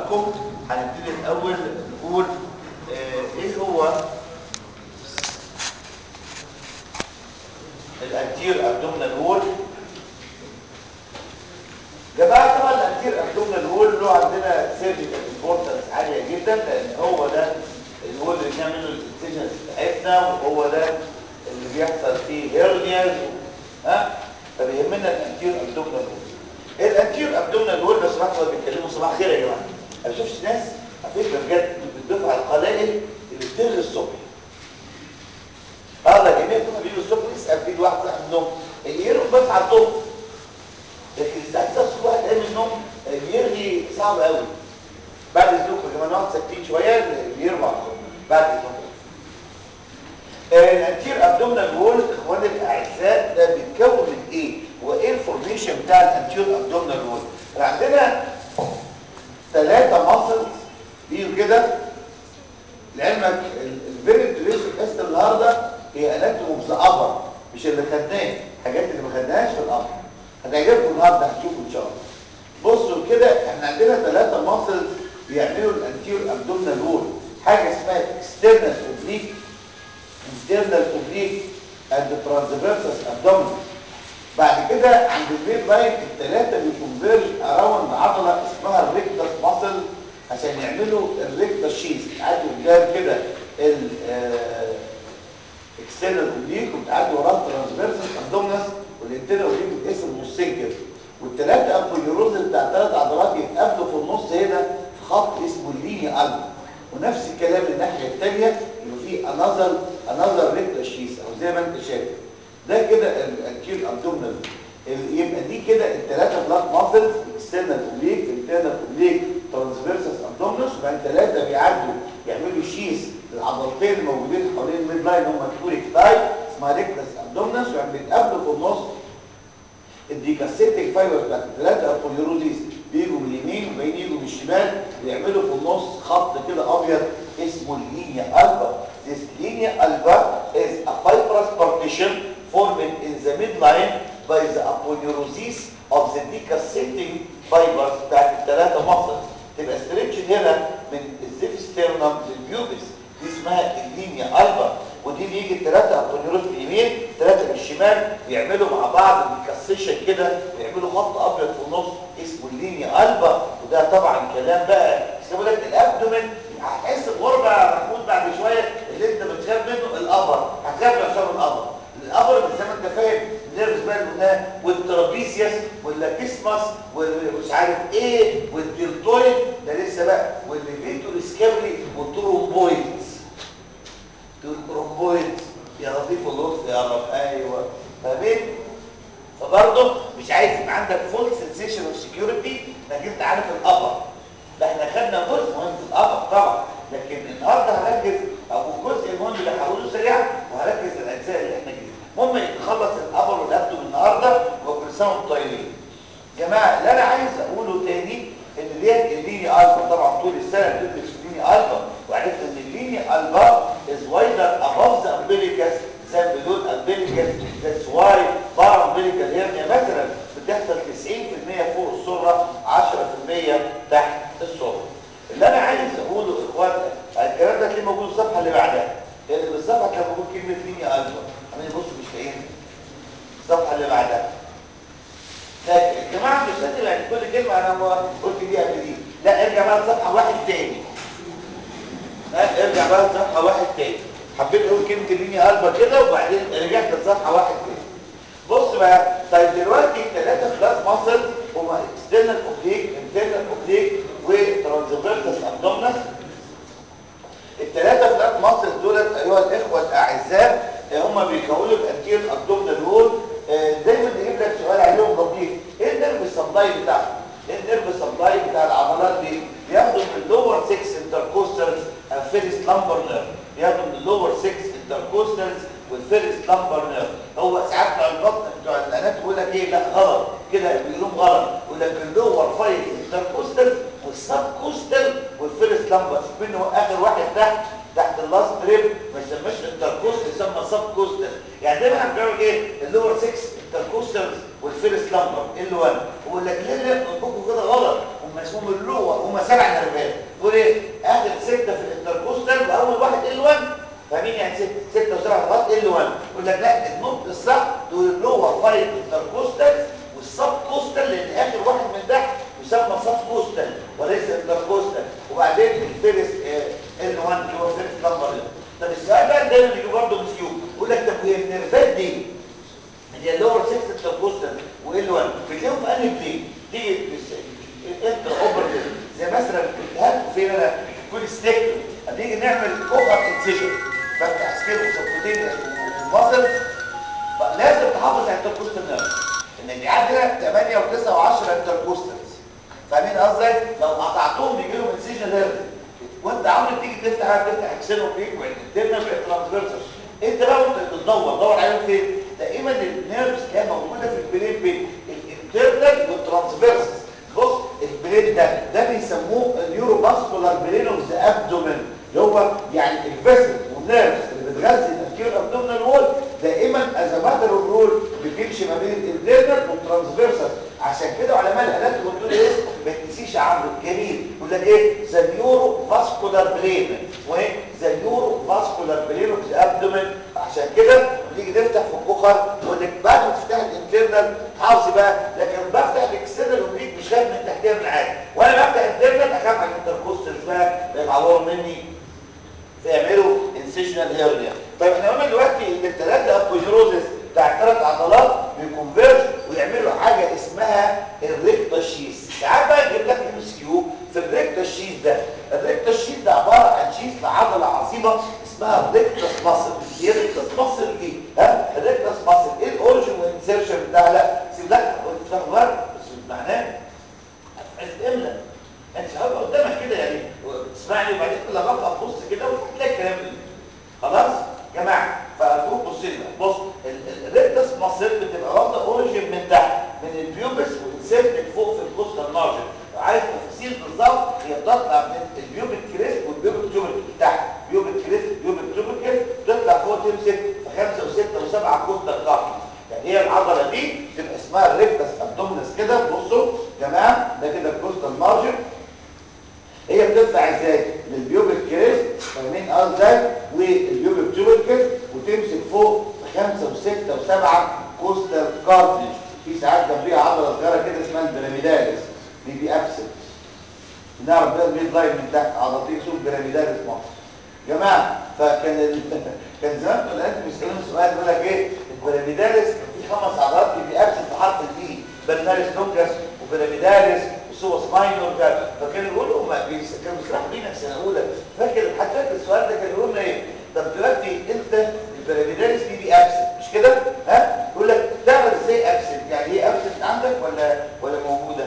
حضراتكم هنبتدي الاول نقول آه ايه هو الانتير ابدومينال وول جماعه طبعا الانتير ابدومينال وول له عندنا سيرجيكال امبورتنس عاليه جدا لان هو ده الوول اللي بنعمل له الانسيجنز بتاعتنا وهو ده اللي بيحصل فيه هيرنياز ها فبيهمنا الانتير ابدومينال وول الانتير ابدومينال وول بس واحد بيتكلموا صباح خير يا جماعه انا شفت ناس على فكره بجد بالدفعه القلائل اللي بتلغي الصبح اه ده جميع كنا بيجوا الصبح يسال في واحد صاحب النوم يرقم بس على الظهر لكن الساعه 9 الصبح قايم من النوم بيرغي صعب قوي بعد الظهر يا جماعه نقعد ساكتين شويه بيرجع الصبح بعد الظهر الانتير ابدومينال وول اخواني الاعزاء ده بيتكون من ايه وايه الفورميشن بتاع الانتير ابدومينال وول عندنا ثلاثه ماسلز بيجوا كده لعلمك الفيري انتريستنج حصه النهارده هي اناتومي ذا ابر مش اللي خدناه الحاجات اللي ما خدناهاش في الابر هتعجبكم النهارده هتشوفوا ان شاء الله بصوا كده احنا عندنا ثلاثه ماسلز بيعملوا الانتير ابدومينال وول حاجه اسمها اكسترنال اوبليك internal oblique and transversus abdominis بعد كده عند الميد لاين الثلاثه بيكونفيرج اراوند عضله اسمها الريكتس ماسل عشان يعملوا الريكتس شيز تعدي قدام كده ال اكسترنال اوبليك وبتعدي وراه ترانسفيرسس ابدومينس والانترنال اوبليك بتقسم نصين كده والثلاثه ابوليروز بتاع الثلاث عضلات يتقابلوا في النص هنا في خط اسمه الليني الب ونفس الكلام الناحيه الثانيه يبقى في انذر انذر ريكتس شيز او زي ما انت شايف ده كده الانتير ابدومينال يبقى دي كده الثلاثه بلاك ماسلز اكسترنال اوبليك انترنال اوبليك ترانسفيرسس ابدومينس وبعدين ثلاثه بيعدوا يعملوا شيز للعضلتين الموجودين حوالين الميد لاين هم الكوريك تاي اسمها ريكتس ابدومينس وبعدين بيتقابلوا في النص الديكاسيتيك فايبر بتاعت الثلاثه ابوليروديز بيجوا من اليمين وبعدين يجوا من الشمال ويعملوا في النص خط كده ابيض اسمه اللينيا البا This linear alba is a fibrous partition formed in the midline by the aponeurosis of the decasseting fibers بتاعت الثلاثة مصر تبقى stretched هنا من الزيف ستيرنم للبيوبس دي اسمها اللينيا البا ودي بيجي الثلاثة ابونيروس من اليمين ثلاثة من الشمال بيعملوا مع بعض ديكاسيشن كده ويعملوا خط ابيض في النص اسمه اللينيا البا وده طبعا كلام بقى بيقول لك الابدومين هتحس بغربه يا محمود بعد شويه اللي انت بتخاف منه الابر هتخاف عشان الابر الابر زي ما انت فاهم نيرفز بقى اللي والترابيسيوس واللابيسماس ومش عارف ايه والديرتويد ده لسه بقى والليفيتور سكابري والترومبويدز الترومبويدز يا لطيف اللطف يا رب ايوه فاهمين فبرضه مش عايز يبقى عندك فول سنسيشن اوف سكيورتي انك انت عارف الابر ده احنا خدنا جزء مهم في الابر طبعا لكن النهارده هركز او الجزء المهم اللي هقوله سريعا وهركز الاجزاء اللي احنا جايين المهم نخلص الابر والابدو النهارده وكل سنه وانتم طيبين جماعه اللي انا عايز اقوله تاني ان ديت الليني الفا طبعا طول السنه بتدرس الليني الفا وعرفت ان الليني الفا از وايدر اباف ذا امبليكس than below umbilicus that's why bar umbilical hernia مثلا بتحصل 90% فوق السرة 10% تحت السرة اللي انا عايز اقوله اخوان الكلام ده تلاقيه موجود الصفحه اللي بعدها لان في الصفحه كان موجود كلمه لينيا الفا عمالين يبصوا مش لاقيين الصفحه اللي بعدها لكن الجماعه مش لازم يعني كل كلمه انا قلت دي قبل دي لا ارجع بقى لصفحه واحد تاني ها ارجع بقى لصفحه واحد تاني حبيت اقول كلمه اللينيا قلبه كده وبعدين رجعت لصفحه واحد تاني بص بقى طيب دلوقتي الثلاثه كلاس ماسل هما اكسترنال اوبليك انترنال اوبليك وترانسفيرسس ابدومنس الثلاثه كلاس ماسل دولت ايها الاخوه الاعزاء هما بيكونوا الانتير ابدومنال وول دايما يجيب لك سؤال عليهم لطيف ايه النيرف سبلاي بتاعهم ايه النيرف سبلاي بتاع العضلات دي بياخدوا من اللور 6 انتركوستالز الفيرست لامبر نيرف بياخدوا من اللور 6 انتركوستالز والفيرست لامبر نيرف هو ساعات بتوع البطن بتوع الانات يقول لك ايه لا غلط كده بيقولوا غلط يقول لك اللور 5 انتركوستالز والسب كوستال والفيرست لامبر منه اخر واحد تحت تحت اللاست ريب ما يسمىش انتركوست يسمى سب كوستال يعني دايما هنقول ايه اللور 6 انتركوستالز والفيرست لامبر ال 1 يقول لك ليه ليه بتطبقوا كده غلط هم اسمهم اللور هم سبع نرفات تقول ايه اخر سته في الانتركوستال واول واحد ال 1 فاهمين يعني ست سته وسبع نقاط ال 1 يقول لك لا النطق الصح تقول اللور فايف انتركوستال والسب كوستال لان اخر واحد من تحت يسمى سب كوستال وليس انتركوستال وبعدين الفيرست ال 1 اللي هو الفيرست نمبر طب السؤال بقى دايما بيجي برضه مسيو يقول لك طب وهي النرفات دي اللي هي اللور 6 انتركوستال وال 1 بتلاقيهم في انهي بلين تيجي انتر اوبرتيف زي مثلا هات فين انا كل ستيك هنيجي نعمل اوفر انسيجن بفتح سكيل وسبكوتين ومصل لازم تحافظ على الانتركوستال نيرف ان اللي عندنا 8 و9 و10 انتركوستالز فاهمين قصدي لو قطعتهم بيجي لهم انسيجن نيرف وانت عمرك تيجي تفتح تفتح اكسنو بريك والانترنال ترانسفيرسال انت بقى وانت بتدور دور عليهم فين دائما النيرفز اللي هي موجوده في البرين بين الانترنال والترانسفيرسال بص البرين ده ده بيسموه النيورو ماسكولار برين اوف ذا ابدومين اللي هو يعني الفيسل والنيرفز اللي بتغذي الانتيريور ابدومينال وول دائما از ماتر اوف رول بتمشي ما بين الانترنال والترانسفيرسال عشان كده علماء الالات بيقولوا ايه ما تنسيش عمرو جميل يقول لك ايه ذا نيورو فاسكولار برين وايه ذا نيورو فاسكولار برين اوف ذا ابدومين عشان كده نيجي نفتح في الكوخر يقول لك بعد ما تفتح الانترنال حافظي بقى لكن بفتح الاكسترنال اوبليك مش خايف من تحتها من حاجه وانا بفتح الانترنال اخاف على الانتركوستال بقى بيتعوروا مني فيعملوا انسيشنال هيرنيا طيب احنا قلنا دلوقتي ان الثلاثه ابوجيروزس بتاع الثلاث عضلات بيكونفيرج ويعملوا حاجه اسمها الريكتاشيس ساعات بقى يجيب لك ام اس كيو في الريكتاشيس ده الريكتاشيس ده عباره عن شيس لعضله عظيمه اسمها الريكتاس ماسل هي الريكتاس ماسل دي ها الريكتاس ماسل ايه الاوريجن والانسيرشن بتاعها لا سيب لك قلت تاخد ورق بس معناه املا انت هبقى قدامك كده يعني تسمعني وبعدين كل ما ابقى تبص كده وتلاقي الكلام ده خلاص يا جماعه فارجوك بص لي بص الريكتس ماسل بتبقى واخده اوريجن من تحت من البيوبس وتسيبك فوق في الكوستال مارجن عايز تفاصيل بالظبط هي بتطلع من البيوبك كريست والبيوبك توبك تحت بيوبك كريست بيوبك توبك تطلع فوق تمسك في خمسه وسته وسبعه كوستال كارتي يعني هي العضله دي تبقى اسمها الريكتس ابدومينس كده بصوا يا جماعه ده كده الكوستال مارجن هي بتطلع ازاي من البيوبك كريست فاهمين اه ازاي والبيوبك توبركل وتمسك فوق خمسة وستة وسبعة كوستال كارتلج في ساعات جنبيها عضلة صغيرة كده اسمها البيراميداليس دي بي ابسنت نعرف بقى الميد لاين من تحت عضلتين اسمهم بيراميداليس مصر جماعة فكان ال... كان زمان الناس بيسألون سؤال يقول لك ايه البيراميداليس في خمس عضلات بي ابسنت في حرف البي بالمارس لونجس وبيراميداليس وسوس ماينور ده فكانوا يقولوا ما كانوا بيسرحوا بينا في سنه اولى فاكر حتى فاكر السؤال ده كان يقول لنا ايه طب دلوقتي انت البيراميداليس دي بي ابسنت مش كده ها يقول لك تعرف ازاي ابسنت يعني ايه ابسنت عندك ولا ولا موجوده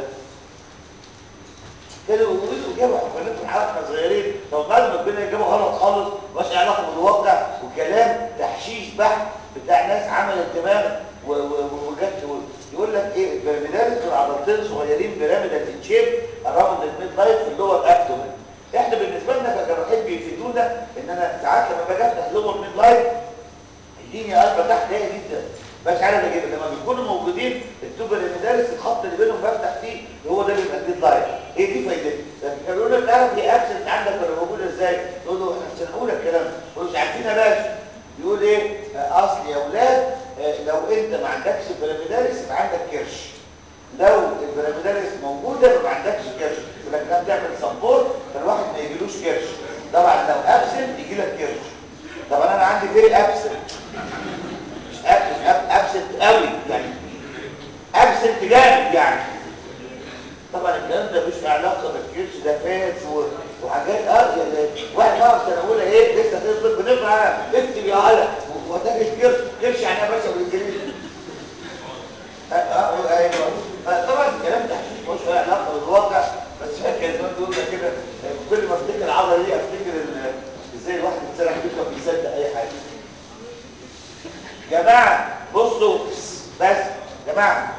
كانوا يقولوا اجابه كنا في حالنا صغيرين طب بعد ما كنا اجابه غلط خالص مش علاقه بالواقع وكلام تحشيش بحت بتاع ناس عملت دماغ وجت يقول لك ايه البيراميدالز دول عضلتين صغيرين بيراميدال شيب اراوند الميد لايف في اللور ابدومن احنا بالنسبه لنا كجراحين بيفيدونا ان انا ساعات لما باجي افتح لور ميد لايف الدنيا قلبه تحت ضيقه جدا مش عارف اجيبها لما بيكونوا موجودين التوب البيراميدالز الخط اللي بينهم بفتح فيه هو ده بيبقى الميد لايف ايه دي فايدتها كانوا يقولوا لك تعرف هي اكسنت عندك ولا موجوده ازاي تقول له احنا مش هنقول الكلام ده مش عارفين يا باشا بيقول ايه اصل يا اولاد لو انت ما عندكش بيراميداليس يبقى عندك كرش لو البيراميداليس موجوده يبقى ما عندكش كرش يقول لك ده بتعمل سبورت فالواحد ما يجيلوش كرش طبعا لو ابسنت يجي لك كرش طبعا انا عندي فيري ابسنت مش ابسنت قوي يعني ابسنت جامد يعني طبعا الكلام ده مش له علاقه بالكرش ده فات وحاجات اه يعني واحد بقى في سنه اولى ايه لسه تطلب بنقرا اكتب يا على وتجد كرش كرش يعني يا باشا بالانجليزي اه ايوه طبعا الكلام ده مش له علاقه بالواقع بس كان زمان بيقول لك كده كل ما افتكر العضله دي افتكر ازاي الواحد بيتسرح فكره بيصدق اي حاجه جماعه بصوا بس جماعه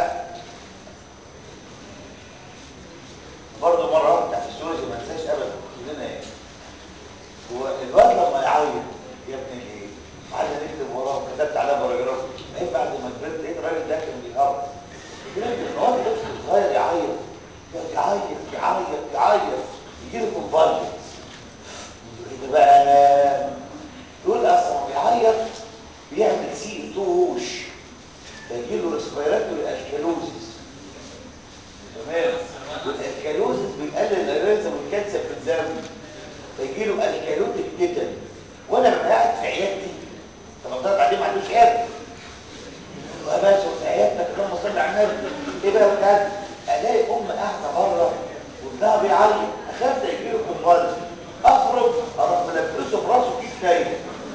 برضه مرة واحدة تحت السوري ما انساش ابدا كلنا ايه هو الواد لما يعيط يا ابني ايه قعدنا نكتب وراه وكتبت عليها باراجراف ايه بعد ما كبرت ايه الراجل ده كان بيهرب لكن الواد طفل صغير يعيط يعيط يعيط يجي له كونفالجنس يبقى بقى انا يقول اصلا بيعيط بيعمل سي توش فيجي له ريسبيراتوري الكالوزيس تمام والالكالوزيس بيقلل الريزم والكالسيوم في الدم فيجي له الكالوتيك تيتن وانا ببقى قاعد في عيادتي طب ده بعدين ما عندوش عياده يا باشا في عيادتك اللهم صل على النبي ايه بقى بجد الاقي ام قاعده بره وابنها بيعيط اخاف ده يجي له كونفالجنس اخرج اروح ملبسه براسه كيس نايم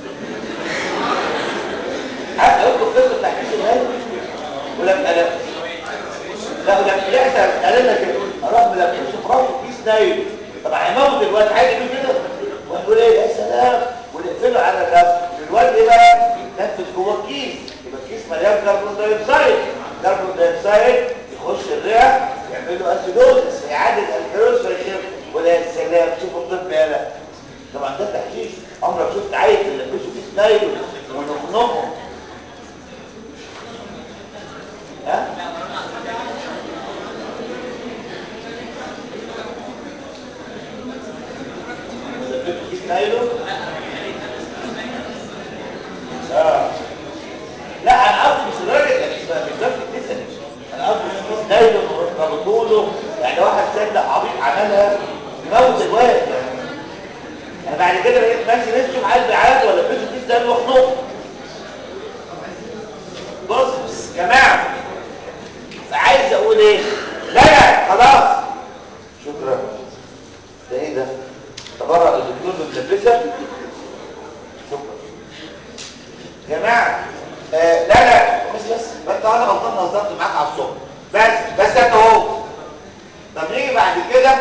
عارف اقول له القصه بتاع كيس النايم ولما انا لا ولما يحصل قال لنا كده اروح ملبسه براسه كيس نايم طب هيموت الواد عادي يقول كده ونقول ايه يا سلام ونقفله على الرف الواد ايه بقى يتنفس جوه الكيس يبقى الكيس مليان كربون دايوكسيد كربون دايوكسيد يخش الرئه يعمل له اسيدوزس يعادل الكلوز فيخف ولا يا سلام شوف الطب يالا طبعا ده تحشيش عمرك شفت عيل يلبسه كيس نايل ونخنقه ها يلبسه كيس نايلو اه لا انا قصدي مش الراجل يعني مش مش نفس التسعه انا قصدي مش نايلون وربطوا له يعني واحد صدق عبيط عملها يموت الواد يعني انا بعد كده بقيت ماشي نفسه معاه البيعات ولا بيته كيس ده وخنوق بص يا جماعه عايز اقول ايه لا لا خلاص شكرا ده ايه ده تبرع الدكتور بملبسه شكرا يا جماعه آه لا لا بس بس بس انا غلطان هزرت معاك على الصبح بس بس انت اهو طب نيجي بعد كده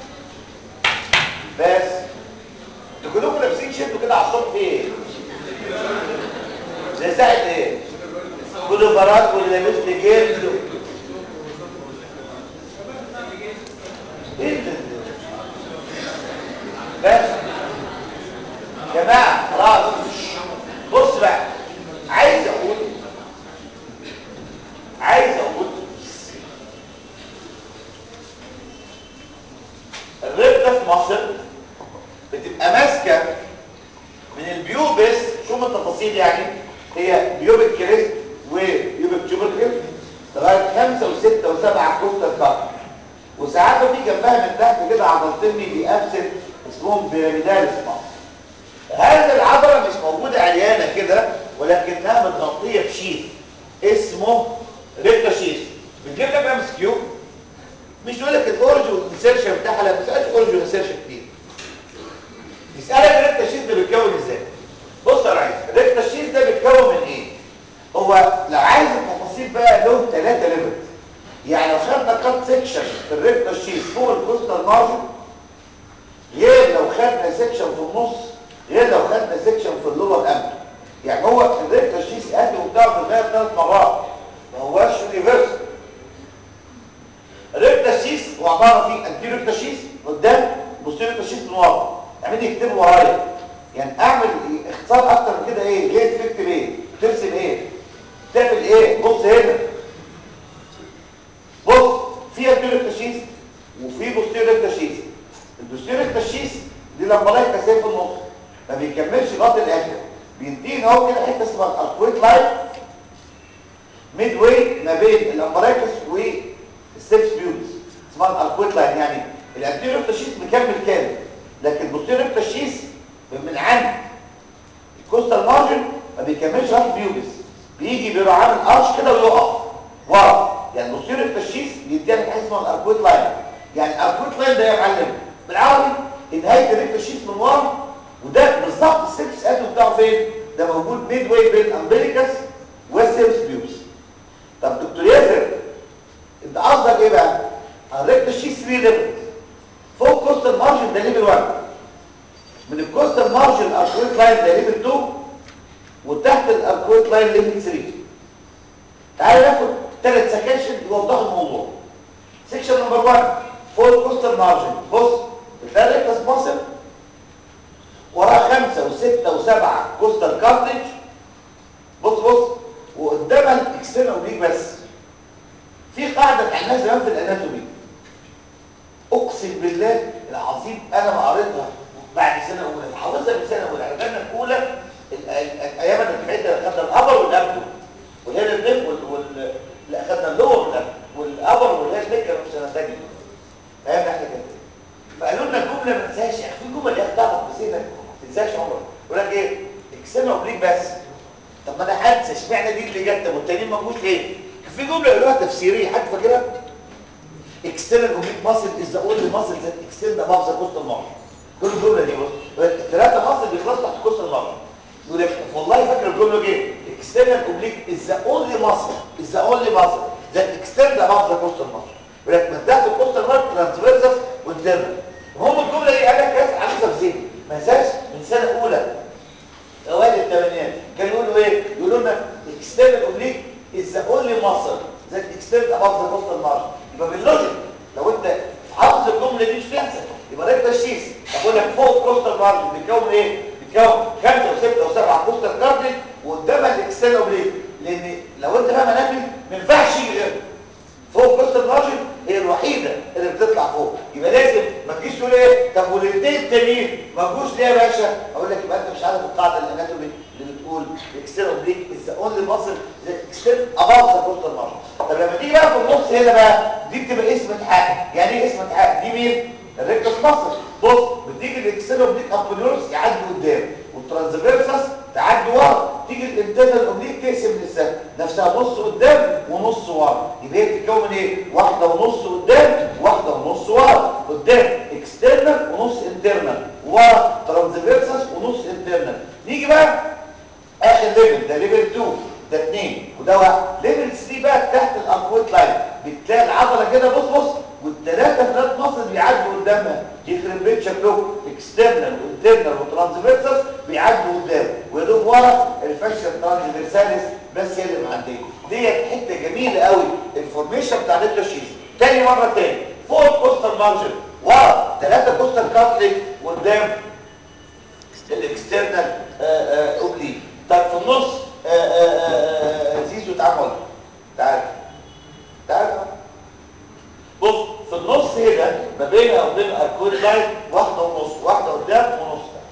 بس انتوا كلكم لابسين شيرت كده على الصبح في ايه؟ زي ساعه ايه؟ كله برات واللي لابس لي جلد ايه ده؟ بس يا جماعه خلاص بص بقى عايز اقول عايز اقول الربده في مصر بتبقى ماسكه من البيوبس شو من التفاصيل يعني هي بيوبك كريست وبيوبك تيوبركل لغايه خمسه وسته وسبعه كوستال كارت وساعات في جنبها من تحت كده عضلتين بيأبسط اسمهم بيراميدال اسمهم هذه العضله مش موجوده عريانه كده ولكنها متغطيه بشيث اسمه ريكتا شيث بتجيب لك ام اس كيو مش يقول لك الاورج والانسيرشن بتاعها لا ما بيسالش اورج والانسيرشن كتير بيسالك الريكتا شيث ده بيتكون ازاي بص يا ريس الريكتا شيث ده بيتكون من ايه هو لو عايز التفاصيل بقى له ثلاثه ليفل يعني لو خدنا كات سيكشن في الريكتا شيث فوق الكوستال مارجن غير لو خدنا سيكشن في النص غير لو خدنا سيكشن في اللور امبل يعني هو الريكتا شيث قد وبتاع بتغير ثلاث مرات ما هواش يونيفرسال الريكتا شيث هو عباره في انتيريور ريكتا شيث قدام بوستيريور ريكتا شيث من ورا اعمل يكتبوا ورايا يعني اعمل اختصار اكتر من كده ايه ليه تكتب ايه ترسم ايه تعمل ايه بص هنا بص في انتيريور ريكتا شيث وفي بوستيريور ريكتا شيث البوستيريور ريكتا شيث دي لما لايك كاسيه في النص ما بيكملش لغايه الاخر بينتهي اهو كده حته اسمها الاركويت لاين ميد واي ما بين الامبراكس والسيبس بيوتس اسمها الاركويت لاين يعني الانتيريور تشيس مكمل كامل لكن البوستيريور تشيس من عند الكوستال مارجن ما بيكملش لغايه بيوبس بيجي بيروح عامل ارش كده ويقف ورا يعني البوستيريور تشيس بيديها لك حاجه اسمها الاركويت لاين يعني الاركويت لاين ده يا معلم بالعربي نهايه الريكتوشيس من ورا وده بالظبط السيبس ادو بتاعه فين ده موجود ميد واي بين امبليكس والسيبس بيوبس طب دكتور ياسر انت قصدك ايه بقى الريكتوشيس 3 ليفلز فوق كوستال مارجن ده ليفل 1 من الكوستال مارجن الاركويت لاين ده ليفل 2 وتحت الاركويت لاين ليفل 3 تعالى ناخد ثلاث سكاشن يوضحوا الموضوع سيكشن نمبر 1 فوق الكوستال مارجن بص بتلاقي الريكتس ماسل وراه خمسة وستة وسبعة كوستال كارتج بص بص وقدامها الاكسترنال اوبليك بس في قاعدة اتعلمناها زمان في الاناتومي اقسم بالله العظيم انا ما قريتها بعد سنه اولى حافظها من سنه اولى احنا خدنا الاولى ال- ال- الايام اللي بتاعتنا خدنا الابر والابدو والهيل النك وال, وال... لا خدنا اللور والابدو والابر والهيل النك كانوا في سنه ثانيه فاهم احنا كده فقالوا لنا جمله ما تنساش يا اخي في جمل يا اخي تعرف بذهنك ما تنساش عمرك يقول لك ايه اكسنا اوبليك بس طب ما انا هنسى اشمعنى دي اللي جت طب والتانيين ما جوش ليه كان في جمله يقولوها تفسيريه حد فاكرها external oblique muscle is the only muscle that extend above the coastal margin كل الجمله دي بص الثلاثه مصل بيخلصوا تحت coastal margin يقول لك والله فاكر الجمله دي external oblique is the only muscle is the only muscle that extend above the coastal margin يقول لك من تحت الكوستال مارجن ترانسفيرسس والديرمال هم الجمله دي قال لك يا حافظها في ذهني ما انساش من سنه اولى اوائل الثمانينات كانوا يقولوا ايه يقولوا لنا external oblique is the only muscle that extend above the coastal margin يبقى باللوجيك لو انت حافظ الجمله دي مش تنسى يبقى ده التشخيص اقول لك فوق الكوستال مارجن بيكون ايه بيكون خمسه وسته وسبعه كوستال كارديك وقدامها الاكسترنال اوبليك لان لو انت بقى منامي ما ينفعش يجي غيره فوق كوستال مارجن هي الوحيده اللي بتطلع فوق يبقى لازم ما تجيش تقول ايه طب والاثنين التانيين ما جوش ليه يا باشا اقول لك يبقى انت مش عارف القاعده الاناتومي اللي بتقول الاكسترنال اوبليك از ذا اونلي ماسل ذات اكستند اباف ذا كوستال مارجن طب لما تيجي بقى في النص هنا بقى دي بتبقى اسم حاجه يعني ايه اسم حاجه دي مين الريكتس ماسل بص بتيجي الاكسترنال اوبليك ابوليورس يعدي قدام والترانسفيرسس تعدي ورا تيجي الانترنال اوبليك تقسم للسهم نفسها نص قدام ونص ورا يبقى هي بتتكون من ايه واحده ونص قدام واحده ونص ورا قدام اكسترنال ونص انترنال ورا ترانسفيرسس ونص انترنال نيجي بقى اخر ليفل ده ليفل 2 ده 2 وده 1 ليفل 3 بقى تحت الاركويت لاين بتلاقي العضله كده بص بص والثلاثه فلات مصر بيعدوا قدامها يخرب بيت شكلهم اكسترنال وانترنال وترانسفيرسس بيعدوا قدام ويدوب ورا الفاشيا ترانسفيرساليس بس هي اللي معديه ديت حته جميله قوي الفورميشن بتاع التشخيص تاني مره تاني فوق الكوستال مارجن ورا ثلاثه كوستال كاتليك قدام الاكسترنال اوبليك طب في النص آه، آه، آه، زيزو تعال تعال تعال بص في النص هنا ما بينها وبين الاركود لاين واحده ونص واحده قدام ونص تحت.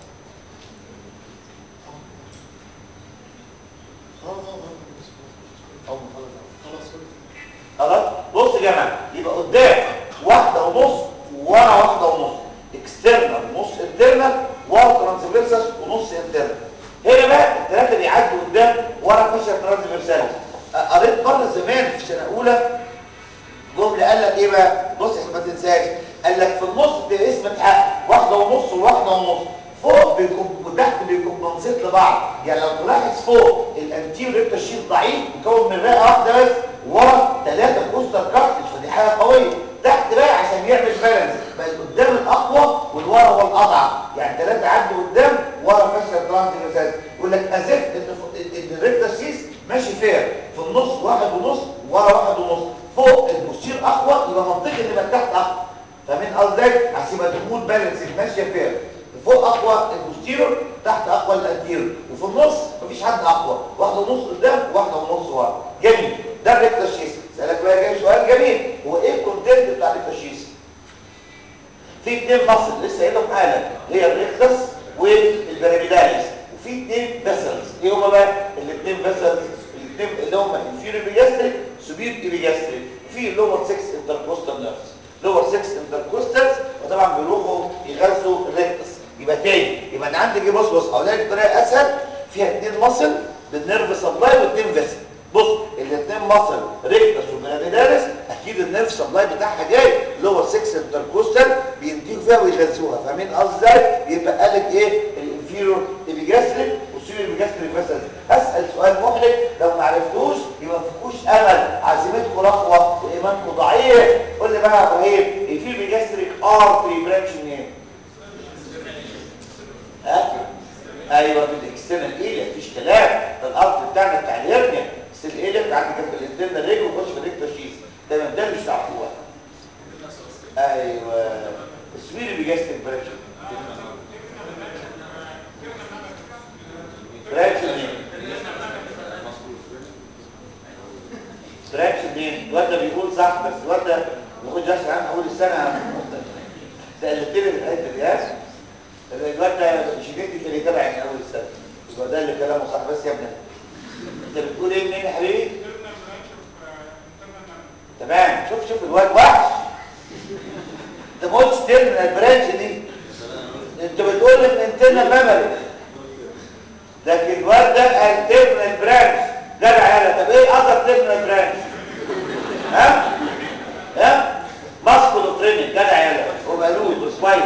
خلاص بص يا جماعه يبقى قدام واحده ونص ورا واحده ونص اكسترنال نص انترنال ورا ترانسفيرسال ونص انترنال هنا بقى الثلاثه بيعدوا قدام ورا فيشر ترانسفيرسال قريت مره زمان في سنه اولى جمله قال لك ايه بقى بص عشان ما تنساش قال لك في النص ده اسم اتحقق واحده ونص وواحده ونص فوق بيكون وتحت بيكون منصيت لبعض يعني لو تلاحظ فوق الانتير ريبتا شيت ضعيف مكون من رئه واحده بس ورا ثلاثه كوستر كارتج فدي حاجه قويه تحت بقى عشان يعمل بالانس بقى قدام الاقوى والورا هو الاضعف يعني ثلاثه عدوا قدام ورا فاشل ترانسفيرسال يقول لك ازف ان ان الريبتا شيت ماشي فيها في النص واحد ونص ورا واحد ونص فوق البوستير اقوى يبقى منطقي ان يبقى تحت اقوى فمن قصدك عشان يبقى تكون بالانس ماشيه فيها فوق اقوى البوستيرور تحت اقوى الانتيرور وفي النص مفيش حد اقوى واحده ونص قدام واحده ونص ورا جميل ده الريكتاشيس سالك بقى جاي سؤال جميل هو ايه الكونتنت بتاع الريكتاشيس في اثنين مصل لسه قايلهم حالا هي الريكتس والبيراميداليس وفي اثنين فيسلز ايه هما بقى الاثنين فيسلز الاثنين اللي هما انفيريور بيجاستريك سوبير بيجاستريك وفي لور 6 انتركوستال نيرفز لور 6 انتركوستالز وطبعا بيروحوا يغذوا الريكتس يبقى تاني يبقى انا عندي ايه بص بص اقولها لك بطريقه اسهل فيها اثنين مصل بالنيرف سبلاي واثنين فيسل بص الاثنين مصل ريكتس وبيراميداليس اكيد النيرف سبلاي بتاعها جاي لور 6 انتركوستال بينتجوا فيها ويغذوها فاهمين قصدي ازاي يبقى قالك ايه الانفيرور ايبيجاستريك والسوبر ايبيجاستريك فيسل هسال سؤال محرج لو ما عرفتوش يبقى ما فيكوش امل عزيمتكم رخوه وايمانكم ضعيف قول لي بقى يا ابراهيم الفيرور ايبيجاستريك ارتري برانش منين ها ايوه في الاكسترنال ايليا مفيش كلام ده الارض بتاعنا بتاع الهرنيا بس الايليا عندك في الانترنال ريجو وخش في الريكتاشيز ده ده مش تعرفوها ايوه السويري بيجاستريك برانش برانش منين برانش منين الواد ده بيقول صح بس الواد ده بيقول جاش عن اول السنه سالتني في الحته دي ها الواد ده شدتني في اللي تبع من اول السنه يبقى ده اللي كلامه صح بس يا ابني انت بتقول ايه منين يا حبيبي تمام شوف شوف الواد وحش انت ما قلتش ترمينال برانش دي انت بتقول ان انتنا ميموري لكن الواد ده قال ترمينال برانش جدع يالا طب ايه اثر ترمينال برانش ها ها ماسكولو تريننج جدع يالا وبالود وسبايك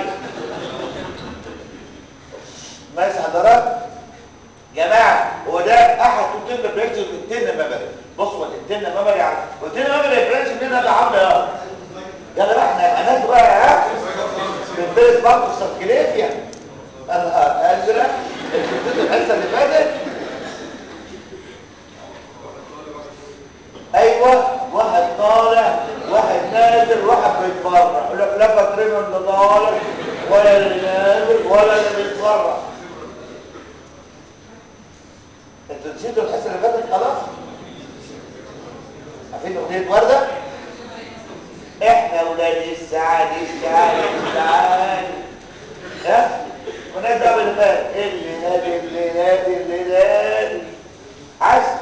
ماشي حضرات جماعه هو ده احد توتين برانش والانتنا ميموري بصوا الانتنا ميموري يعني والانتنا ميموري برانش مننا ده عامل ايه يلا بقى احنا هناك بقى ها بالفيرس بانك سيركيليفيا انا ازرق الكتب الحصه اللي فاتت ايوه واحد طالع واحد نازل واحد بيتفرع يقول لك لا فاكرين اللي طالع ولا اللي نازل ولا اللي بيتفرع انتوا نسيتوا الحصه اللي فاتت خلاص عارفين اغنيه ورده احنا ولاد السعادة السعادة السعادة ها وناس بقى اللي فات اللي نادي اللي نادي اللي نادي عسل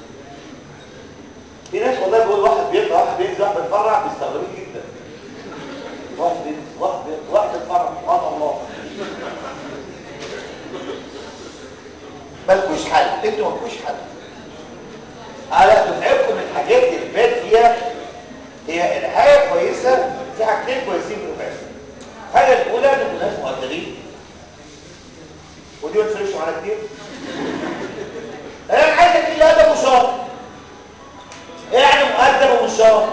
في ناس والله بيقول واحد بيطلع واحد بينزل واحد بيتفرع بيستغربين جدا واحد بينزل واحد بيطلع واحد بيتفرع سبحان الله مالكوش حل انتوا مالكوش حل على دفعتكم الحاجات اللي فات فيها هي الحاجة كويسة في حاجتين كويسين في الفعل الحاجة الأولى إن ناس مؤدبين ودي ما تفرقش معانا كتير أنا عايز أجيب أدب وشاطر إيه يعني مؤدب ومش شاطر؟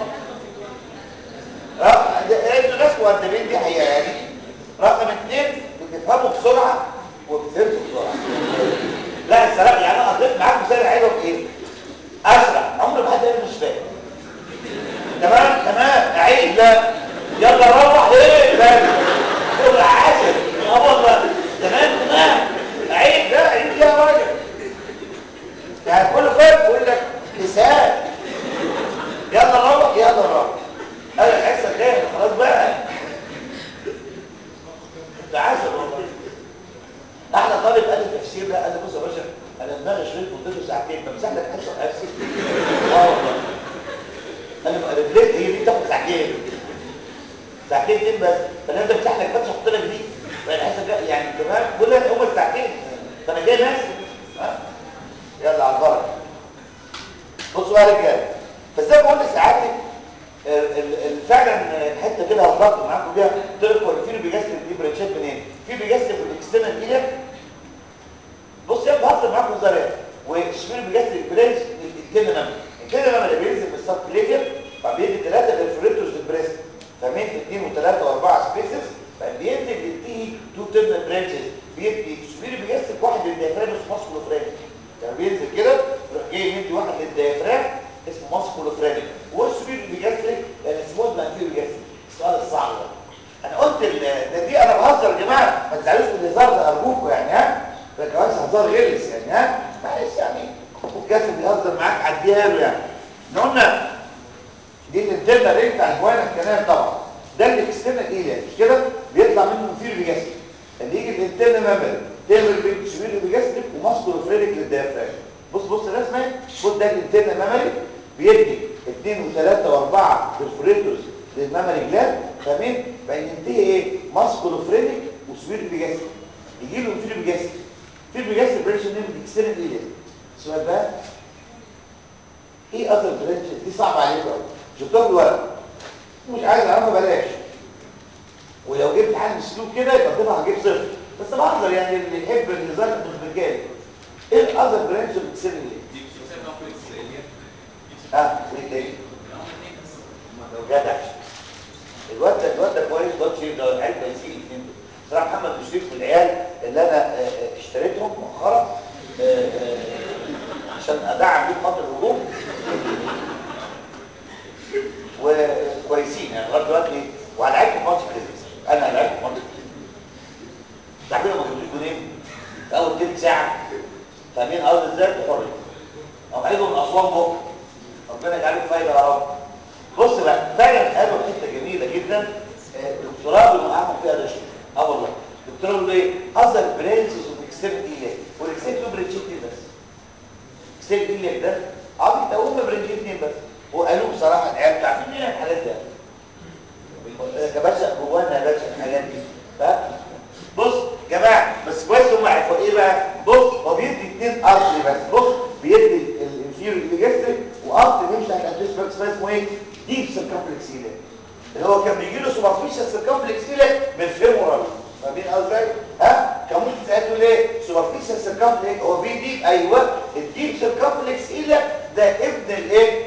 انتوا ناس مؤدبين دي حقيقة يعني رقم اثنين بتفهموا بسرعة وبتفهموا بسرعة لا الصراحة يعني أنا قضيت معاك مثال حلو بإيه؟ أسرع عمر ما حد قال مش فاهم تمام تمام اعيد لا يلا روح ايه لا قول عاشر اه والله تمام تمام اعيد لا عيد يا راجل يعني كل فرق بيقول لك مثال يلا روح يلا روح انا الحصه الجايه خلاص بقى ده عسل والله احلى طالب قال لي تفسير ده قال لي بص يا باشا انا دماغي شريط مدته ساعتين بمسح لك حصه بنفسي اه والله انا رجليك هي دي تاخد ساعتين ساعتين فين بس فانا انت بتفتح لك فتح احط لك دي فانا حاسس يعني تمام كل هم الساعتين فانا جاي ناس ها يلا على البركه بصوا بقى يا رجاله فازاي بقول لسعادتك فعلا حته كده هضغط معاكم بيها قلت لكم في بيجسد دي برانشات منين في بيجسد الاكسترنال ايدك بص يا بهزر معاكم زي وشمال بيجسد البرانش الكلمه الكلمه اللي بينزل من السب كليفر فبيدي ثلاثه للفريتوس للبريست فمين في اثنين وثلاثه واربعه سبيسز فبينزل يديه تو تيرنال برانشز بيدي شمال بيجسد واحد للديافرام اسمه ماسكولوفرانيك يعني بينزل كده يروح جاي يدي واحد للديافرام اسمه ماسكولوفرانيك والسبيل بيجسد يعني سموث مانفير بيجسد السؤال الصعب ده انا قلت ده دي انا بهزر يا جماعه ما تزعلوش من الهزار ده ارجوكم يعني ها ده كمان هزار غلس يعني ها معلش يعني والكاتب بيهزر معاك عديها له يعني احنا قلنا دي الانترنال ريت بتاع الجوانا الكلام طبعا ده الاكسترنال ايه مش كده بيطلع منه مثير بيجسد اللي يجي الانترنال ميموري تعمل بين شميل بيجسد وماسكولو فرينك للديافرام بص بص الرسمه خد ده الانترنال ميموري بيدي 2 و3 و4 برفوريتورز للميموري جلاند فاهمين بقى ينتهي ايه ماسكولو فرينك وسوير بيجسد يجي له مثير بيجسد في بيجسد بريشن نيم الاكسترنال ايه السؤال بقى ايه اذر برانشز دي صعبه عليكم قوي شفتوها في الورق مش عايز اعرفها بلاش ولو جبت حل سلوك كده يبقى كده هجيب صفر بس بهزر يعني اللي يحب الهزار مش بالجاي ايه الاذر برانش بتصير ليه اه وايه تاني لو جدع الواد ده الواد ده كويس الواد شيء ده العيال كويسين الاثنين دول صراحه محمد مشرف من العيال اللي انا اشتريتهم مؤخرا عشان ادعم بيه خط الهجوم وكويسين يعني لغايه دلوقتي وعلى لعيبه ماتش كريسمس انا لعبت ماتش تعرفين ما جبتوش جونين في اول تلت ساعه فاهمين ارض ازاي تحرك او عايزه من اسوان بكره ربنا يجعله فايده يا رب بص بقى فعلا قالوا حته جميله جدا الدكتوراه اللي معاهم فيها ده شيء قلت له ايه اذر برانشز اوف اكسترنال ايلياك والاكسترنال برانشين بس اكسترنال ايلياك ده عبيط ده هم برانشين بس وقالوا بصراحه العيال انتوا عارفين ايه الحالات ده يا باشا جوانا يا باشا الحاجات دي ف بص يا جماعه بس كويس هم عرفوا ايه بقى بص هو بيدي اثنين ارتري بس بص بيدي الانفيريور ايليجستريك وارتري بيمشي على الادريس بس اسمه ايه ديب سيركمفلكس ايليك اللي هو كان بيجي له سوبرفيشال سيركمفلكس ايليك من الفيمورال فاهمين ازاي ها كان ممكن تسالوا ليه سوبرفيشال سيركمفلكس هو بيدي ايوه الديب سيركمفلكس ايليك ده ابن الايه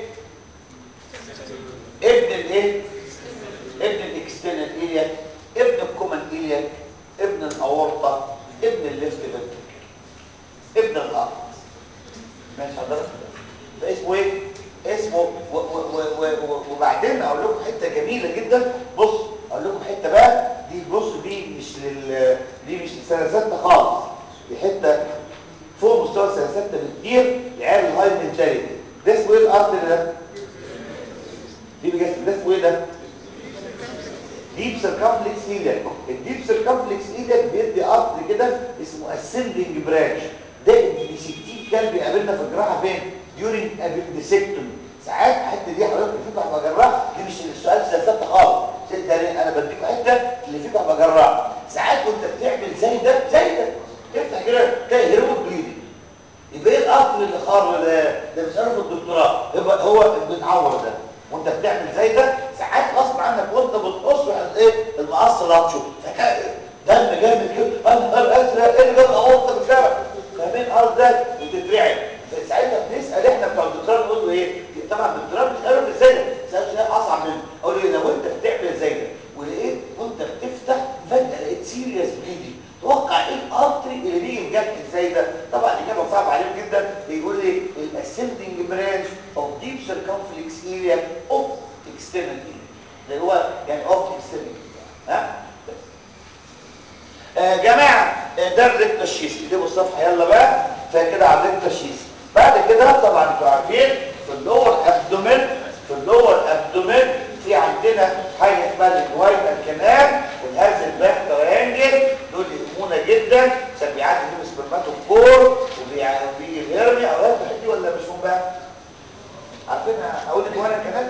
ابن الايه ابن الاكسترنال ايلياك ابن الكومن ايلياك ابن الاورطه ابن الليفت فنتركل ابن الهارت ماشي حضرتك ده اسمه ايه اسمه و و و و وبعدين اقول لكم حته جميله جدا بص اقول لكم حته بقى دي بص دي مش لل دي مش لسنه سته خالص دي حته فوق مستوى سنه سته بكتير لعيال الهاي منتاليتي ده اسمه ايه الارض ده دي بجد ده اسمه ايه ده ديب سيركمفلكس ايليك الديب سيركمفلكس ايليك بيدي ارض كده اسمه اسندنج برانش ده اللي 60 كان بيقابلنا في الجراحه فين ديورنج ابندسكتومي ساعات الحته دي حضرتك اللي فيكم هبقى جراح دي مش السؤال سياسات خالص ده انا بديكم حته اللي فيكم هبقى جراح ساعات وانت بتعمل زي ده زي ده تفتح كده تلاقي هيروت بليدنج يبقى ايه القطر اللي خار ده ده بيساله في الدكتوراه يبقى هو بيتعور ده وانت بتعمل زي ده ساعات غصب عنك وانت بتقص ايه المقص لاتشو دم جامد كده انهار ازرق ايه اللي جاب الاورطه بالفعل فاهمين ارض ده وتترعب ساعتها بنسال احنا بتوع الدكتوراه نقول له ايه طبعا الدكتوراه بنساله ازاي ده سالت سؤال اصعب منه اقول له لو انت بتعمل زي ده ولقيت وانت بتفتح فجاه لقيت سيريس بليدنج توقع ايه الارتري اللي بيجي في جرح ازاي ده طبعا الاجابه صعبه عليهم جدا بيقول لي الاسندنج برانش اوف ديب سيركمفلكس اريا اوف اكسترنال اريا اللي هو يعني اوف اكسترنال ها آه جماعه ده الريكتا شيس اكتبوا الصفحه يلا بقى فكده على الريكتا شيس بعد كده طبعا انتوا عارفين في اللور ابدومين في اللور ابدومين في عندنا حاجه اسمها الجواينا الكنال والهاز الباك تريانجل دول يهمونا جدا عشان بيعدي فيهم سبرماتوفور وبيجي الهرمي او هات دي ولا مش هم بقى عارفين اقول الجواينا الكنال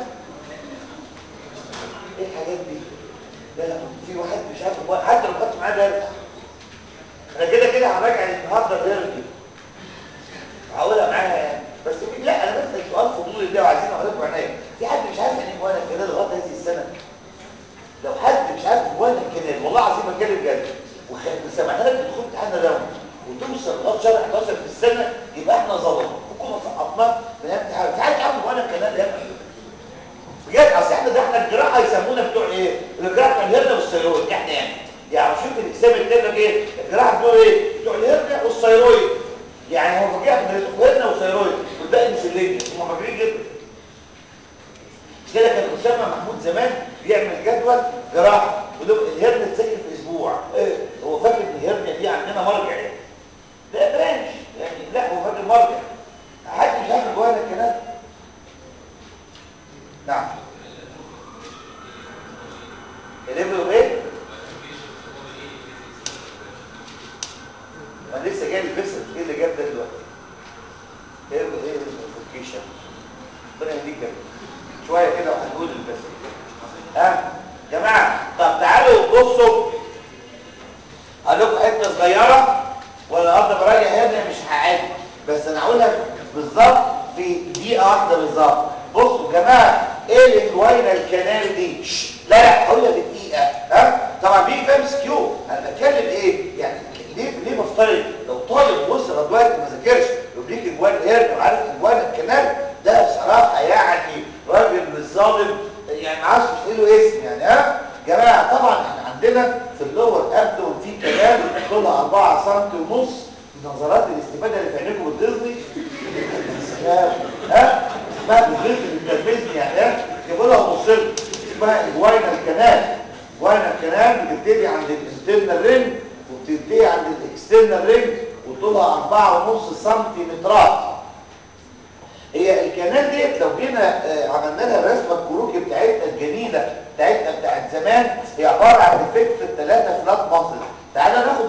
ايه الحاجات دي لا لا في واحد مش عارف حتى لو خدت معاه درس انا كده كده هراجع النهارده الهرمي هقولها معاها يعني بس لا انا بس السؤال فضولي ده وعايزين اعرفه عينيا في حد مش عارف يعني ايه جوانا الكنال لغايه هذه السنه لو حد مش عارف جوانا الكنال والله العظيم بتكلم جد وسمعنا لك تدخل امتحان الراوند وتوصل لغايه شهر 11 في السنه يبقى احنا ظلمنا حكومه سقطنا من امتحان في حد عارف جوانا الكنال يا ابني بجد اصل احنا ده احنا الجراحه يسمونا بتوع ايه؟ الجراحه بتوع الهرنه والثيرويد احنا يعني يعني شوف الحساب الكلمه لك ايه؟ الجراحه بتوع ايه؟ بتوع الهرنه والثيرويد يعني هو فاكرين بندرسوا هرنه وثيرويد والباقي مسلين هم فاكرين كده كده كان اسامه محمود زمان بيعمل جدول جراحه يقول الهرنه تذاكر في اسبوع ايه هو فاكر ان الهرنه دي عندنا مرجع يعني لا برانش يعني لا هو فاكر مرجع حد مش عارف جوانا الكلام نعم الليفل ايه ما لسه جاي البسل ايه اللي جاب ده دلوقتي ايه ايه الفوكيشن ربنا يهديك شويه كده وهنقول البسل ها جماعه طب تعالوا بصوا هقول لكم حته صغيره وانا النهارده براجع هنا مش هعاد بس انا هقولها بالظبط في دقيقه واحده بالظبط بصوا يا جماعه ايه الانجوينا الكنال دي لا لا هقولها بدقيقه ها طبعا بيجي فاهم سكيو انا بتكلم ايه يعني ليه ليه بفترض لو طالب وصل دلوقتي ما ذاكرش يديك انجوان هيرن وعارف انجوان الكنال ده بصراحه يعني راجل مش ظالم يعني ما عادش مش له اسم يعني ها جماعه طبعا احنا عندنا في اللور ابدون في كلام طولها 4 سم ونص نظرات الاستفاده اللي في عينيكم بتغزي ها اسمها بتغزي بتغزي يعني ها جابوا لها مصر اسمها الجواينا الكنال الجواينا الكنال بتبتدي عند الانترنال رينج وبتنتهي عند الاكسترنال رينج وطولها 4 ونص سنتيمترات هي الكنال ديت لو جينا عملنا لها الرسمه الكروكي بتاعتنا الجميله بتاعتنا بتاعت زمان هي عباره عن ديفكت الثلاثه فلات ماسل تعالى ناخد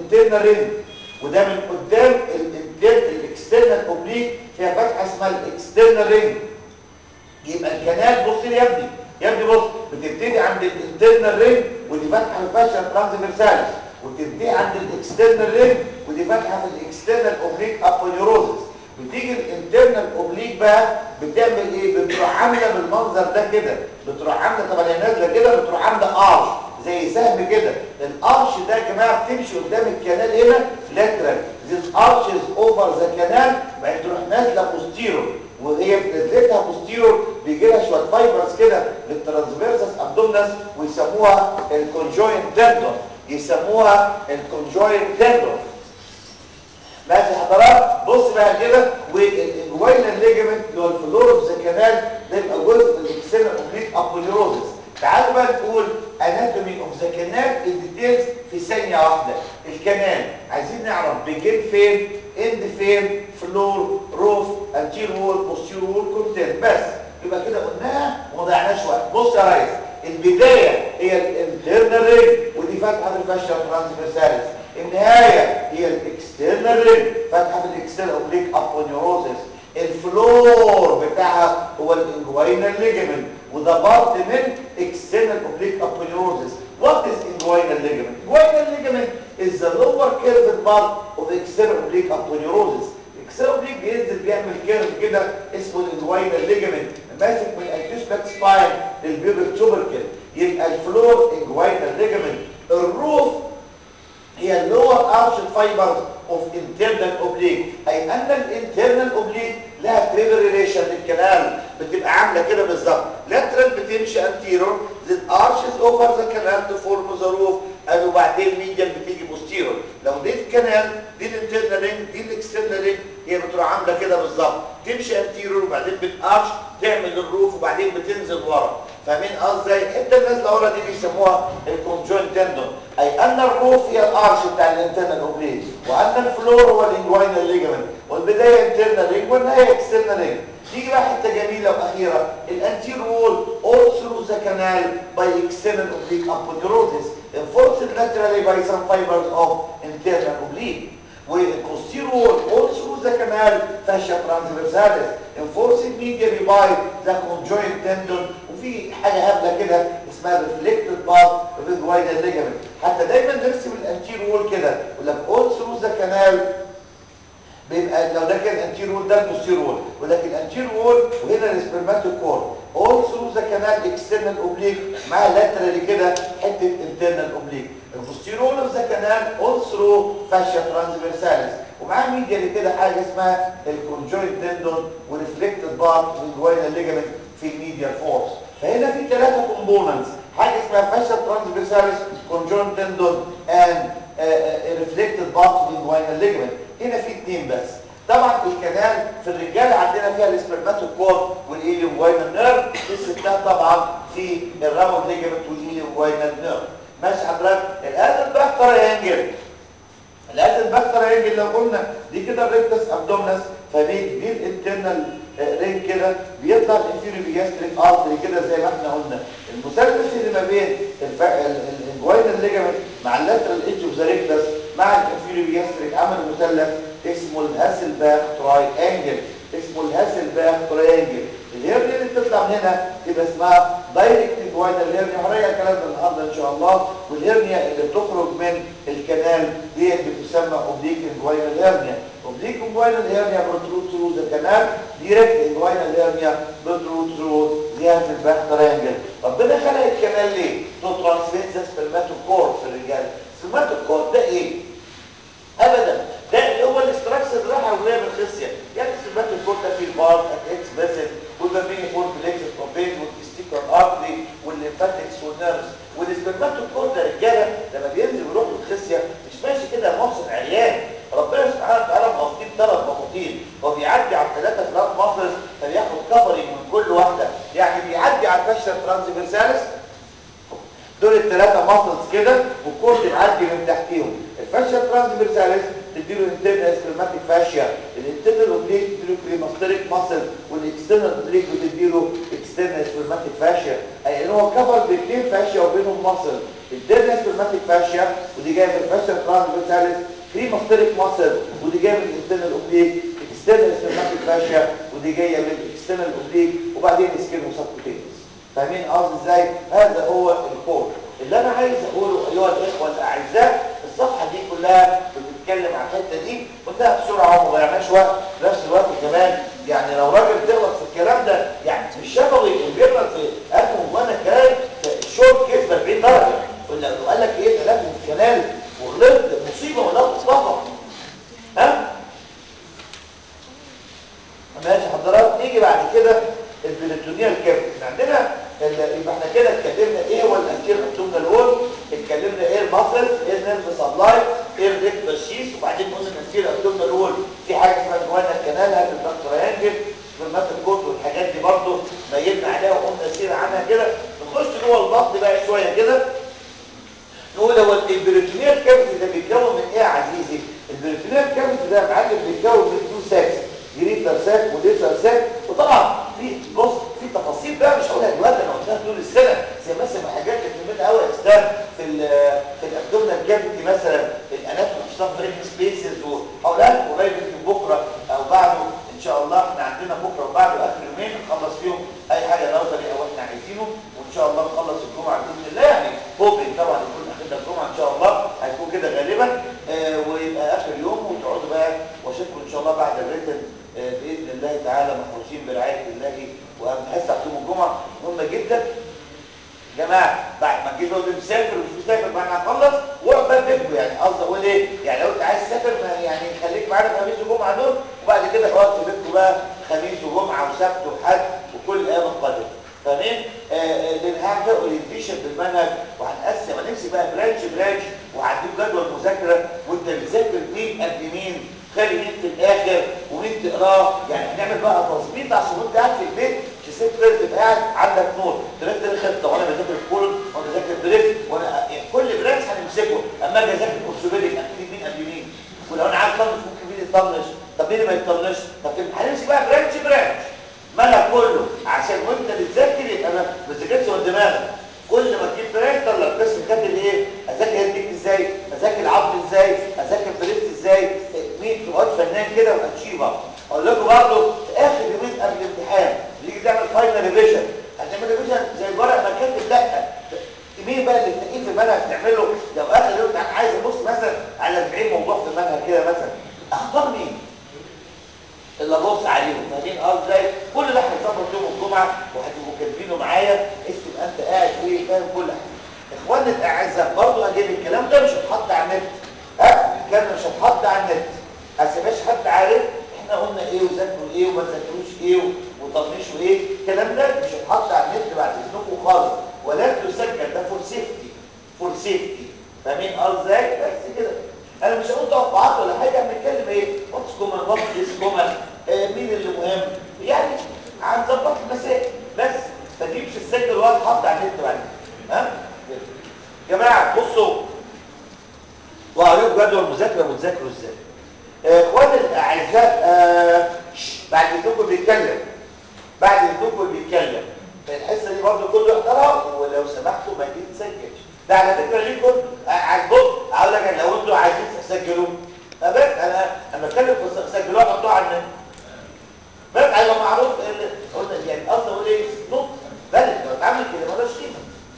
الانترنال رينج وده من قدام الاكسترنال اوبليك فيها فتحه اسمها الاكسترنال رينج يبقى الكنال بص لي يا ابني يا ابني بص بتبتدي عند الانترنال رينج ودي فتحه في الفاشيا ترانسفيرساليس وتبتدي عند الاكسترنال رينج ودي فتحه في الاكسترنال اوبليك ابونيوروزس بتيجي الانترنال اوبليك بقى بتعمل ايه بتروح عامله بالمنظر ده كده بتروح عامله طبعا هي نازله كده بتروح عامله ارش زي سهم كده الارش ده يا جماعه بتمشي قدام الكنال هنا لاترال this arch is over the canal بعدين تروح نازله بوستيرو وهي في نزلتها بوستيرو بيجي لها شويه فايبرز كده للترانسفيرسس ابدومنس ويسموها الكونجوين تندون يسموها الكونجوين تندون ماشي حضرات بص بقى كده والجوينال ليجمنت اللي هو الفلور اوف ذا كانال ده يبقى جزء من الاكسنال اوبليك ابوليروزس تعالوا بقى نقول اناتومي اوف ذا كانال الديتيلز في ثانيه واحده الكانال عايزين نعرف بيجين فين اند فين فلور روف انتير وول بوستير وول كونتنت بس يبقى كده قلناها وما ضيعناش وقت بص يا ريس البدايه هي الانترنال رينج ودي فتحه الفاشيا ترانسفيرساليس النهايه هي الاكسترنال رينج فتحه الاكسترنال اوبليك ابونيوروزس الفلور بتاعها هو الانجوينال ليجمنت وده بارت من external oblique aponeurosis. What is inguinal ligament? Inguinal ligament is the lower curved part of the external oblique aponeurosis. external oblique بينزل بيعمل كيرف كده اسمه الانجوينال ليجمنت ماسك من الانتيسباك سباين للبيوبك توبركل يبقى الفلور انجوينال ليجمنت الروف هي اللور ارش فايبرز اوف انترنال اوبليك اي ان الانترنال اوبليك لها تريبل ريليشن للكنال بتبقى عامله كده بالظبط لاترال بتمشي انتيرور then arches over the canal to form the roof وبعدين ميديال بتيجي بوستيرور لو دي الكنال دي الانترنال رينج دي الاكسترنال رينج هي بتروح عامله كده بالظبط تمشي انتيرور وبعدين بتارش تعمل الروف وبعدين بتنزل ورا فاهمين قصدي الحته اللي نازله ورا دي بيسموها الكونجوين تندون اي ان الروف هي الارش بتاع الانترنال اوبليك وان الفلور هو الانجوينال ليجمنت والبدايه انترنال رينج والنهايه اكسترنال رينج تيجي بقى حته جميله واخيره الانتير وول all through the canal by external oblique aponeurosis enforced laterally by some fibers of internal oblique والposterior wall all through the canal fascia transversalis enforced medially by the conjoint tendon وفي حاجه هبله كده اسمها reflected part of the guidal ligament حتى دايما نرسم الانتير وول كده يقول لك all through the canal بيبقى لو ده كان انتير وول ده البوستير وول ولكن الانتير وول وهنا السبرماتيك كور اول ثرو ذا كانال اكسترنال اوبليك مع لاترالي كده حته انترنال اوبليك البوستير وول اوف ذا كانال اول ثرو فاشيا ترانسفيرساليس ومعاه ميديالي كده حاجه اسمها الكونجوينت تندون وريفلكتد بارت والجوينال ليجامنت في الميديال فورس فهنا في ثلاثه كومبوننتس حاجه اسمها فاشيا ترانسفيرساليس كونجوينت تندون اند ريفلكتد بارت والجوينال ليجامنت هنا في اثنين بس طبعا الكنال في الرجال عندنا فيها الاسبرماتوكور والايليوم واينال نيرف في الستات طبعا في الراوند ليجمنت والايليوم واينال نيرف ماشي حضرتك الازل باكتر ينجل الازل باكتر ينجل لو قلنا دي كده الريكتس ابدومنس فدي دي الانترنال رين كده بيطلع الانفيريو بيجاستريك ارتري كده زي ما احنا قلنا المثلث اللي ما بين الجوينال ليجمنت مع اللاترال ايدج اوف ذا ريكتس مع الانفيريو بيجاستريك عمل مثلث اسمه الهاسلباك تراي انجل اسمه الهاسلباك تراي انجل الهيرنيا اللي بتطلع من هنا تبقى اسمها دايركت جوينال هيرنيا هنراجع الكلام ده النهارده ان شاء الله والهيرنيا اللي بتخرج من الكنال دي بتسمى اوبليك جوينال هيرنيا اوبليك جوينال هيرنيا بتروت ثرو ذا كانال دايركت جوينال هيرنيا بتروت ثرو ذا هاسلباك تراي انجل ربنا خلق الكنال ليه؟ تو ترانسميت ذا سبرماتوكور في الرجال السبرماتوكور ده ايه؟ ابدا ده اللي هو الاستراكشر اللي راح اوليه بالخصيه يعني سبات الكورتا في البارت اكس باسل والبابيني فور بليكس بروبيز والتستيكر ارتري والليمفاتكس والنيرفز والسبرماتوكور ده رجاله لما بينزل ويروح بالخصيه مش ماشي كده محسن عريان ربنا سبحانه وتعالى مغطيه بثلاث مخاطين هو بيعدي على الثلاثه فلات ماسلز فبياخد كفرنج من كل واحده يعني بيعدي على الفاشيا ترانسفيرساليس دول الثلاثه ماسلز كده والكورد معدي من تحتيهم الفاشيا ترانسفيرساليس تديله انترنال سبرماتيك فاشيا الانترنال اوبليك تديله كريماستريك ماسل والاكسترنال اوبليك بتديله اكسترنال سبرماتيك فاشيا اي ان هو كفر باثنين فاشيا وبينهم مصل الانترنال سبرماتيك فاشيا ودي جايه من الفاشيا ترانس فيتاليس كريماستريك ماسل ودي جايه من الانترنال اوبليك اكسترنال سبرماتيك فاشيا ودي جايه من الاكسترنال اوبليك وبعدين سكين وسبكوتينس فاهمين قصدي ازاي هذا هو الكود اللي انا عايز اقوله ايها الاخوه الاعزاء الصفحه دي كلها بتتكلم عن الحته دي قلناها بسرعه وما ضيعناش وقت في نفس الوقت كمان يعني لو راجل تغلط في الكلام ده يعني مش شفوي اللي بيغلط في قلبه وانا كلام الشورت كيس 40 درجه ولا لو قال لك ايه كلام من الكلام وغلطت مصيبه ولا مصطفى ها ماشي حضرات نيجي بعد كده البريتونيال كابت احنا عندنا يبقى احنا كده اتكلمنا ايه هو الانتير ابدومينال وول اتكلمنا ايه الماسل ايه النيرف سبلاي ايه الريكتال شيس وبعدين قلنا الانتير ابدومينال وول في حاجه اسمها جوانا الكنال هات البكتريانجل سبرمات الكوت والحاجات دي برضو ميلنا عليها وقلنا سير عنها كده نخش جوه البطن بقى شويه كده نقول هو البريتونيال كافيتي ده بيتكون من ايه يا عزيزي البريتونيال كافيتي ده يا معلم بيتكون من تو ساكس جريتر ساك وليتر ساك وطبعا في بص في تفاصيل بقى مش هقولها دلوقتي انا قلتها طول السنه زي مثلا حاجات كانت مهمه قوي يا استاذ في ال في الابدومينال كافيتي مثلا الاناتومي اشتغل بريك سبيسز وهقولها لكم قريب يمكن بكره او بعده ان شاء الله احنا عندنا بكره وبعده اخر يومين نخلص فيهم اي حاجه نظري او احنا عايزينه وان شاء الله نخلص الجمعه باذن الله يعني هوبين طبعا يكون اخرنا الجمعه ان شاء الله هيكون كده غالبا آه ويبقى اخر يوم وتقعدوا بقى واشوفكم ان شاء الله بعد الريتن باذن الله تعالى محروسين برعايه الله وهنحس يوم الجمعه مهمه جدا يا جماعه بعد ما تجيب اللي مسافر ومش مسافر بعد ما نخلص واقعد بقى بيتكم يعني قصدي اقول ايه يعني لو انت عايز تسافر يعني خليك معانا خميس وجمعه دول وبعد كده اقعد في بيتكم بقى خميس وجمعه وسبت وحد وكل الايام القادمه فاهمين آه لان هعمل اورينتيشن بالمنهج وهنقسم هنمسك بقى برانش برانش وهديك جدول مذاكره وانت بتذاكر مين قد مين خلي مين في الاخر ومين تقراه يعني هنعمل بقى تظبيط عشان وانت قاعد في البيت مش ست تبقى قاعد عندك نور ترتب الخطه وانا بذاكر الكولون وانا بذاكر بريس وانا يعني كل برانش هنمسكه اما اجي اذاكر اورثوبيديك ابتدي مين قبل مين ولو انا عايز اطنش ممكن مين يطنش طب مين ما يطنش طب هنمسك بقى برانش برانش منهج كله عشان وانت بتذاكر يبقى ما بتذاكرش من دماغك كل ما تجيب برانش طلع القسم كاتب ايه اذاكر هيديك ازاي اذاكر العظم ازاي اذاكر بريست ازاي مين تبقاش فنان كده واتشيفر اقول لكم برضه في اخر يومين قبل الامتحان بيجي تعمل فاينل ريفيجن هتعمل ريفيجن زي الورق ما كاتب لا مين بقى اللي تلاقيه في المنهج تعمله لو اخر يوم انا عايز ابص مثلا على 40 موضوع في المنهج كده مثلا اختار مين اللي ابص عليهم فاهمين اه ازاي كل ده هيظبط يوم الجمعه وهتبقوا كاتبينه معايا اسم انت قاعد ايه فاهم كل حاجه اخواننا الاعزاء برضه هجيب الكلام ده مش هتحط على النت ها الكلام مش هتحط على النت عشان مش حد عارف احنا قلنا ايه وذاكروا ايه وما ذاكروش ايه وطنشوا ايه الكلام ده مش هتحط على النت بعد اذنكم خالص ولا تسجل ده فور سيفتي فور سيفتي فاهمين اه ازاي بس كده انا مش هقول توقعات ولا حاجه بنتكلم ايه واتس كومن واتس ديس كومن مين اللي مهم يعني هنظبط المسائل بس فدي مش السجل ولا تحط على النت بعد ها يا جماعه بصوا وهوريكم جدول مذاكره وتذاكروا ازاي اخواني الاعزاء آه بعد اذنكم بيتكلم بعد اذنكم بيتكلم الحصه دي برضه كله يحضرها ولو سمحتوا ما تتسجل ده على فكره ليكم عجبكم اقول لك لو انتوا عايزين تسجلوه بس انا انا بتكلم في سجلوها حطوها على النت بس هيبقى معروف قلنا يعني قصدي اقول ايه نقطه بلد لو اتعمل كده مالهاش قيمه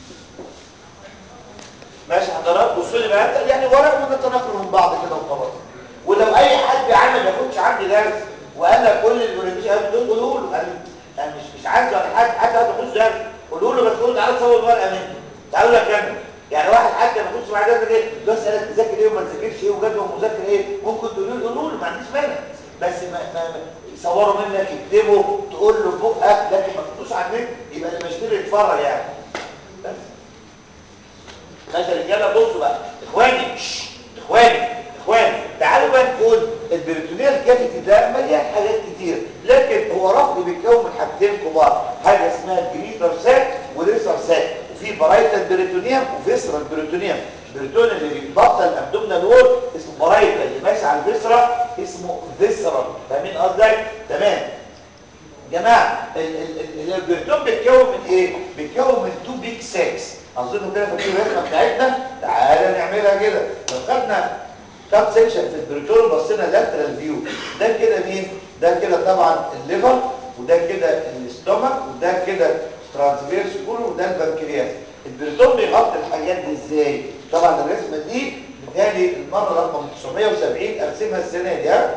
ماشي حضرات بصوا لي بقى يعني ورق ونتناقل من بعض كده وخلاص ولو اي حد عمل ما ياخدش عندي درس وقال لك كل الاورينتيشن دول قولوا له انا انا مش مش عايز ولا حد حد ياخد درس قولوا له بس قولوا تعالى صور الورقه مني تعالوا لك انا يعني واحد حتى ما ياخدش معاه درس كده ده اسالك تذاكر ايه وما تذاكرش ايه وجدول مذاكر ايه ممكن تقولوا له قولوا له ما عنديش مانع بس ما, ما يصوروا منك يكتبوا تقول له بقك لكن ما تحطوش على النت يبقى اللي بيشتري يتفرج يعني بس ماشي يا رجاله بصوا بقى اخواني اخواني اخواني تعالوا بقى نقول البريتونيال كافيتي ده مليان حاجات كتير لكن هو رفض بيتكون من حاجتين كبار حاجه اسمها الجريتر ساك وليسر ساك وفي برايتال بريتونيوم وفيسرال بريتونيوم البريتون اللي بيبطل الابدومينال وول اسمه برايتال اللي ماشي على الفيسرا اسمه فيسرال فاهمين قصدي تمام جماعه البريتون بيتكون من ايه بيتكون من تو بيج ساكس اظن كده فاكرين الرسمه بتاعتنا تعالى نعملها كده لو خدنا كاب سيكشن في البريتون بصينا لاترال فيو ده كده مين ده كده طبعا الليفر وده كده الاستومك وده كده ترانسفيرس كله وده البنكرياس البريتون بيغطي الحاجات دي ازاي طبعا الرسمه دي بتهيألي المره رقم 970 ارسمها السنه دي ها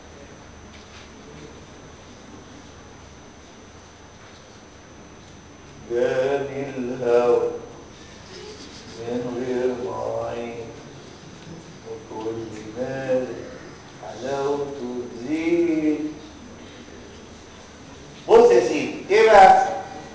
جاني الهوى من غير معين وكل مال حلاوته تزيد بص يا سيدي ايه بقى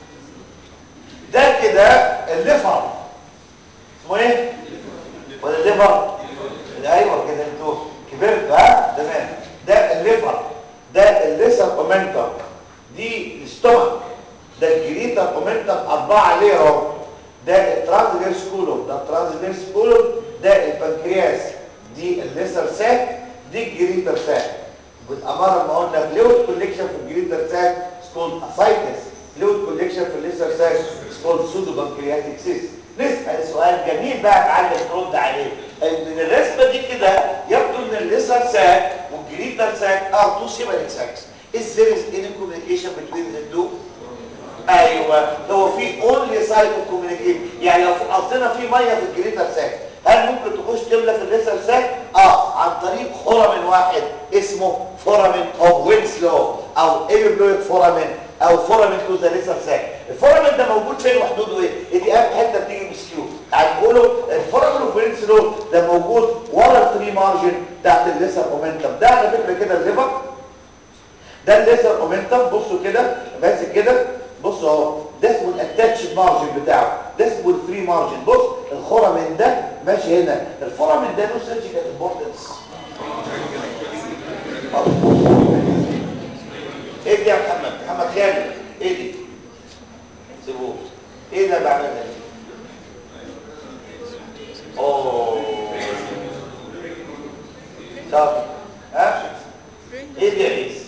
ده كده الليفر اسمه ايه ولا الليفر ايوه كده انتوا كبرت ها تمام ده الليفر ده الليسر اومنتم دي الاستومك ده الجريتر اومنتم اربعه ليه اهو ده الترانسفيرس كولوم ده الترانسفيرس كولوم ده البنكرياس دي الليسر ساك دي الجريتر ساك بالاماره ما قلنا فلويد كوليكشن في الجريتر ساك سكول اسايتس فلويد كوليكشن في الليسر ساك سكول سودو بنكرياتيك سيست نسال سؤال جميل بقى معلم ترد عليه من الرسمه دي كده يبدو ان الليسر ساك والجريتر ساك ار تو سيبريك ساكس is there is any communication between the two ايوه هو في اونلي سايت اوف كوميونيكيشن يعني لو في قصدنا في ميه في الجريتر ساك هل ممكن تخش تملى في الليسر ساك اه عن طريق فورامين واحد اسمه فورامين اوف وينسلو او ايبلويد فورامين او فورامين تو ذا ليسر ساك الفورامين ده موجود فين وحدوده ايه دي اهم حته بتيجي مسكيو هنقوله الفورامين اوف وينسلو ده موجود ورا الفري مارجن بتاعت الليسر اومنتم ده على فكره كده الليفر ده الليسر اومنتم بصوا كده ماسك كده بص اهو ده اسمه الاتاتش مارجن بتاعه ده اسمه الفري مارجن بص الخرمين ده ماشي هنا الفرامين ده له سيرجيكال امبورتنس ايه دي يا محمد محمد خالد ايه دي سيبوه ايه اللي بعملها دي اوه طب ها ايه دي يا ريس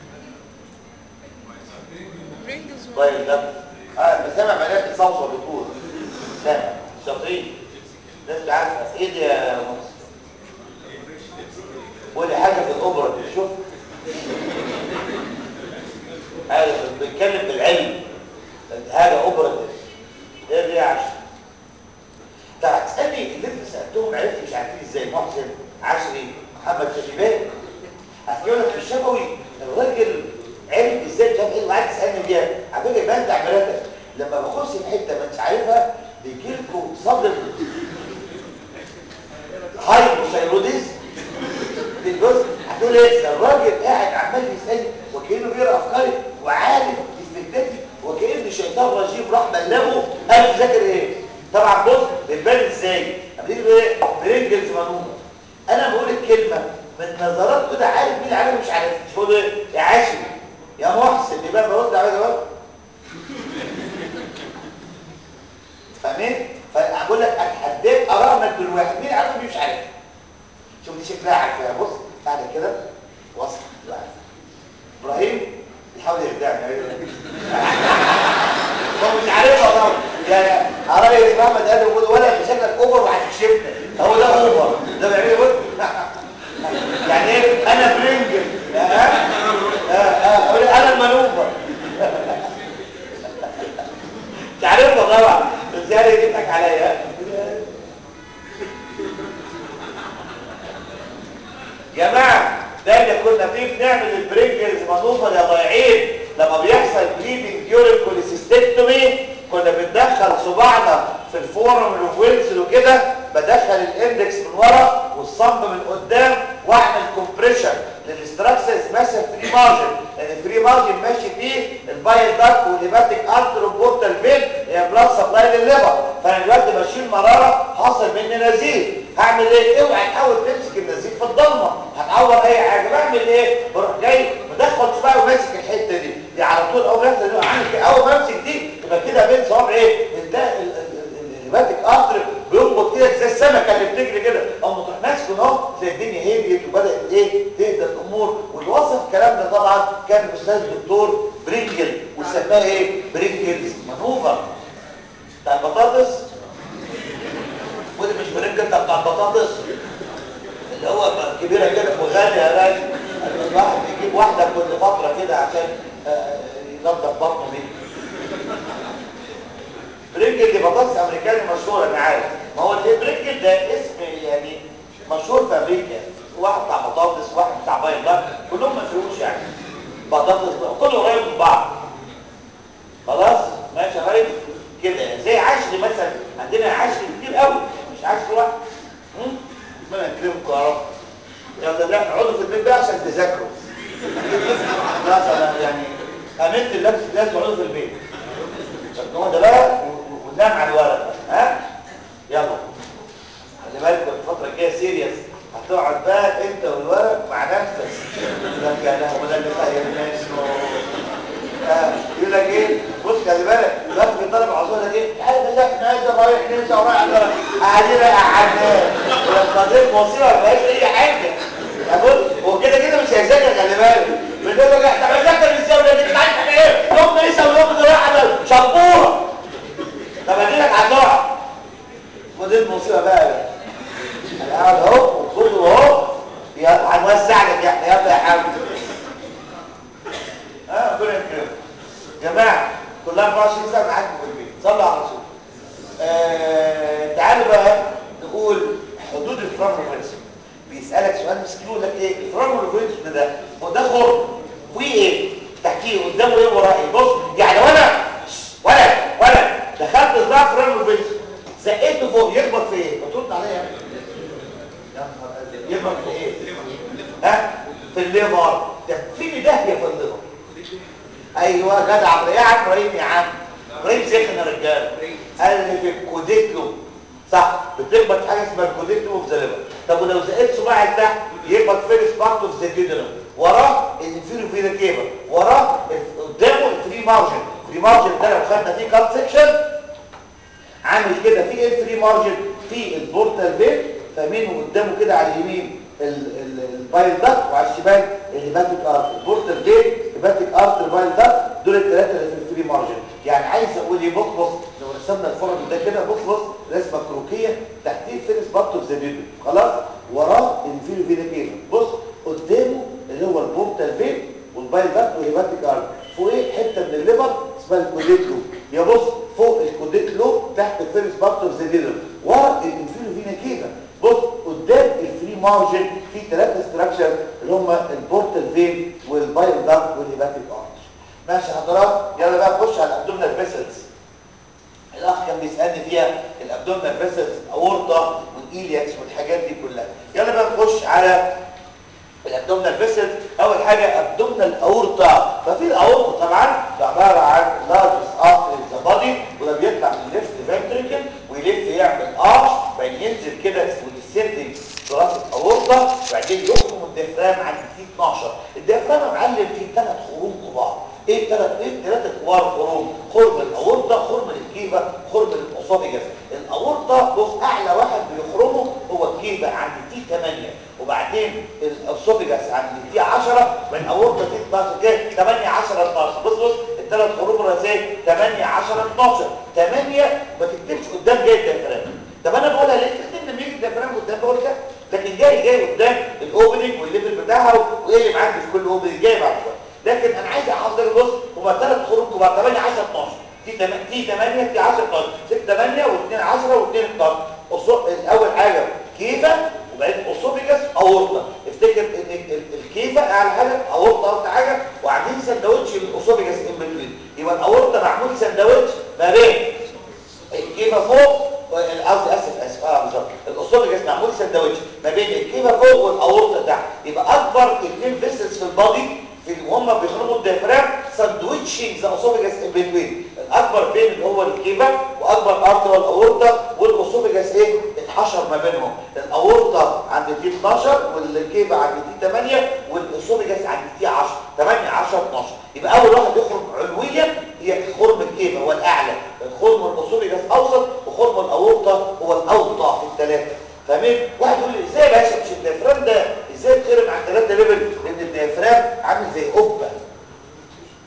طيب ده اه بسامع بنات بتصوصو بتقول سامع شاطرين ناس عارفه ايه دي يا مصر قولي حاجه في الاوبرا دي شوف حاجه بنتكلم بالعلم حاجه اوبرا دي ايه دي يا عشر طب هتسالني اللي انت سالتهم عرفت مش عارفين ازاي محسن عشري محمد شفيبان هتقول لك في الشفوي الراجل عرف ازاي مش عارف ايه وقعد تسالني بيها على فكره يبان تعبيراتك لما بخش في حته ما انتش عارفها بيجي لكم صدر هايبوثايروديزم بص هتقول ايه ده الراجل قاعد عمال يسالني وكانه بيقرا افكاري وعارف استنتاجي وكان شيطان رجيم راح بلغه قال ذاكر ايه طبعا بص بتبان ازاي اما تيجي تقول ايه برينجلز منومه انا بقول الكلمه من نظرات كده عارف مين عارف مش عارف مش بقول ايه يا عاشر يا محسن يبقى برد على جواب فاهمين فاقول لك اتحداك اراء من الواحد مين عارف مين مش عارف شوف دي شكلها عارفها بص قاعده كده وصل ابراهيم بيحاول يخدعني هو مش عارفها طبعا يعني عربي محمد قال له ولا شكلك اوفر وهتكشفنا هو ده اوفر ده بيعمل ايه يعني ايه انا برنجل ها ها اقول انا المنوفر مش عارفها طبعا بس يعني جبتك عليا جماعه ده اللي كنا فيه بنعمل البرينجلز مانوفر يا ضايعين لما بيحصل بليدنج ديورنج كوليسيستكتومي كنا بندخل صباعنا في الفورم الويلسل وكده بدخل الاندكس من ورا والصمب من قدام واعمل كومبريشن للاستراكشرز ماشيه فري مارجن لان الفري مارجن ماشي فيه البايل داكت والهيباتيك ارتر بورتال فين هي بلاد سبلاي للليفر فانا دلوقتي بشيل مراره حاصل مني نزيف هعمل ايه اوعى تحاول تمسك النزيف في الضلمه هتعور اي حاجه بعمل ايه بروح جاي مدخل صباعي وماسك الحته دي دي على طول اول ما يحصل عامل كده اول ما امسك دي تبقى كده بين صوابع ايه ده الهيباتيك ارتر بينبض كده زي السمكه اللي بتجري كده او ما تروح ماسكه اهو تلاقي الدنيا هديت وبدات ايه تهدى الامور واللي وصف الكلام ده طبعا كان الاستاذ الدكتور برينجل بنسميها ايه برينجلز مانوفر بتاع البطاطس ودي مش برينجل بتاع البطاطس اللي هو كبيره كده وغاليه يا باشا الواحد بيجيب واحده كل فتره كده عشان آه، ينظف بطنه بيه برينجل دي بطاطس امريكاني مشهور انا عارف ما هو البرينجل ده اسم يعني مشهور في امريكا واحد بتاع بطاطس واحد بتاع بايضات كلهم ما فيهوش يعني بطاطس كله قريب من بعض خلاص ماشي يا ريس كده زي عشر مثلا عندنا عشر كتير قوي مش عشر واحد امم ربنا يكرمكم يا رب يلا لا اقعدوا في البيت بقى عشان تذاكروا خلاص انا يعني امنت اللبس لازم اقعدوا في البيت هو ده بقى و- و- وننام على الورق بقى ها يلا خلي بالكم الفتره الجايه سيريس هتقعد بقى انت والورق مع نفسك لك يا لهوي ده اللي خير منه آه، يقول لك ايه بص خلي بالك دلوقتي بيطلب عذور لك ايه انا ده نازل رايح نازل رايح على قاعدين قاعدين ولما تضيف مصيبه ما فيهاش اي حاجه يا بص هو كده كده مش هيذاكر خلي بالك بيقول له طب هيذاكر ازاي ولا انت عارف احنا ايه يوم لسه ويوم ده رايح على شبوره طب اديلك هتقع ودي المصيبه بقى يا انا قاعد اهو وكله اهو يلا هنوسع لك احنا يلا يا حبيبي اه ربنا يكرمك جماعه كلها 24 ساعه معاكم في البيت صلوا على الرسول آه تعالوا بقى نقول حدود الفرامولوفينسم بيسالك سؤال مسكين يقول لك ايه الفرامولوفينسم ده هو ده خرم فيه ايه تحتيه قدامه ايه وراه ايه بص يعني وانا ولا ولا دخلت زراعه فرامولوفينسم زقيته فوق يخبط في ايه بترد عليا يا نهار ازرق يخبط في ايه ها في الليفر ده في داهيه في الليفر ايوه جدع يا عم ابراهيم يا عم ابراهيم سخن يا رجاله قال لي في الكوديكلو صح بتخبط في حاجه اسمها الكوديكلو في زلبه طب ولو زقيت صباعك تحت يخبط فيرس بارت اوف ذا ديودرم وراه الانفيرو فينا كيبا وراه ال- قدامه الفري مارجن الفري مارجن ده لو خدنا فيه كات سكشن عامل كده في ايه الفري مارجن في البورتال فين فمنه قدامه كده على اليمين ال- ال- البايل داكت وعلى الشمال الهيباتيك ارت البورتال فين هيباتيك ارت البايل داكت دول الثلاثه اللي في الفري مارجن يعني عايز اقول ايه بص بص لو رسمنا الفورم ده كده بص بص رسمه كروكيه تحتيه فيرس بارت اوف ذا بيبي خلاص وراه الانفيريو فينا كيفا بص قدامه اللي هو البورتال فين والبايل داكت والهيباتيك ارت فوقيه حته من الليفر اسمها الكوديت لوب يا بص فوق الكوديت لوب تحت الفيرس بارت اوف ذا ليفر ورا الانفيريو فينا كيفا بص قدام الفري مارجن في ثلاثه ستراكشر اللي هم البورتال فين والبايل داكت والهيباتيك ارت ماشي حضرات يلا بقى نخش على الابدومينال فيسلز الاخ كان بيسالني فيها الابدومينال فيسلز الاورطه والايلياكس والحاجات دي كلها يلا بقى نخش على الابدومينال فيسلز اول حاجه ابدومينال اورطه ففي الاورطه طبعا ده عباره عن لارجست ارتري ذا بادي وده بيطلع من الليفت فنتريكل ويلف يعمل ارش بعدين ينزل كده ويسد راس الاورطه بعدين يخرم الديافرام عند تي 12 الديافرام يا معلم فيه ثلاث خروم كبار ايه الثلاث ايه الثلاثه كبار خروم خرم الاورطه خرم الكيفه خرم الاسوفيجاس الاورطه بص اعلى واحد بيخرمه هو الكيفه عند تي 8 وبعدين الاسوفيجاس عند تي 10 من الاورطه تي 12 كده 8 10 12 بص بص الثلاث خروم الرئيسيه 8 10 12 8 ما تكتبش قدام جاي الديافرام طب انا بقولها ليه تكتب لما يجي الديافرام قدام بقول كده لكن جاي جاي قدام الاوبننج والليفل بتاعها وايه اللي معدي في كل اوبننج جاي بعد شويه لكن انا عايز احضر بص هما ثلاث خروج كبار 8 10 12 تي 8 تي 8 تي 10 12 6 8 و2 10 و2 12 أصو- الاول حاجه كيفه وبعدين اسوفيجاس اورطه افتكر ان ال- الكيفه اعلى حاجه اورطه اكتر حاجه وعاملين سندوتش للاسوفيجاس ان بتوين يبقى الاورطه معمول سندوتش ما بين الكيفه فوق قصدي اسف اسف اه بالظبط الاسوفيجاس معمول سندوتش ما بين الكيفه فوق والاورطه تحت يبقى اكبر اثنين فيسلز في البادي في وهم بيخرجوا الديافرام ساندويتشنج ذا اسوفيجاس ان بتوين الاكبر فين اللي هو الكيفه واكبر ارتر الاورطه والاسوفيجاس ايه اتحشر ما بينهم الاورطه عند تي 12 والكيفه عند تي 8 والاسوفيجاس عند تي 10 8 10 12 يبقى اول واحد يخرج علويا هي خرم الكيفه هو الاعلى خرم الاسوفيجاس اوسط وخرم الاورطه هو الاوطى في الثلاثه فاهمين واحد يقول لي ازاي يا باشا مش الديافرام ده ازاي تخرم عن ثلاثه ليفل لان الديافرام عامل زي قبه انتوا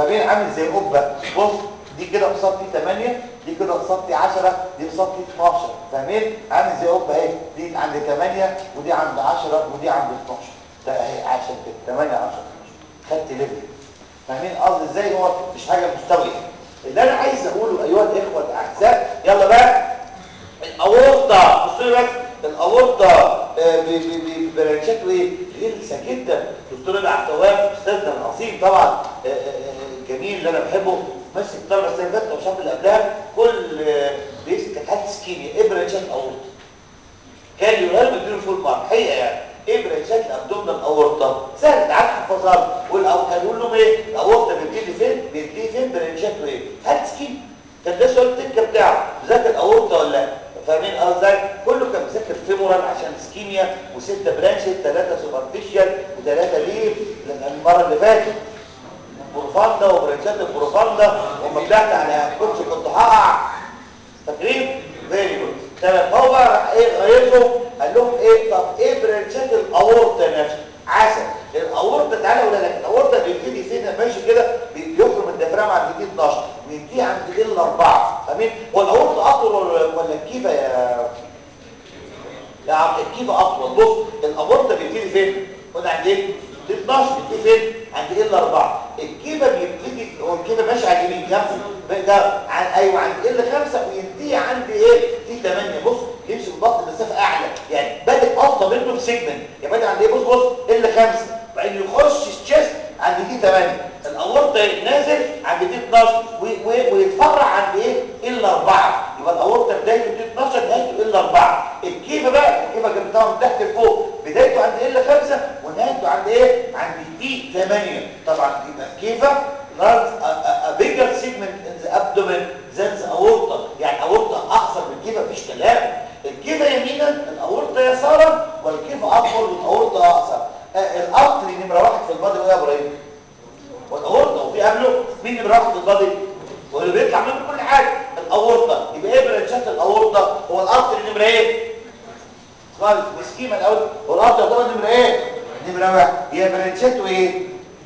فاهمين عامل زي قبه بص دي كده قصادتي 8 دي كده قصادتي 10 دي قصادتي 12 فاهمين عامل زي قبه اهي دي عند 8 ودي عند 10 ودي عند 12 ده اهي عشان كده 8 10 12 خدت ليفل فاهمين قصدي ازاي هو مش حاجه مستويه اللي انا عايز اقوله ايها الاخوه الاعزاء يلا بقى الاورطه بصوا لي بس الاورطه برانشاته ايه غلسه جدا دكتور العفواف استاذنا العظيم طبعا آه، آه، آه، جميل اللي انا بحبه ماسك الطلبه السنه اللي فاتت وشاب اللي قبلها كل آه، بيس كانت حاله سكيميا ايه برانشات الاورطه كان يقال بيديله فول مارك حقيقه يعني ايه برانشات الابدومينال اورطه سهل تعال حفظها والأو كان يقول لهم ايه الاورطه بيبتدي فين بيبتدي فين برانشاته ايه هات سكيم كان ده سؤال التكه بتاعه ذاكر الاورطه ولا لا فاهمين قصدي كله كان مذاكر فيمورال عشان سكيميا وسته برانشز ثلاثه سوبرفيشال وثلاثه ليف المره اللي فاتت بروفاندا وبرانشات البروفاندا وما طلعت على كنت كنت هقع فاكرين فيري جود تمام هو بقى راح ايه غيرهم قال لهم ايه طب ايه برانشات الاورطه نفسه عسل الاورطه تعالى اقول لك الاورطه بيبتدي فين ماشي كده بي- بيخرم الديافرام عند دي 12 وينتهي عند دي الاربعه فاهمين هو الاورطه اطول ولا ولا الكيفه يا يا عم الكيفه اطول بص الاورطه بيبتدي فين قلنا عند ايه دي 12 بيبتدي فين عند ايه الاربعه الكيفه بيبتدي هو الكيفه ماشي على اليمين جنبه ده عن ايوه عند ال 5 وينتهي عند ايه دي 8 بص يمشي ببطء مسافه اعلى يعني بادئ افضل منه بسيجمنت يعني بادئ عند ايه بص بص ال 5 بعدين يخش الشيست عند دي 8 الاورطه نازل عند دي 12 و- و- ويتفرع عند ايه ال 4 يبقى الاورطه بدايته دي 12 نهايته ال 4 الكيفه بقى الكيفه جبتها من تحت لفوق بدايته عند ال 5 ونهايته عند ايه عند دي 8 طبعا يبقى الكيفه runs a, a, a bigger segment in the abdomen than the aorta يعني aorta اقصر من الكيفه مفيش كلام الكيفه يمينا الاورطه يسارا والكيفه اطول والاورطه اقصر آه، الارتري نمره واحد في البادي هو يا ابراهيم والاورطه وفي قبله مين نمره واحد في البادي واللي بيطلع منه كل حاجه الاورطه يبقى ايه برانشات الاورطه هو الارتري نمره ايه خالص السكيما الاول هو الارتري طبعا نمره ايه نمره واحد هي برانشاته ايه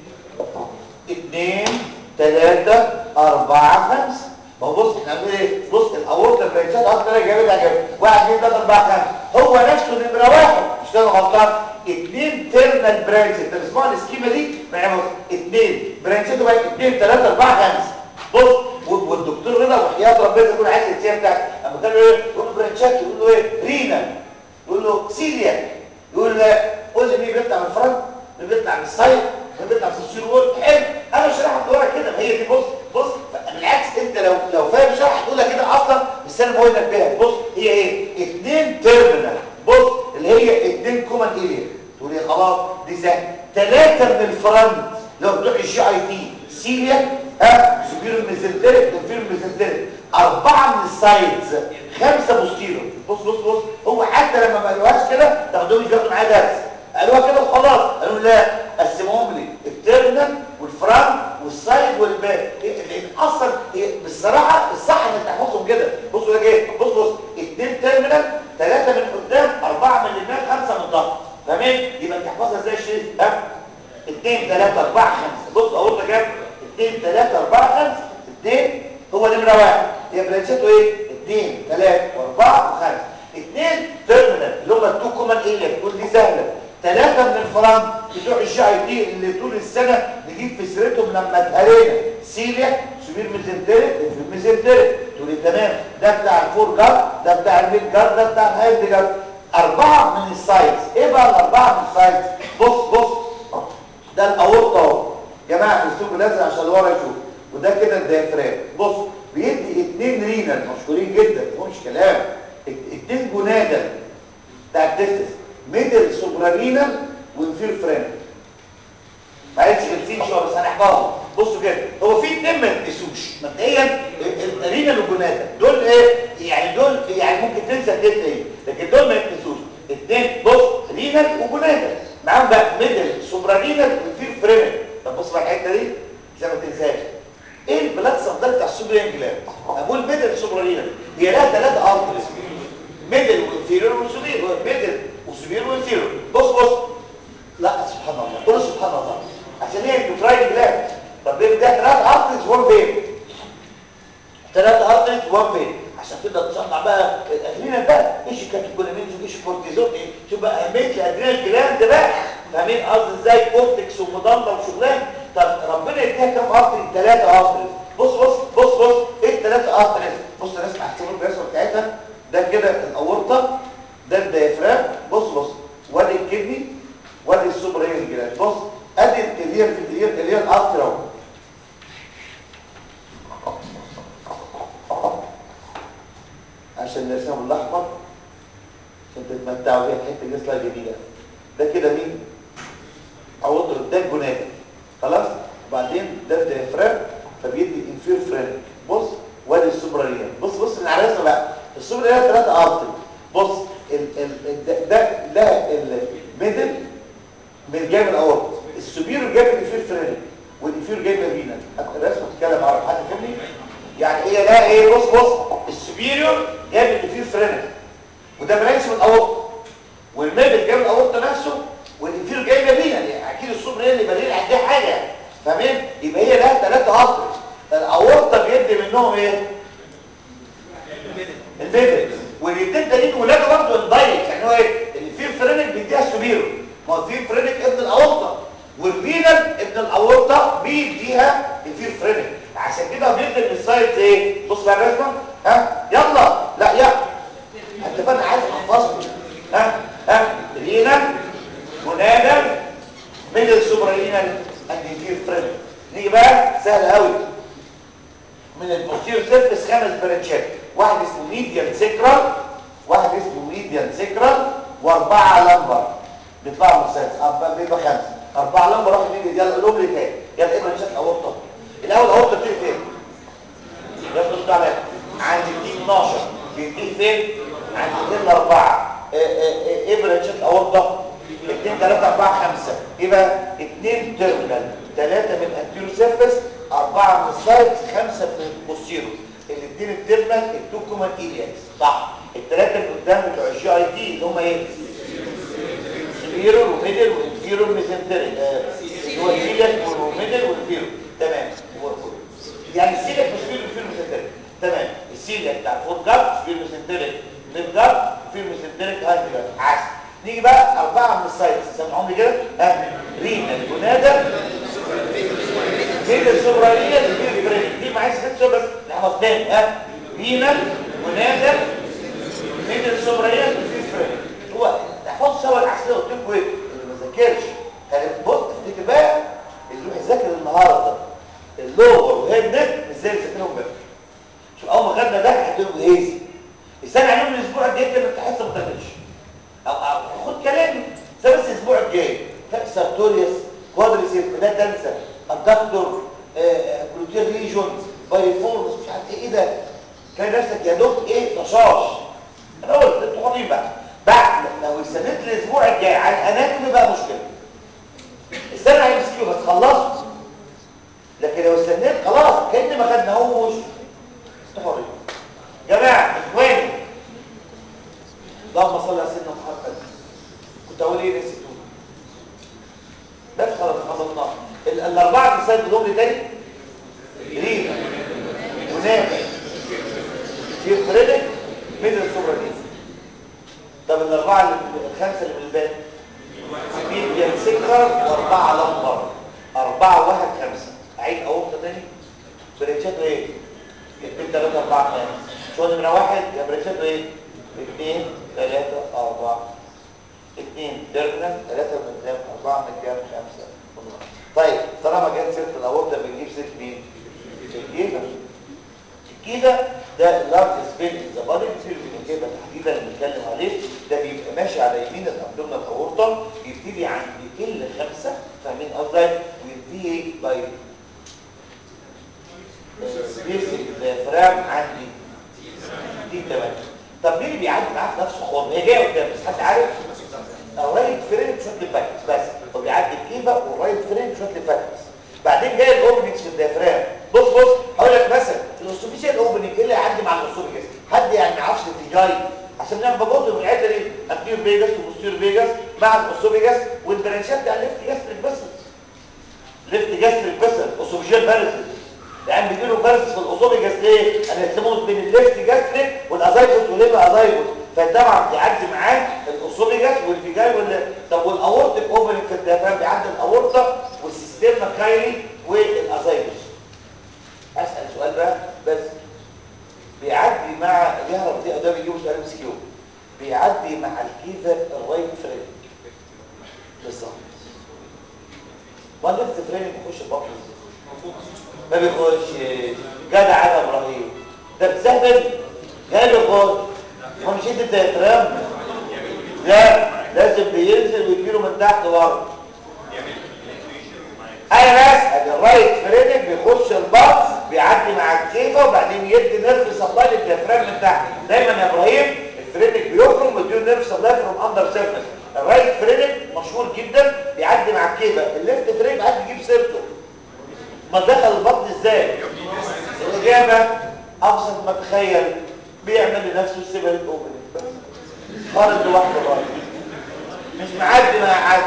اثنين ثلاثة أربعة خمسة ما هو بص احنا هنقول ايه بص الاورطه برانشات اكتر جابتها جابت واحد اثنين ثلاثة أربعة خمسة هو نفسه نمرة واحد مش كده غلطان اثنين تيرنال برانش انت بتسمع السكيما دي معايا بص اثنين برانشات بقى اثنين ثلاثة أربعة خمسة بص و- والدكتور رضا وحياة ربنا يكون عايز الاتيان بتاعته لما كانوا ايه يقول له برانشات يقول له ايه رينا يقول له سيليا يقول له قول لي مين بيطلع من الفرنك مين بيطلع من الصيف مين بيطلع من السير وول حلو انا شرحت لورا كده ما هي دي بص بص بالعكس انت لو لو فاهم شرح تقولها كده اصلا بس انا بقول لك بيها بص هي ايه اثنين تيرمينال بص اللي هي اثنين كومن اريا تقول لي خلاص دي سهل ثلاثه من الفرنك لو بتوع الجي اي تي سيليا ها سوبيرو ميزنتريك وفيرو ميزنتريك اربعه من السايدز خمسه بوستيرو بص بص بص هو حتى لما ما قالوهاش كده تاخدوه مش بياخدوا معايا درس قالوها كده وخلاص قالوا لا قسموهم لي التيرمينال والفرانك والسايد والباك لان اصلا هي بصراحه الصح انك تحفظهم كده بصوا ده ايه بص بص اثنين تيرمينال ثلاثه من قدام اربعه من اليمين خمسه من الظهر تمام يبقى تحفظها ازاي الشيء ها 2 3 4 5 بص اقول لك كام 2 3 4 5 2 هو نمره واحد هي برانشاته ايه 2 3 و4 و5 2 تيرمينال اللي هم التو كومن اريا تقول دي سهله ثلاثه من الفرنك بتوع الجي اي تي اللي طول السنه نجيب في سيرتهم لما اتهرينا سيليا سمير ميزنتريك وفي ميزنتريك تقول لي تمام ده بتاع الفور جارد ده بتاع الميد جارد ده بتاع الهايند جارد اربعه من السايدز ايه بقى الاربعه من السايدز بص بص ده الاورطه اهو يا جماعه الاسلوب الازرق عشان اللي ورا يشوف وده كده الديافرام بص بيدي اتنين رينال مشهورين جدا مش كلام ات- اتنين جنادا بتاع التستس ميدل سوبرارينال وانفير فرينال معلش غلسين شويه بس هنحفظهم بصوا كده هو في اتنين ما يتنسوش مبدئيا الرينال والجنادا دول ايه يعني دول يعني ممكن تنسى اتنين تاني لكن دول ما يتنسوش اتنين بص رينال وجنادا معاهم بقى ميدل سوبرارينال وانفير فرينال طب بص بقى الحته دي عشان ما تنساش ايه البلاد سبلاي بتاع السوبرين جلاند اقول ميدل سوبرارينال هي لها ثلاثه ارتريز ميدل وانفيريور وسوبير ميدل وسوبير وانفيريور بص بص لا سبحان الله قول سبحان الله عشان هي البفراين جلاند طب ايه ده ثلاث ارتريز وان فين ثلاث ارتريز وان فين عشان تقدر تصنع بقى الادرينال بقى ايش كاتيكولامينز وايش كورتيزون ايه شوف بقى اهميه الادرينال جلاند بقى فاهمين قصدي ازاي كورتكس ومضله وشغلان طب ربنا يديها كام ارتريز ثلاثه ارتريز بص بص بص بص ايه الثلاثه ارتريز بص الرسمه احسبوا الرسمه بتاعتها ده كده الاورطه ده الديافرام بص بص وادي الكدني وادي السوبرين جلاند بص ادي اللي هي اللي هي اللي هي الارتر اهو عشان نرسمه بالاحمر عشان تتمتعوا بيها الحته دي اصلها جميله ده كده مين اورطه ده الجناد خلاص وبعدين ده الديافرام فبيدي انفير فرينك بص وادي السوبرين بص بص من على الرسمه بقى السوبرين ثلاثه ارتر بص ال ال ده ده, ده الميدل من جاي من الاورط السوبيرو جاي من الانفير فرينك والانفير جاي من الرينال الرسمه بتتكلم عربي حد فهمني يعني ايه لا ايه بص بص السوبيريور جاي من الانفير فرينك وده برانش من الاورط والميدل جاي من الاورط نفسه والانفير جاي من الرينال يعني اكيد السوبر هي اللي بريل عندها حاجه فاهمين يبقى هي لها ثلاثه ارتر الاورطه بيدي منهم ايه الميدل والاثنين تانيين ولاده برضه اندايركت يعني هو ايه الانفير فرينك بيديها السوبيرو ما هو الانفير فرينك ابن الاورطه والرينال ابن الاورطه بيديها الانفير فرينك عشان كده بيدي من السايدز ايه بص بقى الرسمه ها يلا لا يا انت بقى عايز احفظه ها ها رينال ونادر ميدل سوبرينال انديفير فرينك نيجي بقى سهل قوي من البوستير سيرفيس خمس برانشات واحد اسمه ميديان سيكرال واحد اسمه ميديان سيكرال واربعه لمبر بيطلعوا من السادس اربعه بيبقى خمسه اربعه لمبر واحد ميديان يلا قولهم لي تاني يلا ايه برانشات الاورطه الاول الاورطه بتيجي فين يلا بص على عند دي 12 بينتهي فين عند ال 4 ايه برانشات الاورطه 2 3 4 5 يبقى 2 تيرمينال 3 من الانتيرو سيرفيس 4 من السايد 5 من البوستيرو الاثنين التيرمينال التو كومان ايلياكس صح الثلاثه اللي قدام بتوع الجي اي تي اللي هم ايه سبيرور وميدل وانفيرور ميزنتريك اللي هو السيلياك وميدل وانفيرور تمام يعني السيلياك وسبيرور وانفيرور ميزنتريك تمام السيلياك بتاع الفور جارد سبيرور ميزنتريك ميد جارد انفيرور ميزنتريك هاند جارد عسل نيجي بقى أربعة من السايدز سمعهم لي كده ها رينا جنادة ميدل سوبرانية الفير فريق دي معايا ست بس نحفظ تاني ها رينا جنادة ميدل سوبرانية الفير فريق هو نحفظ سوا العسلية قلت لكم ايه اللي ما ذاكرش يعني بص تفتكر بقى اللي يروح يذاكر النهارده اللور وهي النت مش زي اللي ذاكرهم بقى شوف اول ما خدنا ده هتقول هيزي استنى عليهم الاسبوع الجاي كده انت حاسه ما تاكلش او او خد كلامي ده بس الاسبوع الجاي سارتوريوس كوادريسيف لا تنسى الدكتور كلوتير ريجون بايفورس مش عارف ايه ده تلاقي نفسك يا دوب ايه طشاش انا قلت انتوا حرين بقى بعد لو استنيت الاسبوع الجاي على الاناتومي بقى مشكله استنى على الاسكيو بس خلصت لكن لو استنيت خلاص كاني ما خدناهوش انتوا حرين جماعه اخواني اللهم صل على سيدنا محمد كنت اقول ايه نسيت بس خلاص خلصنا الاربعه في سنه دول تاني رينا ونام في فريدك ميدل سوبرانيز طب الاربعه اللي الخمسه اللي من الباقي ميديان سكرر واربعه لمبر اربعه واحد خمسه اعيد اورطه تاني بريتشاته ايه؟ اتنين تلاته اربعه خمسه شو نمره واحد يا بريتشاته ايه؟ اثنين ثلاثة أربعة اثنين ترمينال ثلاثة من قدام أربعة من قدام خمسة طيب طالما جت سيرة الأورطة بنجيب سيرة مين؟ الكيفة الكيفة ده اللارج سبين ان ذا بادي بيصير من الكيفة تحديدا اللي بنتكلم عليه ده بيبقى ماشي على يمين الأبدومينال أورطة يبتدي عند ال خمسة فاهمين قصدي؟ وينتهي باي سبيسنج ديافرام عندي دي تمام طب مين اللي بيعدي معاه في نفس الخرم هي جايه قدام بس حد عارف رايت فريم شوت لفاكس بس هو بيعدي الكيفه والرايت فريم شوت لفاكس بعدين جاي الاوبننجز في الديافرام بص بص هقول لك مثلا الاوستوفيشال اوبننج ايه اللي هيعدي مع الاوستوفيجاس حد يعني ما يعرفش الاتجاي عشان نعمل بجوز من الحته دي انتير فيجاس وبوستير فيجاس مع الاوستوفيجاس والبرانشات بتاع الليفت جاستريك بس ليفت جاستريك بس اوسوفيجين فارسز لان بيجيله فارسز في الاوسوفيجاس ليه انا يسموه بين الليفت جاستريك والازايبوس والليفر ازايبوس فطبعا بيعدي معاه الاوسوفيجاس والفيجاي وال طب والاورتيك اوبننج في الديافرام بيعدي الاورطه والسيستم كايلي والازايبوس اسال سؤال بقى بس بيعدي مع يهرب دي ده بيجيبوا سؤال مسكيو بيعدي مع الكيفر الرايت فريم بالظبط ما الليفت فريم بيخش البطن ما بيخش جدع انا ابراهيم ده بسهل جاي بيخش ما مش انت الديافرام لا لازم بينزل ويجيله من تحت ورا انا بسال الرايت فرينك بيخش البطن بيعدي مع الكيفه وبعدين يدي نيرف سبلاي للديافرام من تحت دايما يا ابراهيم الفرينك بيخرج ويديله نيرف سبلاي فروم اندر سيرفيس الرايت فرينك مشهور جدا بيعدي مع الكيفه الليفت فرينك بيعدي يجيب سيرته ما دخل البطن ازاي الاجابه ابسط ما تخيل بيعمل لنفسه سيبريت اوبننج خارج لوحده الراجل مش معدي مع حد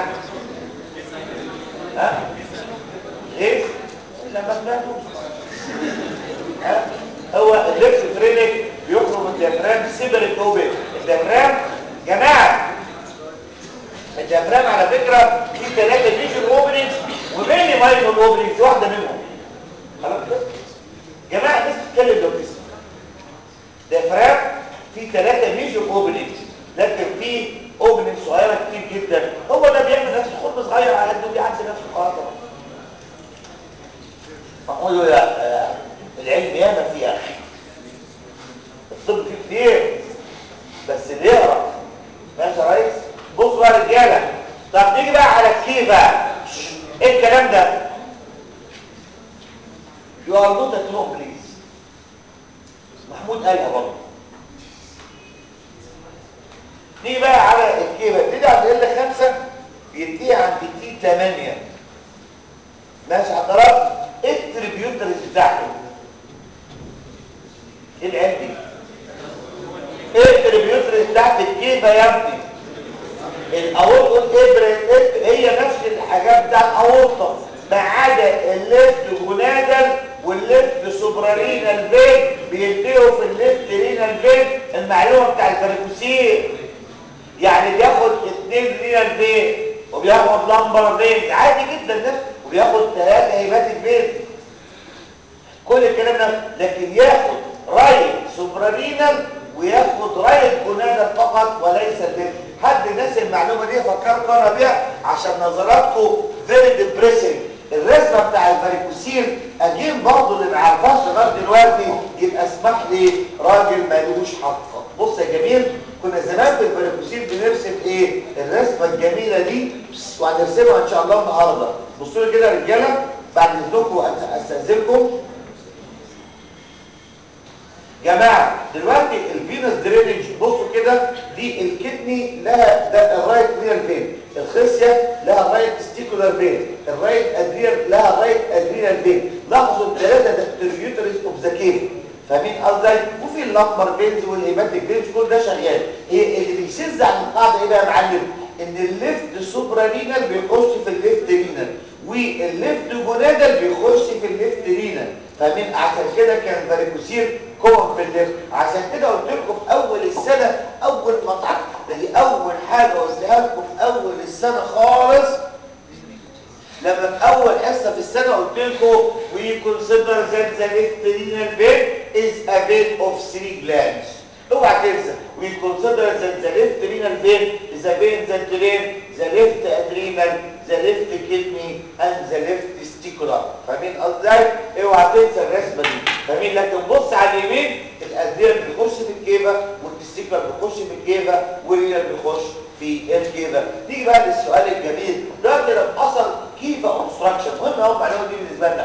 ها ايه لما سمعته ها هو الليفت فرينك بيخرج من الديافرام سيبريت اوبن الديافرام جماعه الديافرام على فكره في ثلاثه فيجن اوبننجز وميني ماينور اوبننجز واحده منهم خلاص كده جماعه الناس بتتكلم لو تسمع ديافرام في ثلاثه فيجن اوبننجز لكن في اوبننج صغيره كتير جدا هو ده بيعمل نفسه خرم صغير على قده بيعدي نفسه خلاص فقول له يا العلم ياما فيه يا اخي الطب فيه كتير بس اللي يقرا ماشي يا ريس بصوا بقى رجاله طب نيجي بقى على الكيفه ايه الكلام ده يو ار نوت ات هوم بليز محمود قالها برضه نيجي بقى على الكيفه ابتدي عند ال 5 بينتهي عند تي 8 ماشي حضرتك التريبيوترز بتاعته ايه العلم دي ايه التريبيوترز بتاعت الكيفه يا ابني الاورطه الابره هي نفس الحاجات بتاع الاورطه ما عدا الليفت جونادال والليفت سوبرارينال فين بينتهوا في الليفت رينال فين المعلومه بتاع الفاريكوسير يعني بياخد اثنين رينال فين وبياخد لمبر فين عادي جدا ده وبياخد ثلاثه هيبات فين كل الكلام ده لكن ياخد رايت سوبرارينال وياخد رايت جونادال فقط وليس الليفت حد الناس المعلومه دي فكرت انا بيها عشان نظراتكم فيري ديبريسنج الرسمه بتاع الفاريكوسيل اجيب برضه اللي ما يعرفهاش لغايه دلوقتي يبقى اسمح لي راجل مالوش حق بص يا جميل كنا زمان في الفاريكوسيل بنرسم ايه الرسمه الجميله دي وهنرسمها ان شاء الله النهارده بصوا لي كده يا رجاله بعد اذنكم استاذنكم جماعه دلوقتي الفينس درينج بصوا كده دي الكدني لها ده الرايت ريال فين الخصيه لها الرايت ستيكولار فين الرايت ادريال لها الرايت ادريال فين لاحظوا الثلاثه ده تريبيوتريز اوف ذا كيف فاهمين قصدي وفي اللمبر فينز والهيباتيك فينز كل ده شغال ايه اللي بيشذ عن القاعده ايه بقى يا معلم ان الليفت سوبرالينال بيخش في الليفت رينال والليفت جونادال بيخش في الليفت رينال فاهمين عشان كده كان فاريكوسير كوم في الليفت عشان كده قلت لكم في اول السنه اول مطعم ده دي اول حاجه قلتها لكم في اول السنه خالص لما في اول حصه في السنه قلت لكم we consider that the left renal vein is a vein of three glands اوعى تنسى we consider that the left renal vein is a vein that drain the left adrenal the left kidney and the left testicular فاهمين قصدي اوعى تنسى الرسمه دي فاهمين لكن بص على اليمين الادرينال بيخش في الكيفه والتستيكولار بيخش في الكيفه والرينال بيخش في الكيفه نيجي بقى للسؤال الجميل دلوقتي لو حصل كيفه اوبستراكشن مهم قوي المعلومه دي بالنسبه لنا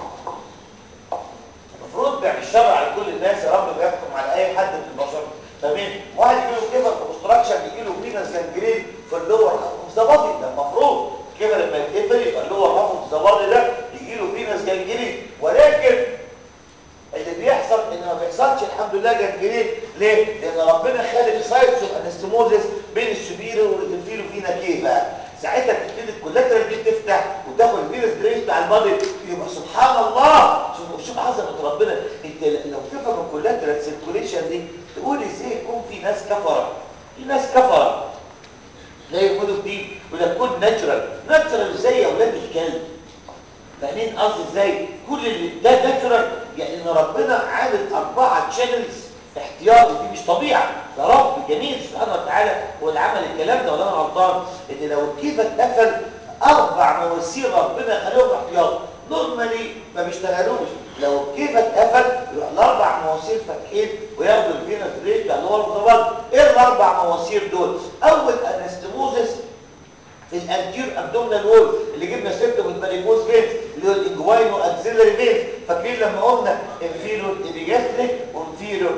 المفروض بعد الشر على كل الناس يا رب بيحكم على اي حد من البشر فاهمين واحد يجي له كيفه اوبستراكشن يجي له فينس جانجرين في اللور اوف ذا بادي ده المفروض كده لما يتقفل يبقى اللور هاف اوف ذا بادي ده يجي له فينس جانجرين ولكن اللي بيحصل ان ما بيحصلش الحمد لله جانجرين ليه؟ لان ربنا خالق سايتس اوف انستموزس بين السبيرو والانفيرو فينا كيفه ساعتها بتبتدي الكولاترال دي تفتح وتاخد الفيروس درين بتاع البادي يبقى سبحان الله شوف شوف عظمه ربنا انت لو تفهم الكولاترال سيركوليشن دي تقول ازاي يكون في ناس كفره في ناس كفره لا ياخدوا جديد ولا تكون ناتشرال ناتشرال ازاي يا اولاد الكلب فاهمين قصدي ازاي كل اللي ده ناتشرال يعني ان ربنا عامل اربعه تشانلز احتياطي دي مش طبيعه ده رب جميل سبحانه وتعالى هو اللي عمل الكلام ده ولا انا غلطان ان لو الكيف اتقفل اربع مواسير ربنا خليهم احتياطي نورمالي ما بيشتغلوش لو الكيف اتقفل يروح الاربع مواسير فاتحين وياخدوا الفينس ريت اللي هو الضبط ايه الاربع مواسير دول اول انستموزس في الانتير ابدومينال وول اللي جبنا سيرته من الباريكوز فينز اللي هو الانجواينو اكسيلري فينز فاكرين لما قلنا انفيرور ايبيجاستريك وانفيرور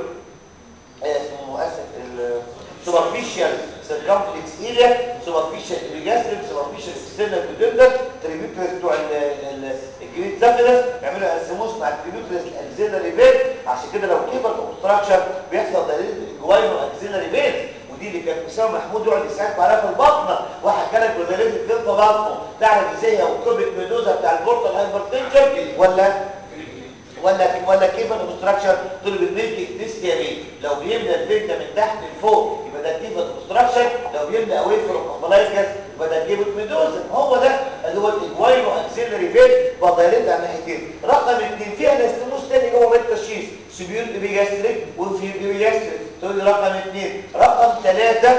اسمه اسف السوبرفيشال سيركمفلكس اريا سوبرفيشال ايبيجاستريك سوبرفيشال اكسترنال بيدندر تريبيوتريس بتوع الجريد زافيرس يعملوا اسموس مع التريبيوتريس الاكسيلري فين عشان كده لو كبر اوبستراكشن بيحصل دليل انجواينو اكسيلري فينز ودي اللي كانت مساوي محمود يقعد يساعد عليها في البطنه واحد جالك بغلبه الفين في بطنه تعرف ازاي هو الكوبيك ميدوزا بتاع البورتال هايبرتنشن ولا ولا ولا كيف الاوبستراكشن دول بالملك ديستيامين لو بيملى الفين ده من تحت لفوق يبقى ده كيف الاوبستراكشن لو بيملى اواي فروم امبلايكس يبقى ده كيف ميدوزا هو ده اللي هو الاجواينو اكسيلري فين بضايلت على ناحيتين رقم اثنين فيها الاستموس تاني جوه ريت تشخيص سبيول ايبيجاستريك وانفير ايبيجاستريك تقول لي رقم اثنين رقم ثلاثة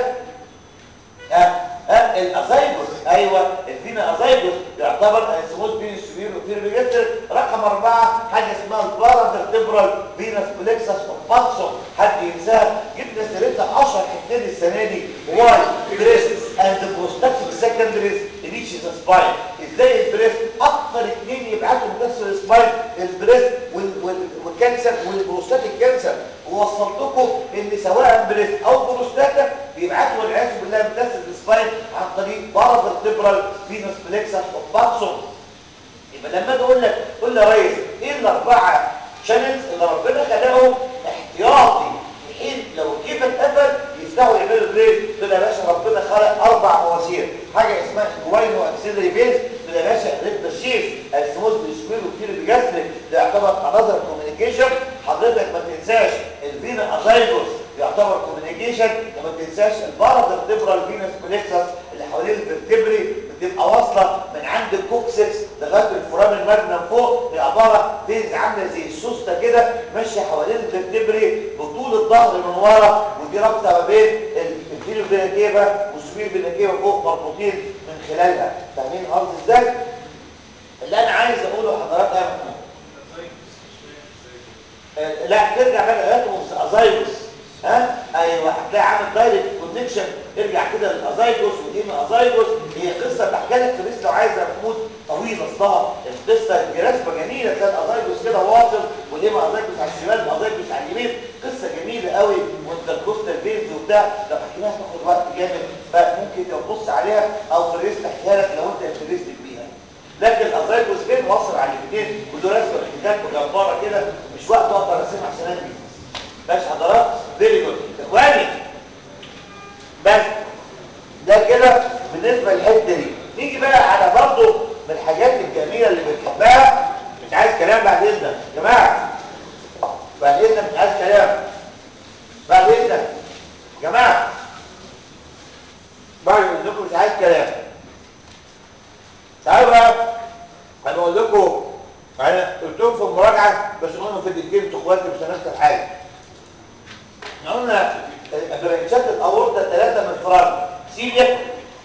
ها ها الازايجوس ايوه الفينا ازايجوس يعتبر انسموس بين السبير وفير بيجستر رقم أربعة حاجه اسمها البارافيرتبرال فينس بلكسس اوف باتسون حد ينساها جبنا سيرتها 10 حتتين السنه دي واي بريست اند بروستاتيك سكندريز ريتشز سباين ازاي البريست اكتر اثنين يبعتوا مكسر السباين البريست والكانسر والبروستاتيك كانسر ووصلتكم ان سواء بريست او بروستاتا بيبعتوا والعياذ بالله مكسر السباين عن طريق بارافيرتبرال فينس بلكسس اوف باتسون يبقى لما اجي اقول لك قول لي يا ريس ايه الاربعه شانلز اللي ربنا خلقهم احتياطي في حين لو كيف اتقفل يفتحوا يعملوا بريد دول يا باشا ربنا خلق اربع مواسير حاجه اسمها جواينو اكسيلري بيز دول يا باشا ريد شيز السموث بالسكوير وكتير بجاستريك ده يعتبر انذر كوميونيكيشن حضرتك ما تنساش الفينا ازايجوس يعتبر كوميونيكيشن وما تنساش البارافيرتبرال فينس بلكسس اللي حوالين الفرتبري بتبقى واصله من عند الكوكسكس لغايه الفرام المجنم فوق هي عباره فيز عامله زي السوسته كده ماشيه حوالين الفرتبري بطول الظهر من ورا ودي رابطه ما بين الفيلو بيناكيفا والسوبير بيناكيفا فوق مربوطين من خلالها فاهمين الارض ازاي؟ اللي انا عايز اقوله لحضرتك يا محمود آه لا ترجع بقى لغايه ازايروس ها ايوه هتلاقي عامل دايركت كونكشن ارجع كده للازايجوس والايما ازايجوس هي قصه بحكي لك في لسه لو عايز محمود طويل اصلها القصه الجراسمه جميله تلاقي الازايجوس كده واصل والايما ازايجوس على الشمال والازايجوس على اليمين قصه جميله قوي وانت الكوستال فينز وبتاع لو حكيناها تاخد وقت جامد فممكن تبص عليها او في الريست احكيها لك لو انت انترستد بيها لكن الازايجوس فين واصل على الاثنين ودول رسمه كتاب جباره كده مش وقت اقدر ارسمها عشان انجز ماشي حضرات فيري جود اخواني بس ده كده بالنسبه للحته دي نيجي بقى على برضه من الحاجات الجميله اللي بنحبها مش عايز كلام بعد اذنك يا جماعه بعد اذنك مش عايز كلام بعد اذنك يا جماعه بعد اذنكم مش عايز كلام تعالوا بقى انا اقول لكم انا قلت لكم في المراجعه بس قلنا في الدقيقتين انتوا اخواتي مش هنفس الحاجه قلنا برانشات الاورطه ثلاثه من الفرامل سيليا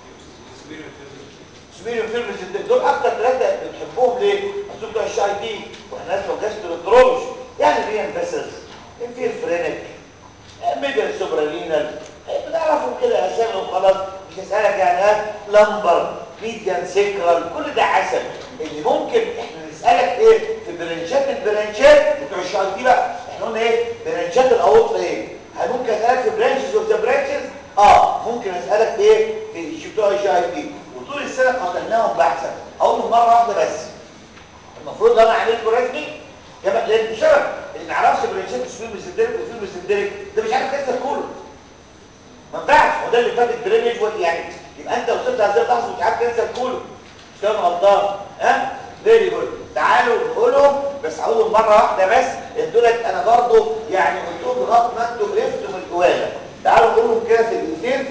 سبيريو فيرمس دول اكتر ثلاثه بنحبهم ليه؟ اصل بتوع الشاي دي واحنا لو جاستروتروش يعني ريان فيسلز انفير فرينك ميدل سوبرالينال بنعرفهم كده اسامي وخلاص مش هسالك يعني ها لمبر ميديان سيكرال كل ده عسل اللي ممكن احنا نسالك ايه في برانشات البرانشات بتوع الشاي دي بقى احنا قلنا ايه برانشات الاورطه ايه هل ممكن اسالك في برانشز اوف ذا برانشز اه ممكن اسالك في ايه في بتوع الشاي دي وطول السنه قتلناهم بحثا اقول مره واحده بس المفروض لو انا عملته رسمي يبقى لان بسبب اللي ما يعرفش برانشات سفير ميزنتريك وفير ميزنتريك ده مش عارف كسر كله ما ينفعش هو ده اللي فات الدرينج يعني يبقى انت وصلت هذه اللحظه مش عارف كنسل كله مش كده غلطان ها فيري جود تعالوا نقولهم بس هقولهم مره واحده بس دولت انا برضو يعني قلتهم لغايه ما انتوا عرفتوا من الجواله تعالوا نقولهم كده في الاثنين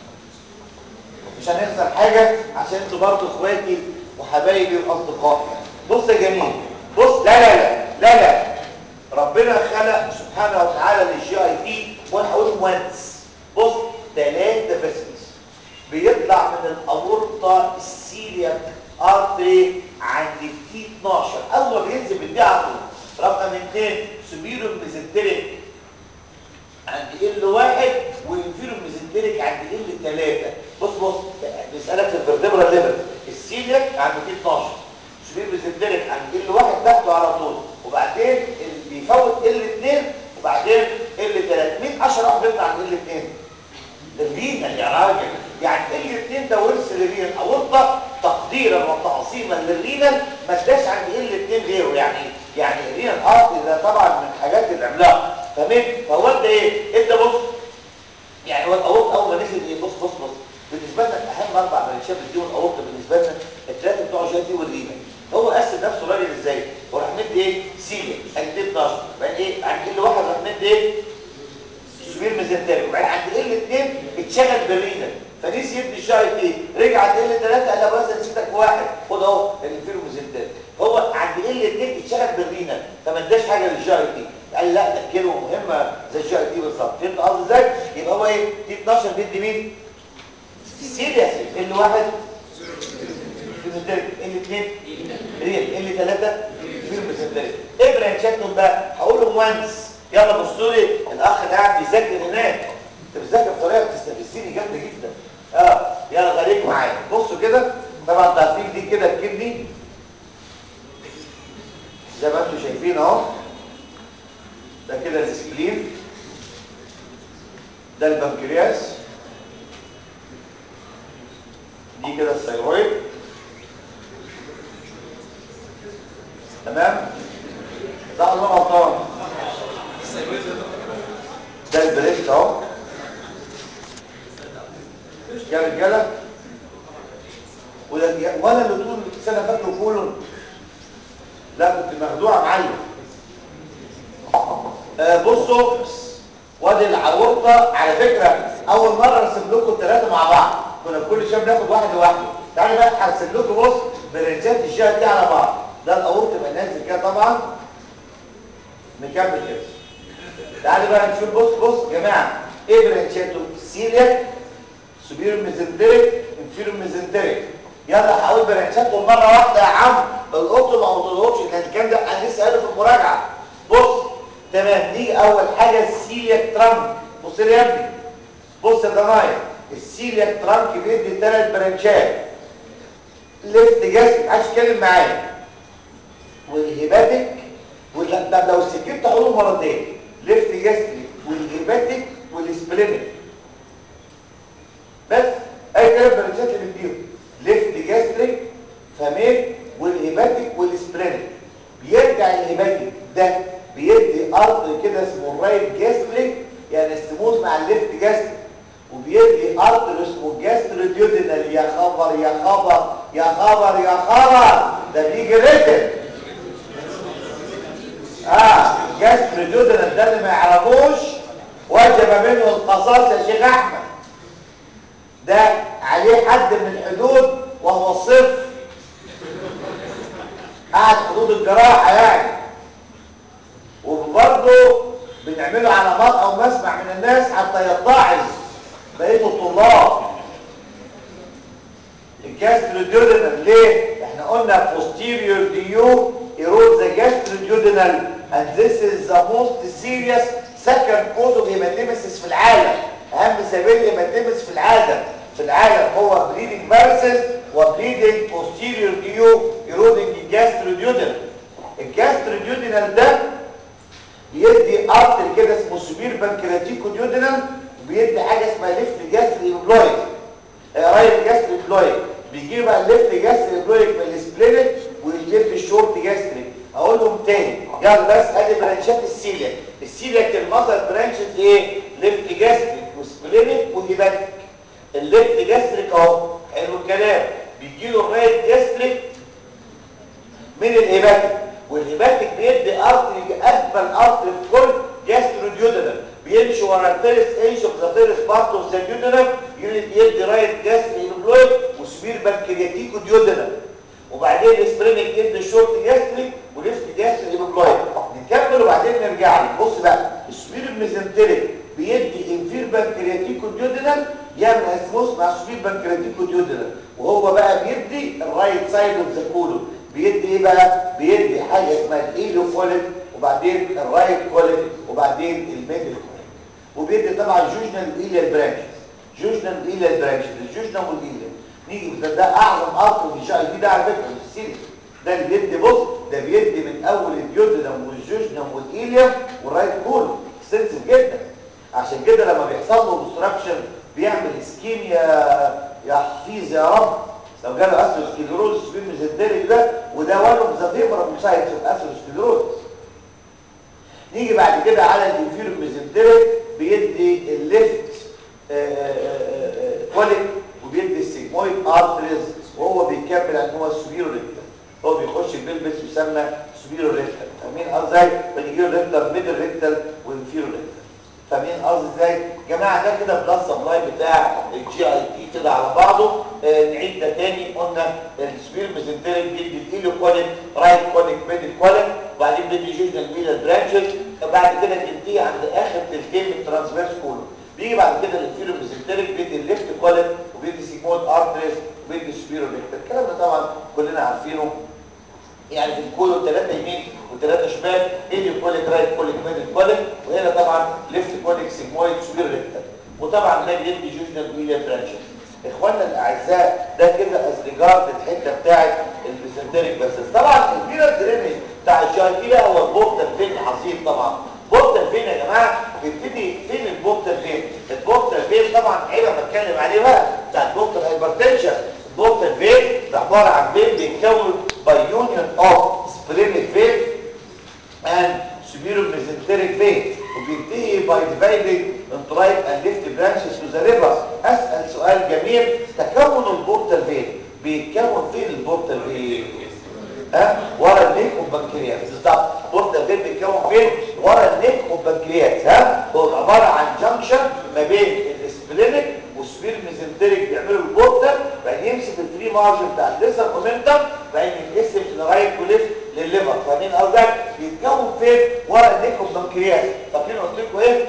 مش هنخسر حاجه عشان انتوا برضو اخواتي وحبايبي واصدقائي بص يا جميل بص لا لا لا لا لا ربنا خلق سبحانه وتعالى للجي اي تي وانا هقول وانس بص ثلاثه فاسيلز بيطلع من الاورطه السيلياك ارتري عند التي 12 اول ما بينزل بالدي على طول رقم اثنين سبيرو ميزنتريك عند ال واحد وانفيرو ميزنتريك عند ال 3 بص بص بيسالك في الفرتبرال ليفل السيلياك عند التي 12 سبيرو ميزنتريك عند ال واحد تحته على طول وبعدين اللي بيفوت ال 2 وبعدين ال 3 مين اشهر واحد بيطلع عند ال 2 الرينال يا راجل يعني الاثنين ده ورث للرينال اورطه تقديرا وتعظيما للرينال ما اداش عند الاثنين غيره يعني يعني الرينال ارت ده طبعا من الحاجات العملاقه تمام فهو انت ايه انت بص يعني هو الاورطه اول ما نزل ايه بص بص بص بالنسبه لنا اهم اربع برانشات بتديهم الاورطه بالنسبه لنا الثلاثه بتوع جاتي والرينال هو قسم نفسه راجل ازاي هو راح مد ايه سيليا عند 12 بعدين ايه عند كل واحد راح مد ايه سبير ميزنتري وبعدين عند ال 2 اتشغل بالرينال فنسي يدي الشاي ايه رجع عند ال 3 قال له بس نسيتك واحد خد اهو الانفيرو ميزنتري هو عند ال 2 اتشغل بالرينال فما اداش حاجه للجاي تي قال لا ده كلمه مهمه زي الجاي تي بالظبط فهمت قصدي ازاي يبقى هو ايه تي 12 بيدي مين سيريس ال واحد ميزنتري ال 2 ريال ال 3 فيرو ميزنتري ايه برانشاتهم بقى هقولهم وانس يلا بصوا لي الاخ ده قاعد بيذاكر هناك انت بتذاكر بطريقه بتستفزني جامده جدا اه يلا خليك معايا بصوا كده طبعا انتوا عارفين دي كده الكدني زي ما انتم شايفين اهو ده كده السبلين ده البنكرياس دي كده الثيرويد تمام ده الله غلطان ده البريست اهو يا رجاله ولا ولا اللي طول سنه فاكره كولون لا كنت مخدوع معلم آه بصوا وادي العورطه على فكره اول مره ارسم لكم الثلاثه مع بعض كنا كل شويه بناخد واحد لوحده تعالوا بقى هرسم لكم بص برنجات الجهه دي على بعض ده الاورط يبقى نازل كده طبعا نكمل كده تعالوا بقى نشوف بص بص يا جماعه ايه برانشاته سيلياك سوبير ميزنتريك انفيرو ميزنتريك يلا هقول برانشاتهم مره واحده يا عم القطه ما قلتلهمش لان الكلام ده انا لسه قايله في المراجعه بص تمام نيجي اول حاجه السيلياك ترانك بص لي يا ابني بص يا ضنايا السيلياك ترانك بيدي ثلاث برانشات ليفت جاست ما حدش يتكلم معايا والهيباتيك طب لو سكت هقوله مرتين ليفت جاستريك والهيباتيك والسبلينيك بس اي كلام برنشات اللي بيديهم ليفت جاستريك فمين والهيباتيك والسبلينيك بيرجع الهيباتيك ده بيدي ارض كده اسمه الرايت جاستريك يعني استموت مع الليفت جاستريك وبيدي ارض اسمه الجاستروديودينال يا خبر يا خبر يا خبر يا خبر ده بيجي ريتم اه جاستروديودينال ده اللي ما يعرفوش وجب منه القصاص يا شيخ احمد ده عليه حد من الحدود وهو صفر قاعد حدود الجراحة يعني وبرضه بنعمله علامات او مسمع من الناس حتى يتعظ بقية الطلاب الجاستروديودينال ليه؟ احنا قلنا posterior due erode the gastroduodenal and this is the most serious second cause of hematemesis في العالم اهم سبيل هيماتيمس في العالم في العالم هو bleeding varices و bleeding posterior due eroding الجاستروديودينال الجاستروديودينال ده بيدي ارتر كده اسمه سوبير بانكرياتيكو ديودينال وبيدي حاجه اسمها ليفت جاستري بلويد رايت جاستري بلويد بيجي بقى الليفت جاستري بلويد من السبلينت ويجيب الشورت جاستري اقولهم تاني يلا بس ادي برانشات السيلياك السيلياك المصدر برانشز ايه ليفت جاستريك وسبلينت وهيباتيك الليفت جاستريك اهو حلو الكلام بيجي له الرايت جاستريك من من الهيباتيك والهيباتيك بيدي ارتري اجمل ارتري في كل جاستروديودنم بيمشي ورا الفيرست انش اوف ذا فيرست بارت اوف ذا ديودنم يدي رايت جاسترينوبلويد وسبير بانكرياتيكو ديودنم وبعدين السبرينج يدي شورت جاستريك وليفت جاسترينوبلويد نكمل وبعدين نرجع له بص بقى السبير الميزنتريك بيدي انفير بانكرياتيكو ديودنم يعمل اسموس مع سبير بانكرياتيكو ديودنم وهو بقى بيدي الرايت سايد اوف ذا كولون بيدي ايه بقى بيدي حاجه اسمها الايلوفوليك وبعدين الرايت كوليك وبعدين الميدل كوليك وبيدي طبعا جوجنال وايليال برانشز جوجنال وايليال برانشز الجوجنال والايليال نيجي ده, ده اعظم ارض في الجي دي ده على فكره مش سيريس ده اللي بيدي بص ده بيدي من اول الديودنم والجوجنم والايليوم والرايت كولون سنسيف جدا عشان كده لما بيحصل له اوبستراكشن بيعمل اسكيميا يا حفيظ يا رب لو جاله اسيروسكليروز في الميزنتريك ده وده وان اوف ذا فيفرال سايتس اوف اسيروسكليروز نيجي بعد كده على الانفيرو ميزنتريك بيدي الليفت كوليك وبيدي السيجمويد ارتريز وهو بيكمل ان هو السوبيرو ريكتر هو بيخش بيلبس يسمى سوبيرو ريكتر فاهمين ازاي بنجيله ريكتر ميدل ريكتر وانفيرو ريكتر فاهمين قصدي ازاي يا جماعه ده كده بلس سبلاي بتاع الجي اي تي كده على بعضه آه نعيد ده تاني قلنا السبير ميزنتريك بيدي الايلو كوليك رايت كوليك ميدل كوليك وبعدين بيدي جوجنال ميدل برانشز بعد كده تنتهي عند اخر تلتين من الترانسفيرس كولو بيجي بعد كده الانفيرو ميزنتريك بيدي الليفت كوليك وبيدي سيجمويد ارتريز وبيدي سبيرو ريكتر الكلام ده طبعا كلنا عارفينه يعني في الكولون ثلاثة يمين وثلاثة شمال ايدي كوليك رايت كوليك ميدل كوليك وهنا طبعا ليفت كوليك سيجمويد سوبر ريكتر وطبعا ده بيدي جوجنال ويليام برانشز اخواننا الاعزاء ده كده از ريجارد الحته بتاعت البيسنتريك بس طبعا الفيرال درينج بتاع الجي تي ده هو البورتال فين عظيم طبعا بورتال فين يا جماعه بيبتدي فين البورتال فين البورتال فين طبعا عيب ما اتكلم عليه بقى بتاع البورتال هايبرتنشن البورتال فين ده عباره عن فين بيتكون باي يونيون اوف سبلينيك فين and superior mesenteric vein وبينتهي by dividing into right and left branches to the liver اسال سؤال جميل تكون البورتال فين بيتكون فين البورتال فين ها ورا النيك والبنكرياس بالظبط البورتال فين بيتكون فين ورا النيك والبنكرياس ها هو عباره عن جنكشن ما بين السبلينيك والسبير ميزنتريك بيعملوا البورتال بعدين يمسك الفري مارجن بتاع الليزر مومنتم بعدين ينقسم لرايت وليفت للليفر فاهمين قصدك بيتكون فين ورا النيك والبنكرياس فاكرين قلت لكم ايه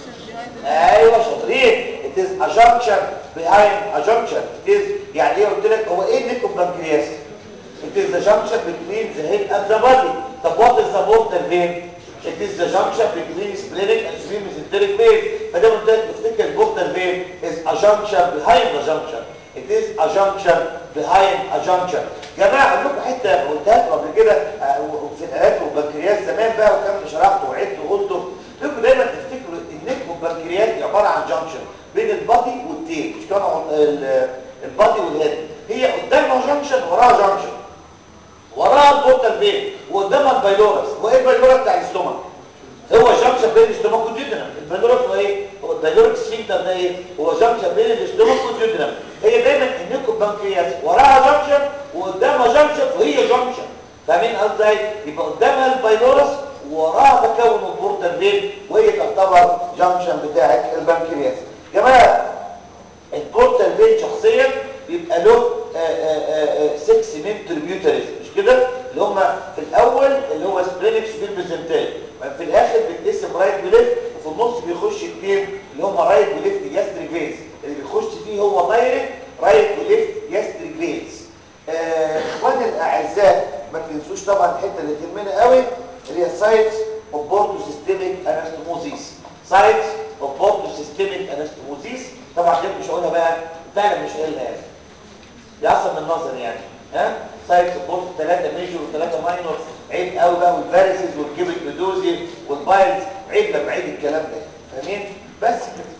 ايوه شاطرين it is a junction behind a junction it is يعني ايه قلت لك هو ايه النيك والبنكرياس it is the junction between the head and the body طب what is the portal vein it is the junction between splenic and mesenteric vein فده قلت لك تفتكر البورتال vein is a junction behind the junction it is a junction behind a junction جماعه اقول لكم حته قلتها لكم قبل كده في الالات والبنكرياس زمان بقى وكان شرحته وعدت وقلته لكم دايما تفتكروا النك والبنكرياس دي عباره عن جانكشن بين البادي والتيل مش كانوا البادي والهيد هي قدامها جانكشن وراها جانكشن وراها البورتال فين وقدامها البايلورس وايه البايلورس بتاع الاستومك هو جانكشن بين الاستومك والجدرم البايلورس هو ايه هو البايلوريك سفنكتر ده ايه هو جانكشن بين الاستومك والجدرم هي دايما النيكو بانكرياس وراها جانكشن وقدامها جانكشن وهي جانكشن فاهمين قصدي يبقى قدامها البايلورس وراها تكون البورتال فين وهي تعتبر جانكشن بتاعت البنكرياس جماعه البورتال فين شخصيا بيبقى له 6 مين تريبيوتريز مش كده اللي هم في الاول اللي هو سبرينكس بالبيزنتال في الاخر بيتقسم رايت وليفت وفي النص بيخش اثنين اللي هم رايت وليفت جاستريك فينز اللي بيخش فيه هو دايركت رايت وليفت جاستريك فينز اخواني الاعزاء ما تنسوش طبعا الحته اللي تهمنا قوي اللي هي سايتس اوف بورتو سيستميك انستموزيس سايتس اوف بورتو سيستميك انستموزيس طبعا دي مش هقولها بقى فعلا مش قايلها يعني دي اصلا من النظر يعني ها سايتس اوف بورتو ثلاثه ميجور وثلاثه ماينور عيب قوي بقى والفارسز والكيبك ميدوزي والبايلز عيب لما عيد الكلام ده فاهمين بس كده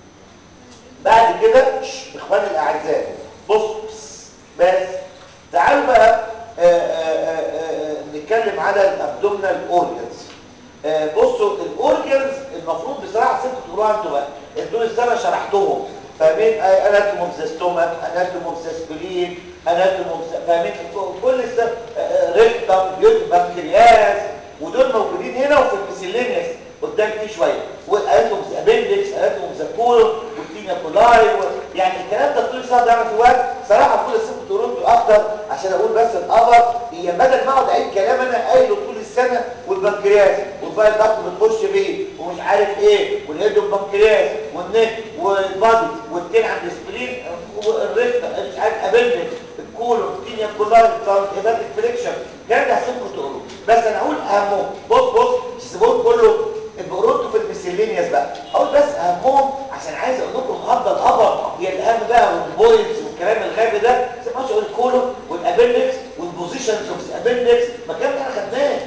بعد كده اخواني الاعزاء بصوا بس تعالوا بقى آآ آآ آآ نتكلم على الابدومينال اورجنز بصوا الاورجنز المفروض بصراحه ست تقولوها انتوا بقى دول السنه شرحتهم فاهمين اناتوم اوف ذا ستومك اناتوم اوف ذا سبلين اناتوم اوف فاهمين كل السنه ريكتم بنكرياس ودول موجودين هنا وفي الميسيلينيوس قدام فيه شويه وقالتهم ابندكس قالتهم زكولون والتينيا كولاي و... يعني الكلام ده طول السنه ده في وقت صراحه كل الست تورنتو اكتر عشان اقول بس القمر هي بدل ما اقعد اعيد كلام انا قايله طول السنه والبنكرياس والباقي الضغط بتخش بيه ومش عارف ايه والهيد والبنكرياس والنك والبادي والتين عند السبلين والريكتا مش عارف ابندكس الكولون التينيا كولاي هيباتيك فريكشن الكلام ده هسيبكم تقولوا بس انا اقول اهمهم بص بص مش سيبوه كله البقروتو في الميسيلينيوس بقى اقول بس اهمهم عشان عايز اقول لكم النهارده الخبر هي الاهم بقى والبوينتس والكلام الغبي ده زي ما اقول الكولون والابندكس والبوزيشنز اوف الابندكس ما كان احنا خدناه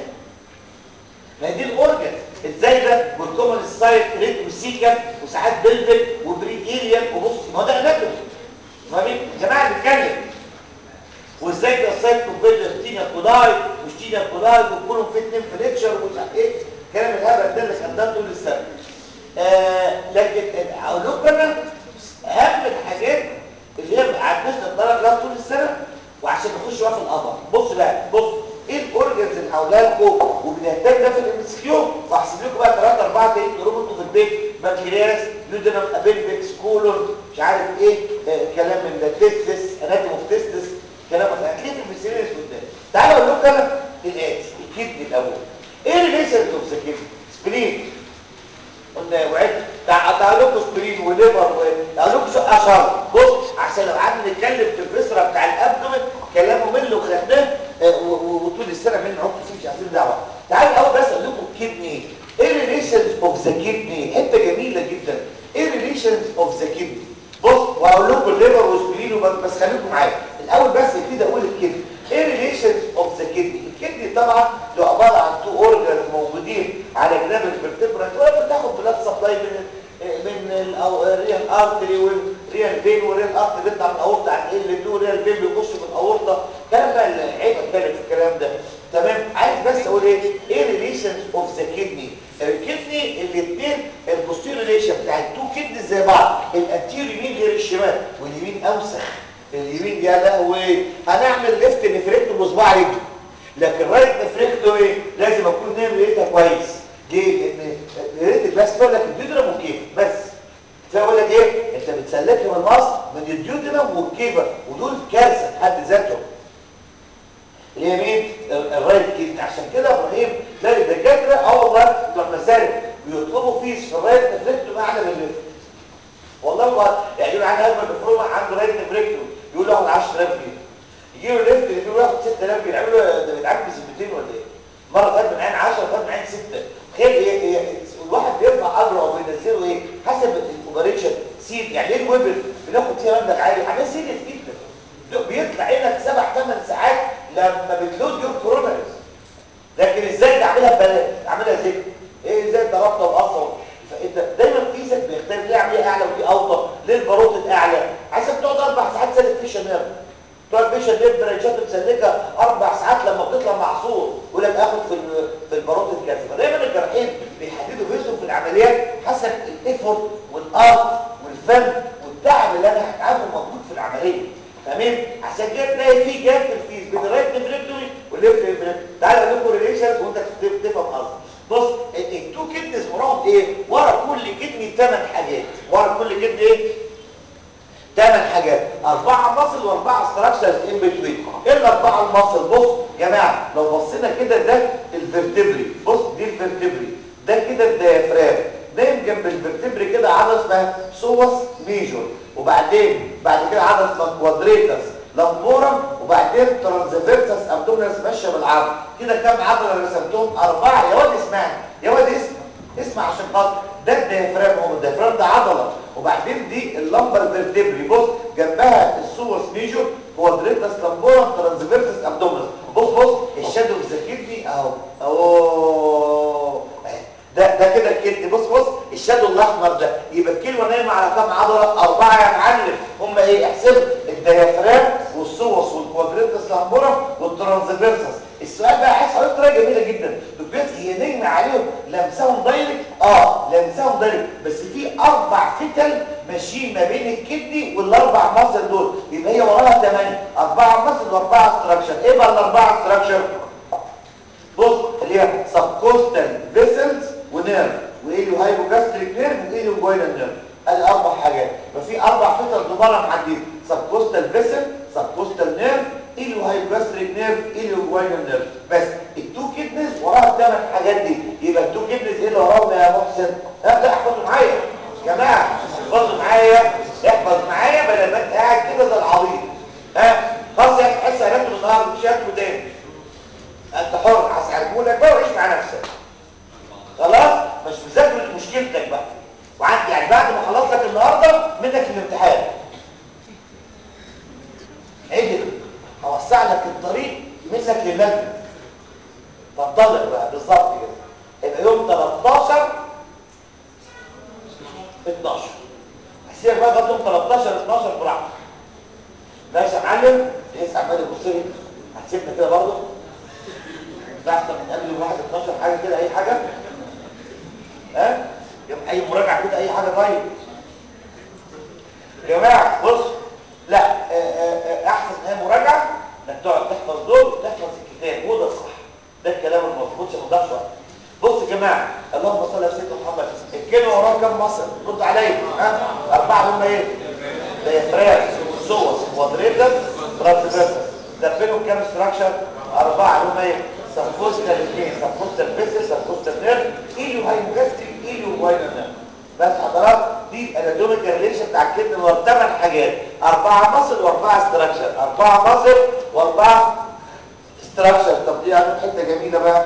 ما هي دي الاورجن ازاي ده والكومن سايت ريت وسيكا وساعات بلفيك وبريكيليان وبص ما هو ده اناتومي فاهمين يا جماعه بنتكلم وازاي ده السايت كومبيلر تينا كوداي مش تينا كوداي وكلهم في اتنين فليكشر ومش عارف ايه الكلام الهبل ده اللي خدناه طول السنه آه لكن اقول لكم انا اهم الحاجات اللي هي قعدناش نتدرب لها طول السنه وعشان نخش بقى في القمر بص بقى بص ايه الاورجنز اللي هقولها لكم وبنهتم ده في الام اس كيو وهحسب لكم بقى 3 4 تاني تقولوا انتوا في البيت بنكرياس يودنم ابندكس كولون مش عارف ايه آه كلام من ده تيستس اناتوم اوف تيستس كلام هتلاقيه في الميسيريس قدام تعالوا اقول لكم انا الاتي الكدني الاول ايه ريليشن اوف ذا كدني سبلين قلنا وعدت تعالوا لكم سبرين وليفر واقول لكم شقه شر بص عشان لو قعدنا نتكلم في الفسره بتاع الابدومن كلامه مله وخدناه وطول السنه من نحط فيه مش عايزين دعوه تعالوا الاول بس اقول لكم الكدني ايه ريليشنز اوف ذا كدني حته جميله جدا ايه ريليشنز اوف ذا كدني بص وهقول لكم الليفر وسبرين بس خليكم معايا الاول بس كده اقول الكدني ايه ريليشنز اوف ذا كدني الكدني طبعا له عباره عن تو اورجانز موجودين على جناب الفرتبرات وهي بتاخد بلاد سبلاي من من الريال ارتري والريال فين والريال ارتري بيطلع من الاورطه على ال 2 والريال فين بيخش في الاورطه كلام بقى العيب اتكلم في الكلام ده تمام عايز بس اقول ايه ايه ريليشنز اوف ذا كدني الكدني الاثنين البوستير ريليشن بتاع التو كدني زي بعض الانتيريور يمين غير الشمال واليمين اوسخ اليمين يا لهوي هنعمل ليفت نفركته بصباع رجلي لكن رايت نفركته ايه لازم اكون نايم لقيتها كويس ليه لان ريتك بس تقول لك الديودرم والكيف بس فاقول لك ايه انت بتسلكها من مصر من الديودرم والكيفه ودول كارثه حد ذاتهم اليمين الرايت كيدني عشان كده ابراهيم تلاقي الدكاتره اه والله لما سالك بيطلبوا فيس في الرايت نفركته اعلى من الليفت والله ما يعني يقول عنده هجمه دكتور عنده رايت نفركته يقول له 10000 جنيه يجي له ليفت يقول له 6000 جنيه يعملوا ده بيتعامل بذمتين ولا ايه مره خد من عين 10 خد من عين 6 تخيل ايه ايه الواحد بيرفع اجره او بينزله ايه حسب الاوبريشن سيد يعني ليه الويبل بناخد فيها مبلغ عالي حاجه سيريس جدا بيطلع عينك سبع ثمان ساعات لما بتلود يور كورونرز لكن ازاي تعملها ببلاش تعملها ازاي ايه ازاي ضربته وقصر فانت دايما فيزك بيختلف ليه عمليه اعلى ودي اوطى ليه الباروت اعلى عايزك تقعد اربع ساعات سالك فيشن نيرف تقعد فيشن نيرف برانشات مسلكه اربع ساعات لما بتطلع معصور يقول لك اخد في في الباروت الكافي فدايما الجراحين بيحددوا فيزهم في العمليات حسب الايفورت والارت والفن والتعب اللي انا هتعبه موجود في العمليه تمام عشان كده تلاقي في جاب في الفيز بين الرايت نفريكتومي والليفت نفريكتومي تعالى اقول لكم ريليشنز وانت تفهم قصدي بص التو كدنز وراهم ايه ورا كل كدني ثمان حاجات ورا كل كدني ايه ثمان حاجات اربعه مصل واربعه ستراكشرز ان بتوين ايه الاربعه المصل بص يا جماعه لو بصينا كده ده الفرتبري بص دي الفرتبري ده كده الديافرام نايم جنب الفرتبري كده عضله اسمها سوس ميجور وبعدين بعد كده عضله اسمها كوادريتس لامبورم وبعدين ترانزفيرتس ابدومينس ماشيه بالعرض كده كام عضله رسمتهم اربعه يا واد اسمعني يا واد اسمع اسمع عشان خاطر ده الديافرام هو الديافرام ده عضله وبعدين دي اللمبر فيرتبري بص جنبها السوس ميجور كوادريتس لامبورم ترانزفيرتس ابدومينس بص بص الشادو اوف ذا كدني اهو اهو ده ده كده الكدني بص بص الشادو الاحمر ده يبقى الكلمه نايمه على كام عضله اربعه يا معلم هم ايه احسب الديافرام والسوس والكوادريتس لامبورم والترانزفيرسس السؤال بقى عايز حضرتك طريقه جميله جدا دكتور هي نايمه عليهم لمسهم دايركت اه لمسهم دايركت بس في اربع فتل ماشيين ما بين الكدني والاربع مصل دول يبقى هي وراها ثمانيه اربعه مصل واربعه ستراكشر ايه بقى الاربعه ستراكشر بص اللي هي سبكوستال فيسلز ونيرف وايليو هايبوجاستريك نيرف وايليو جوينال نيرف ادي اربع حاجات يبقى في اربع فصل دوباره معديين سبكوستال فيسل سبكوستال نيرف ايليو هايبوجاستريك نيرف ايليو جوينال نيرف بس التو كيدنز وراها الثمان حاجات دي يبقى التو كيدنز ايه اللي وراهم يا محسن لا لا احفظوا معايا يا جماعه احفظوا معايا احفظ معايا بدل ما انت قاعد كده زي العبيط ها خلاص يا تحس هنكتب النهارده مش هكتبه تاني انت حر هساعدهولك بقى وعيش مع نفسك خلاص مش مذاكر مشكلتك بقى وعندي يعني بعد ما خلص لك النهارده منك الامتحان عدل اوسع لك الطريق منك للجنه تنطلق بقى بالظبط كده يبقى يوم 13 12 هسيبك بقى لغايه يوم 13 12 براحتك ماشي يا معلم تحس عمال يبص لي هتسيبنا كده برضه بحث من قبل يوم 1 12 حاجه كده اي حاجه ها يوم اي مراجعه كده اي حاجه طيب يا جماعه بص لا آآ آآ احسن ان هي مراجعه انك تقعد تحفظ دول وتحفظ الكتاب وده الصح ده الكلام المظبوط عشان ما تضيعش وقت بص يا جماعه اللهم صل على سيدنا محمد الكلمه وراها كام مصر رد عليا ها اربعه هم ايه ديافراغ سوس كوادريتس ترانسفيرسس ده بينهم كام ستراكشر اربعه هم ايه سبكوستال اثنين سبكوستال فيسس سبكوستال نيرف ايليو هايبوجاستريك ايليو جوينال نيرف بس حضرات دي الاناتوميكال ريليشن بتاع الكدن هو ثمان حاجات اربعه مصل واربعه ستراكشر اربعه مصل واربعه ستراكشر طب دي عامل حته جميله بقى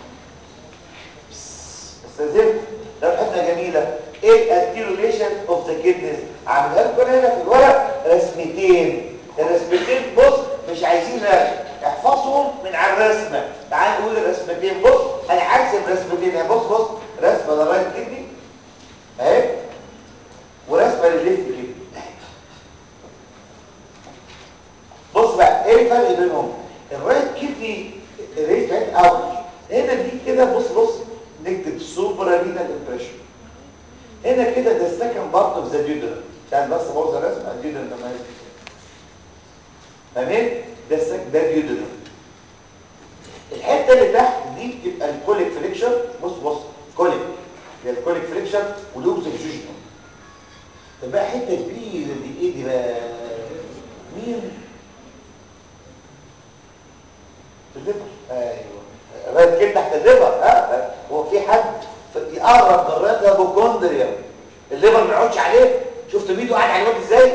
استاذن ده حته جميله ايه الانتيروليشن اوف ذا كيدنز عاملها لكم هنا في الورق رسمتين الرسمتين بص مش عايزين رسم احفظهم من على الرسمه تعال نقول الرسمتين بص انا هرسم رسمتين يعني بص بص رسمه للرايت كدني اهي ورسمه للليفت كدني بص بقى ايه الفرق بينهم الرايت كدني ريت هيد اوت هنا دي كده بص بص نكتب سوبرا رينال امبريشن هنا كده ده السكند بارت اوف ذا ديودرم عشان بس بوظ الرسم الديودرم لما يجي تمام ده السك ده ديودرم الحته اللي تحت دي بتبقى الكوليك فليكشن بص بص كوليك ده الكوليك فليكشن ولوبس فيجن طب بقى حته كبيره دي ايه دي بقى مين الليفر ايوه الرايت كده تحت الليفر ها هو في حد يقرب من الرايت هيبوكوندريا الليفر ما يقعدش عليه شفت ميدو قاعد على الواد ازاي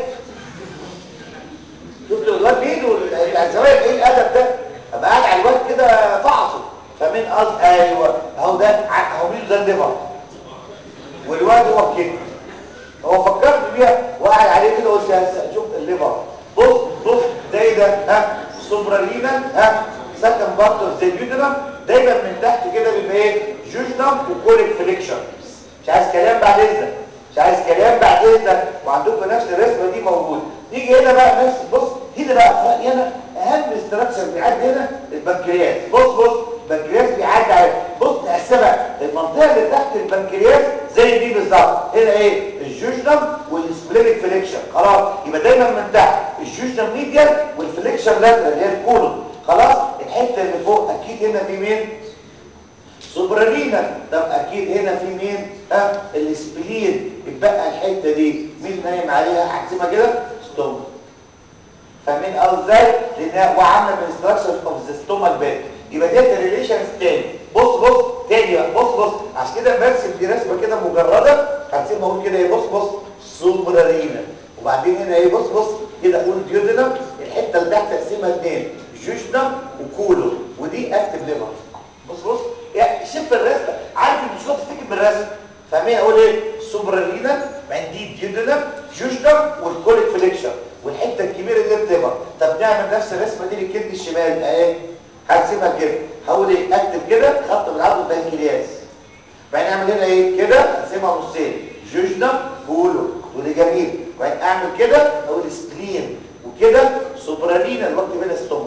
شفت الواد ميدو الزوايا ايه الادب ده اما قاعد على الواد كده فعصه فمين قصد ايوه اهو ده اهو ميدو ده الليفر والواد هو كده هو فكرت بيها وقاعد عليه كده قلت شوف الليفر بص بص ده ايه ده ها سوبرالينا ها سكن بارت اوف ذا ديودرم دايما من تحت كده بيبقى ايه جوجنم وكوليك فليكشن مش عايز كلام بعد اذنك مش عايز كلام بعد اذنك وعندكم نفس الرسمه دي موجود نيجي هنا بقى نفس بص هنا بقى هنا اهم استراكشر بيعدي هنا البنكرياس بص بص البنكرياس بيعدي على بص نقسمها المنطقه اللي تحت البنكرياس زي دي بالظبط هنا ايه الجوجنم والسبلينيك فليكشن خلاص يبقى دايما من تحت الجوجنم ميديال والفليكشن لاترال اللي هي الكولون خلاص الحته اللي فوق اكيد هنا في مين سوبرالينا طب اكيد هنا في مين ها السبلين اتبقى الحته دي مين نايم عليها هحسبها كده ستوم فاهمين قصدي ازاي لانها وعامله من ستراكشر اوف ذا ستومك باك يبقى ديت الريليشنز تاني بص بص تاني بقى بص بص عشان كده برسم دي رسمه كده مجرده هرسمها اقول كده ايه بص بص سوبرالينا وبعدين هنا ايه بص بص كده اقول ديودنم الحته اللي تحت تقسمها اثنين جوجنم وكولو ودي اكتب ليفر بص بص يعني شوف الرسمه عارف مش هتفتكر بالرسم فاهمين اقول ايه سوبرالينا عندي ديودنم جوجنم والكوليك فليكشن والحته الكبيره دي الليفر طب نعمل نفس الرسمه دي للكبد الشمال اهي هرسمها كده هقول ايه اكتب كده خط من عرض البنكرياس بعدين اعمل هنا ايه كده اقسمها نصين جوجنم كولو ودي جميل وبعدين اعمل كده اقول سبلين وكده سوبرالينا الوقت هنا ستومك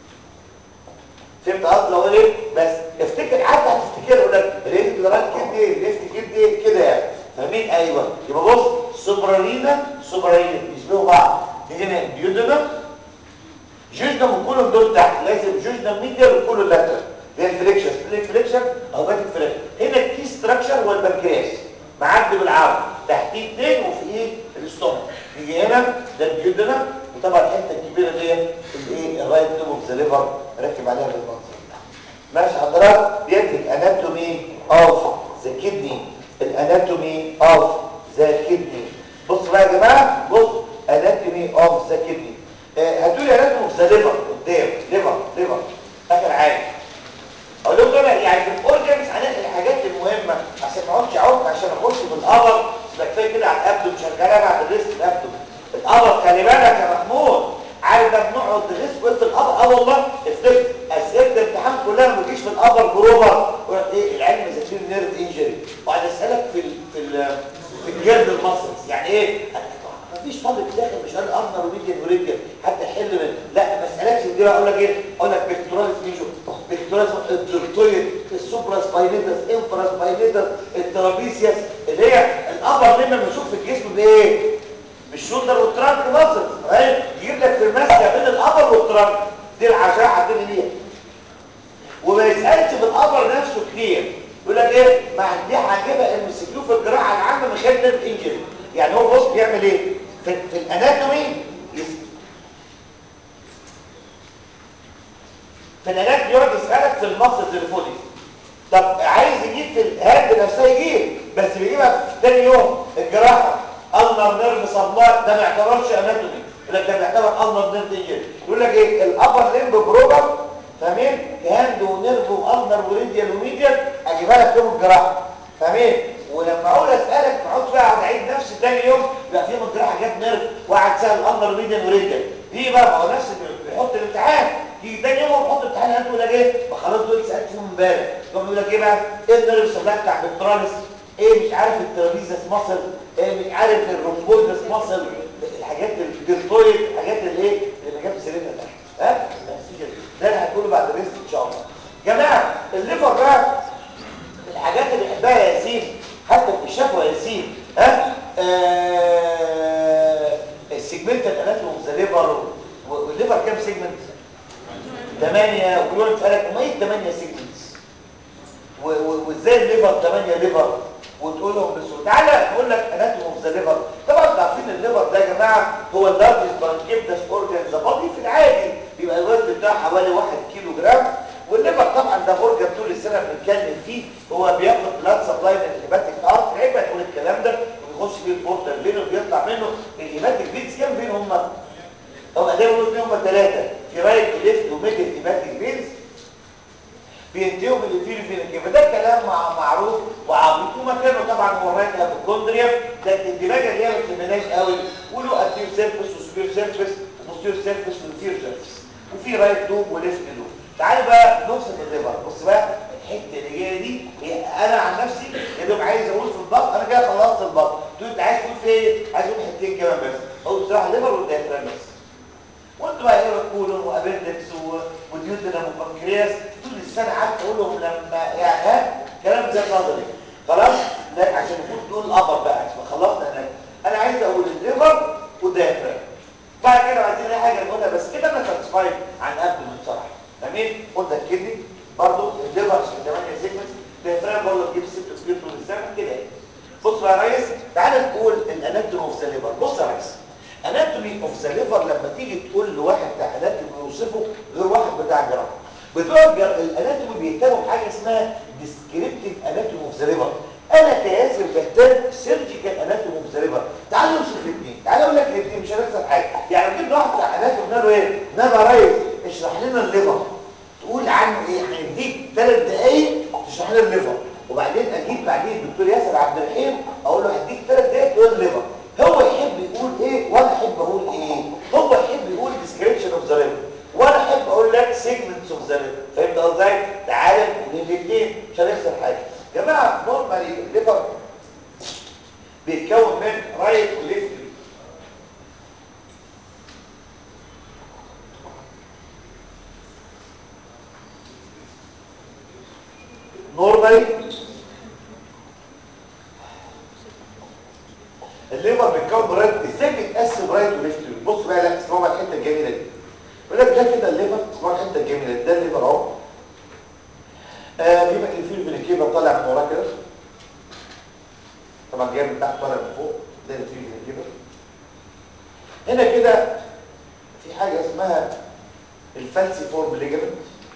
فهمت قصدي اقول ايه بس افتكر حتى هتفتكر اقول لك ليفت لرايت كده ايه ليفت كده ايه كده يعني فاهمين ايوه يبقى بص سوبرالينا سوبرالينا يشبهوا بعض دي هنا ديودنم جوجنم وكولون دول تحت لازم جوجنم ميديال وكولون لاترال زي الفليكشن سبلين فليكشن او باتيك فليكشن هنا الكي ستراكشر هو البنكرياس معدي بالعرض تحتيه اثنين وفوقيه الاستومك يجي هنا ده الجدنا وطبعا الحته الكبيره ديت الايه الرايت توب اوف ذا ليفر ركب عليها بالمنظر ماشي حضرتك بيديك اناتومي اوف ذا كدني الاناتومي اوف ذا كدني بص بقى يا جماعه بص اناتومي اوف ذا كدني هاتولي اناتومي اوف ذا ليفر قدام ليفر ليفر اخر حاجه اقول لكم انا يعني في الاورجنز هنلاقي الحاجات المهمه عشان ما اقعدش اعوق عشان اخش في القبر يبقى كفايه كده على الابدو شغاله بعد الريست الابدو القبر خلي بالك يا محمود عارف ده بنقعد الريست في القبر اه والله افتكر اسئله الامتحان كلها ما بتجيش في القبر بروفر يقول لك ايه العلم ذاتير نيرف انجري وقعد اسالك في ال في ال في الجلد المصري يعني ايه مفيش طالب داخل مش قال ارنر وميديان وريديان حتى يحل من لا ما اسالكش دي بقى اقول لك ايه اقول لك بكتوراليس ميجو بكتوراليس الدكتويد السوبرا سباينيتس انفرا سباينيتس الترابيسياس اللي هي الابر لما بنشوف في الجسم بايه بالشولدر والترانك مصر اهي يجيب لك في المسكه بين الابر والترانك دي العشاء حاطين ليها وما يسالش في الابر نفسه كتير يقول لك ايه ما دي هجيبها ام سي كيو في الجراحه العامه من خلال نيرف انجري يعني هو بص بيعمل ايه في, في الاناتومي في الاناتومي يقعد يسالك في المصل اللي فوق دي طب عايز يجيب في الهاند نفسها يجيب بس بيجيبها في تاني يوم الجراحه النر نيرف سبلاي ده ما يعتبرش اناتومي يقول لك ده بيعتبر النر نيرف انجري يقول لك ايه الابر ليمب بروبر فاهمين هاند ونيرف والنر وريديال وميديال اجيبها لك يوم الجراحه فاهمين ولما اقول اسالك ما اقعدش بقى اقعد اعيد نفسي تاني يوم يبقى في يوم الجراحه جاب نيرف وقعد سال النر وميديال وريديال دي بقى ما هو نفس بيحط الامتحان يجي تاني يوم بيحط امتحان انت تقول لك ايه ما خلاص دول سالت فيهم امبارح يقوم يقول لك ايه بقى ايه النيرف سبلاي بتاع البتراليس ايه مش عارف الترابيزس مصل ايه مش عارف الرومبويدس مصل الحاجات الدلتويد الحاجات اللي ايه اللي جاب سيرتها تحت ها ده اللي هتقوله بعد الريست ان شاء الله جماعه الليفر بقى الحاجات اللي بيحبها يا ياسين حتى في الشفوى يا ياسين ها آه السيجمنت الاناتوم اوف ذا ليفر والليفر كام سيجمنت 8 ويقول لك قالك ما هي 8 سيجمنتس وازاي الليفر 8 ليفر وتقول لهم بس تعالى نقول لك اناتوم اوف ذا ليفر طبعا انتوا عارفين الليفر ده يا جماعه هو اللارجست بانكيبدس اورجان ذا بادي في العادي بيبقى الوزن بتاعه حوالي 1 كيلو جرام والليفر طبعا ده اورجان طول السنه بنتكلم فيه هو بياخد بلاد سبلاي من الهيباتيك ارت عيب نقول الكلام ده ويخش فيه البورتال بينه وبيطلع منه الهيباتيك فينز كام فين هم؟ هم دايما بيقولوا فيهم ثلاثه في رايت وليفت وميدل هيباتيك فينز بينتهوا من الفيل فين فده كلام مع معروف وعبيط ومكانه طبعا هو الرايت هيبوكوندريا لكن الدماغ اللي هي ما بتهمناش قوي وله انتير سيرفيس وسوبير سيرفيس وبوستير سيرفيس وانتير سيرفيس وفي رايت دوب وليفت دوب تعالوا بقى نوصف الليفر بص بقى الحته اللي جايه دي هي انا عن نفسي يا دوب عايز اقول في البطن انا كده خلصت البطن تقول انت عايز تقول في ايه عايز اقول حتتين كمان بس اقول بصراحه الليفر والديافرام بس وانت بقى ايه كولون وابندكس وديوتنم وبنكرياس طول السنه قعدت اقولهم لما يعني ها كلام زي نظري خلاص لا عشان نقول نقول الابر بقى خلصنا هناك انا عايز اقول الليفر والديافرام بعد كده عايزين اي حاجه نقولها بس كده انا ساتسفايد عن قبل من بصراحه تمام قلنا الكدني برضه الليفر 8 سيجمنتس الديافرام برضه تجيب 6 سكير طول السنه كده بص بقى يا ريس تعالى نقول الاناتومي اوف ذا ليفر بص يا ريس اناتومي اوف ذا ليفر لما تيجي تقول لواحد بتاع اناتومي يوصفه غير واحد بتاع جراحه بتوع الاناتومي بيهتموا بحاجه اسمها ديسكريبتيف اناتومي اوف ذا ليفر انا كياسر بهتم سيرجيكال اناتومي اوف ذا ليفر تعالوا نوصف الاثنين تعالوا اقول لك الاثنين مش هنخسر حاجه يعني جبنا واحد بتاع اناتومي قلنا له ايه نبا ريس اشرح لنا الليفر تقول عنه ايه هنديك ثلاث دقايق تشرح لنا الليفر وبعدين اجيب بعدين الدكتور ياسر عبد الرحيم اقول له هديك ثلاث دقايق تقول الليفر هو يحب يقول ايه وانا احب اقول ايه هو يحب يقول description اوف ذا ليفر وانا احب اقول لك segments اوف ذا ليفر فهمت قصدي تعالى نقول الاثنين مش هنخسر حاجه يا جماعه نورمالي الليفر بيتكون من رايت وليفت نورمالي الليفر بيتكون رايت ازاي بيتقسم رايت وليفت بص بقى لا اسمعوا بقى الحته الجميله دي يقول لك ده كده الليفر اسمعوا الحته الجميله دي ده الليفر اهو كيبه طالع من وراه كده طبعا جاي من تحت طالع من فوق ده اللي فيه كيبه هنا كده في حاجه اسمها الفالسي فورم ليجمنت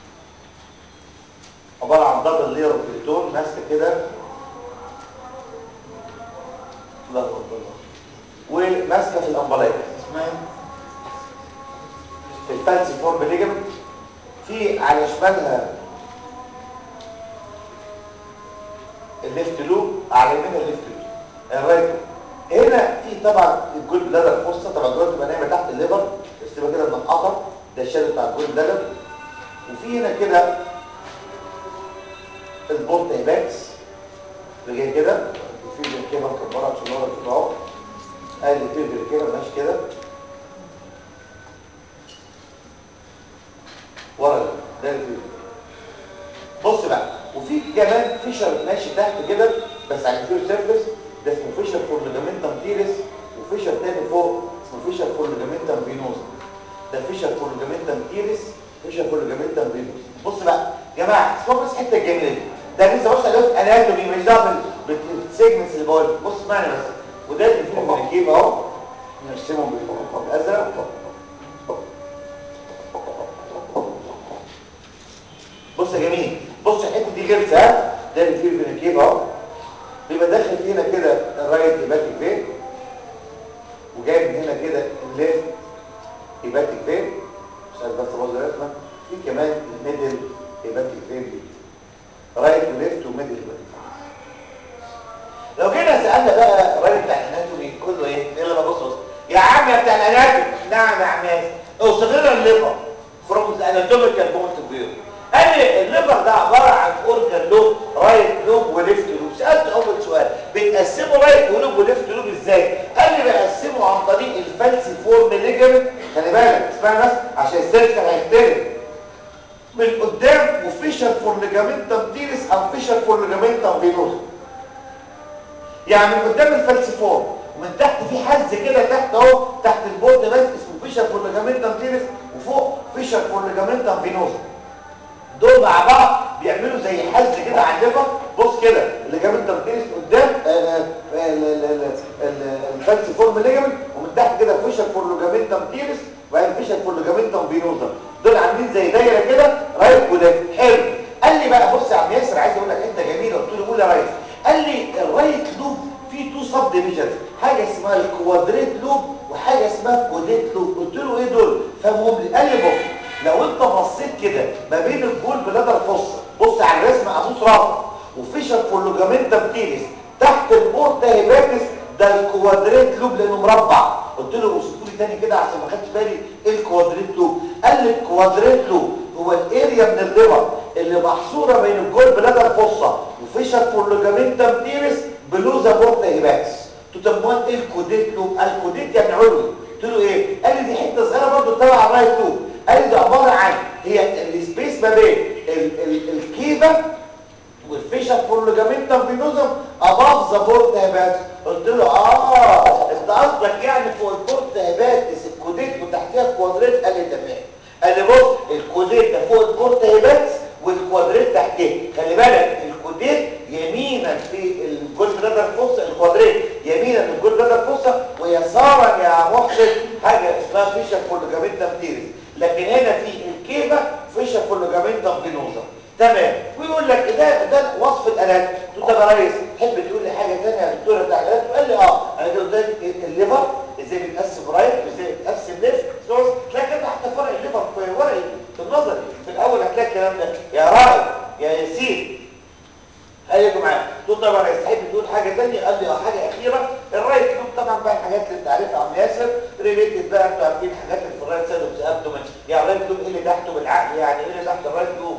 عباره عن دبل لير بليتون ماسكه كده الله اكبر وماسكه في الامبلايكس اسمها الفالسي فورم ليجمنت في على شمالها الليفت لوب على يمينها الليفت لوب الرايت لوب هنا في طبعا الجول بلادر فوسطه طبعا الجول تبقى نايمه تحت الليفر بس تبقى كده منقطه ده الشادو بتاع الجول بلادر وفي هنا كده البورت ايباكس اللي جاي كده في كده مكبره عشان ورا كده اهو ادي تقدر كده ماشي كده ورا ده الفيو بص بقى وفي كمان فيشر ماشي تحت كده بس على الفيو سيرفيس ده اسمه فيشر فور ليجامنتم تيرس وفيشر تاني فوق اسمه فيشر فور ليجامنتم فينوس ده فيشر فور ليجامنتم تيرس فيشر فور ليجامنتم فينوس بص بقى يا جماعه اسمعوا بس الحته الجميله دي ده لسه بص على اناتومي مش دعوه بالسيجمنتس اللي بقول بص اسمعني بس وده اللي فيه المناكيب اهو نرسمهم بالازرق بص يا جميل بص الحته دي غلسه ها ده اللي فيه الفينيكيب اهو بيبقى داخل هنا كده الرايت هيباتيك فين وجاي من هنا كده الليفت هيباتيك فين مش عارف بس برضه رسمه في كمان الميدل هيباتيك فين دي رايت وليفت وميدل هيباتيك لو جينا سالنا بقى الراجل بتاع الاناتومي كله ايه يلا بص بص يا عم يا بتاع الاناتومي نعم يا عماد اوصف لنا الليفر فروم ذا اناتوميكال بوينت اوف فيو قال لي الليفر ده عباره عن اورجان لوب رايت لوب وليفت لوب سالت اول سؤال بيتقسموا رايت ولوب وليفت لوب ازاي قال لي بيقسموا عن طريق الفالسي فورم ليجمنت خلي بالك اسمعني بس عشان السيركل هيختلف من قدام وفيشر فور ليجامنتم تيرس او فيشر فور ليجامنتم فينوس يعني من قدام الفلسفور ومن تحت في حز كده تحت اهو تحت البورد بس اسمه فيشر فور ليجامنتم تيرس وفوق فيشر فور ليجامنتم فينوس دول مع بعض بيعملوا زي حز كده على الليفر بص كده الليجامنتم تيرس قدام الفالسي فورم ليجامنت ومن تحت كده فيشر فور ليجامنتم تيرس وبعدين فيشر فور ليجامنتم فينوزا دول عاملين زي دايره كده رايت وليفت حلو قال لي بقى بص يا عم ياسر عايز اقول لك حته جميله قلت له قول يا ريس قال لي الرايت لوب فيه تو سب ديفيجنز حاجه اسمها الكوادريت لوب وحاجه اسمها الكوديت لوب قلت له ايه دول فهمهم لي قال لي بص لو انت بصيت كده ما بين الجول بلادر فصه بص على الرسم ابوس راسك وفيشر فولوجامنتم تيرس تحت البورتا هيباتس ده الكوادريت لوب لانه مربع قلت له اوصفوا لي تاني كده عشان ما خدتش بالي ايه الكوادريت لوب قال لي الكوادريت لوب هو الاريا من الليفر اللي محصوره بين الجول بلادر فصه وفيشر فولوجامنتم تيرس بلوزا بورتا هيباتس قلت له طب امال ايه الكوديت لوب الكوديت يعني علوي قلت له ايه قال لي دي حته صغيره برضه تبع الرايت لوب قال لي ده عباره عن هي السبيس ما بين ال ال الكيبه والفيشر فولوجامنتم فينوزم اباف ذا بورت هيباتس قلت له اه انت قصدك يعني فوق البورت هيباتس الكوديت وتحتيها الكوادريت قال لي تمام قال لي بص الكوديت ده فوق البورت هيباتس والكوادريت تحتيه خلي بالك الكوديت يمينا في الجول بلادر فوسا الكوادريت يمينا للجول بلادر فوسا ويسارا يا محسن حاجه اسمها فيشر فولوجامنتم تيرس لكن هنا في الكيبه فيشر فولوجامنتم فينوزا تمام ويقول لك ده ده وصف الالات قلت له يا ريس تحب تقول لي حاجه ثانيه يا دكتوره بتاع الالات قال لي اه انا قلت لك الليفر ازاي بيتقسم رايت وازاي بيتقسم ليفت سورس تلاقي كده حتى فرق الليفر في ورقي في النظري في الاول هتلاقي الكلام ده يا رائد يا ياسين هيجوا معايا قلت له طبعا يا تحب تقول حاجه ثانيه قال لي اه حاجه اخيره الرايت لوب طبعا بقى الحاجات اللي انت عارفها عم ياسر ريليتد بقى انتوا عارفين الحاجات اللي في الرايت سايد اوف ذا ابدومن يعني الرايت لوب ايه اللي تحته بالعقل يعني ايه اللي تحت الرايت لوب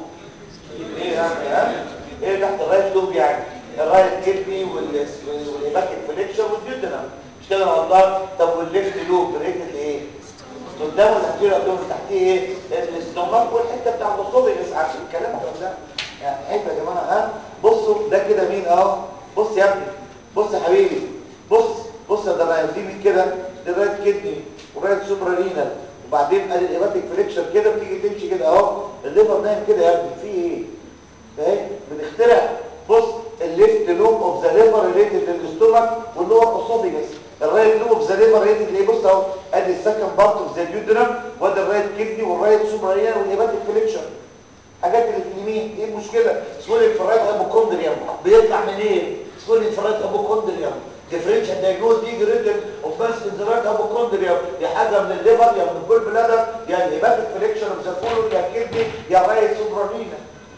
ايه يعني ها ايه تحت الرايت لوب يعني الرايت كدني والهيباتيك فليكشن والديودنم مش كده غلطان طب والليفت لوب ريتد ايه قدامه تحتيه قدامه تحتيه ايه الاستومك والحته بتاع الوصول اللي عارفين الكلام ده ولا يعني حته يا جماعه ها بصوا ده كده مين اهو بص يا ابني بص يا حبيبي بص بص ده انا دي مين كده دي رايت كدني ورايت سوبرالينال وبعدين ادي الهيباتيك فليكشن كده بتيجي تمشي كده اهو الليفر نايم كده يا ابني في ايه اهي بنخترع بص ستومك واللور اسوفيجس الرايت لوب اوف ذا ليفر ريتنج اللي بص اهو ادي السكند بارت اوف ذا ديودرم وادي الرايت كدني والرايت سوبرانيان والهيباتيك فليكشن حاجات اللي في اليمين ايه المشكله سكولين في الرايت هايبوكوندريوم بيطلع منين سكولين في الرايت هايبوكوندريوم ديفرنشال دايجنوز دي ريتن اوف بس ان ذا رايت هايبوكوندريوم يا حاجه من الليفر يا من الجول بلادر يا الهيباتيك فليكشن اوف ذا كولون يا الكدني يا الرايت سوبرانيان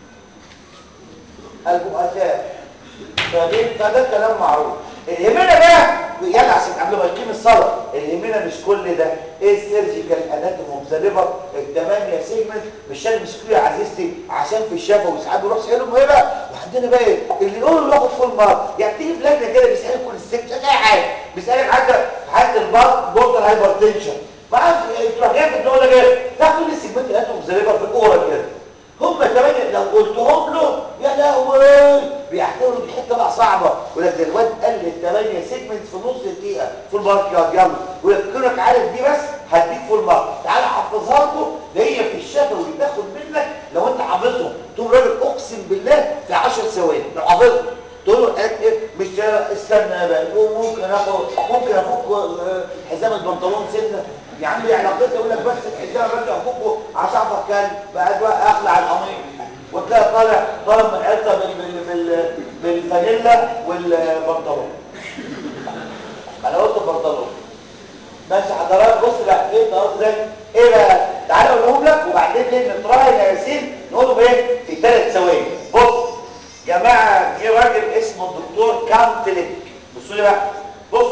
البؤساء فدي فده كلام معروف الهمنا بقى يلا عشان قبل ما يقيم الصلاه الهمنا مش كل ده ايه السيرجيكال اناتوم اوف ذا ليفر الثمانيه سيجمنت مش شايف مسكوه يا عزيزتي عشان في الشفا وساعات بيروح سائلهم ايه بقى وعندنا بقى ايه اللي يقول له ياخد فول مارك يعني بتيجي في لجنه كده بيسالك كل الست مش اي حاجه بيسالك حتى في حاله البط بورتال هايبرتنشن ما عارف تروح جاي في الدوله ايه تاخد كل السيجمنت اناتوم اوف ذا ليفر في الاورا كده هم كمان لو قلتهم له يا لهوي بيعتبروا دي حته بقى صعبه ولك ده الواد قال لي الثمانيه سيجمنت في نص دقيقه فول مارك يلا يلا ويفكرك عارف دي بس هديك فول مارك تعالى حفظها لكم ده هي في الشفوي تاخد منك لو انت حافظهم تقوم راجل اقسم بالله في 10 ثواني لو حافظهم تقول له ايه مش استنى بقى ممكن اخد ممكن افك حزام البنطلون سنه يا عم علاقتي يقول لك بس الحزام بس افكه عشان اعرف اتكلم بقى بقى اخلع القميص وتلاقي طالع طالع من حته بال بال بالفانيلا والبنطلون انا قلت البنطلون ماشي حضرات بص بقى ايه ده ازاي ايه بقى تعالى اقولهم لك وبعدين ايه نطرح يا ياسين نقولهم ايه في ثلاث ثواني بص جماعه في راجل اسمه الدكتور كامتلك بصوا لي بقى بص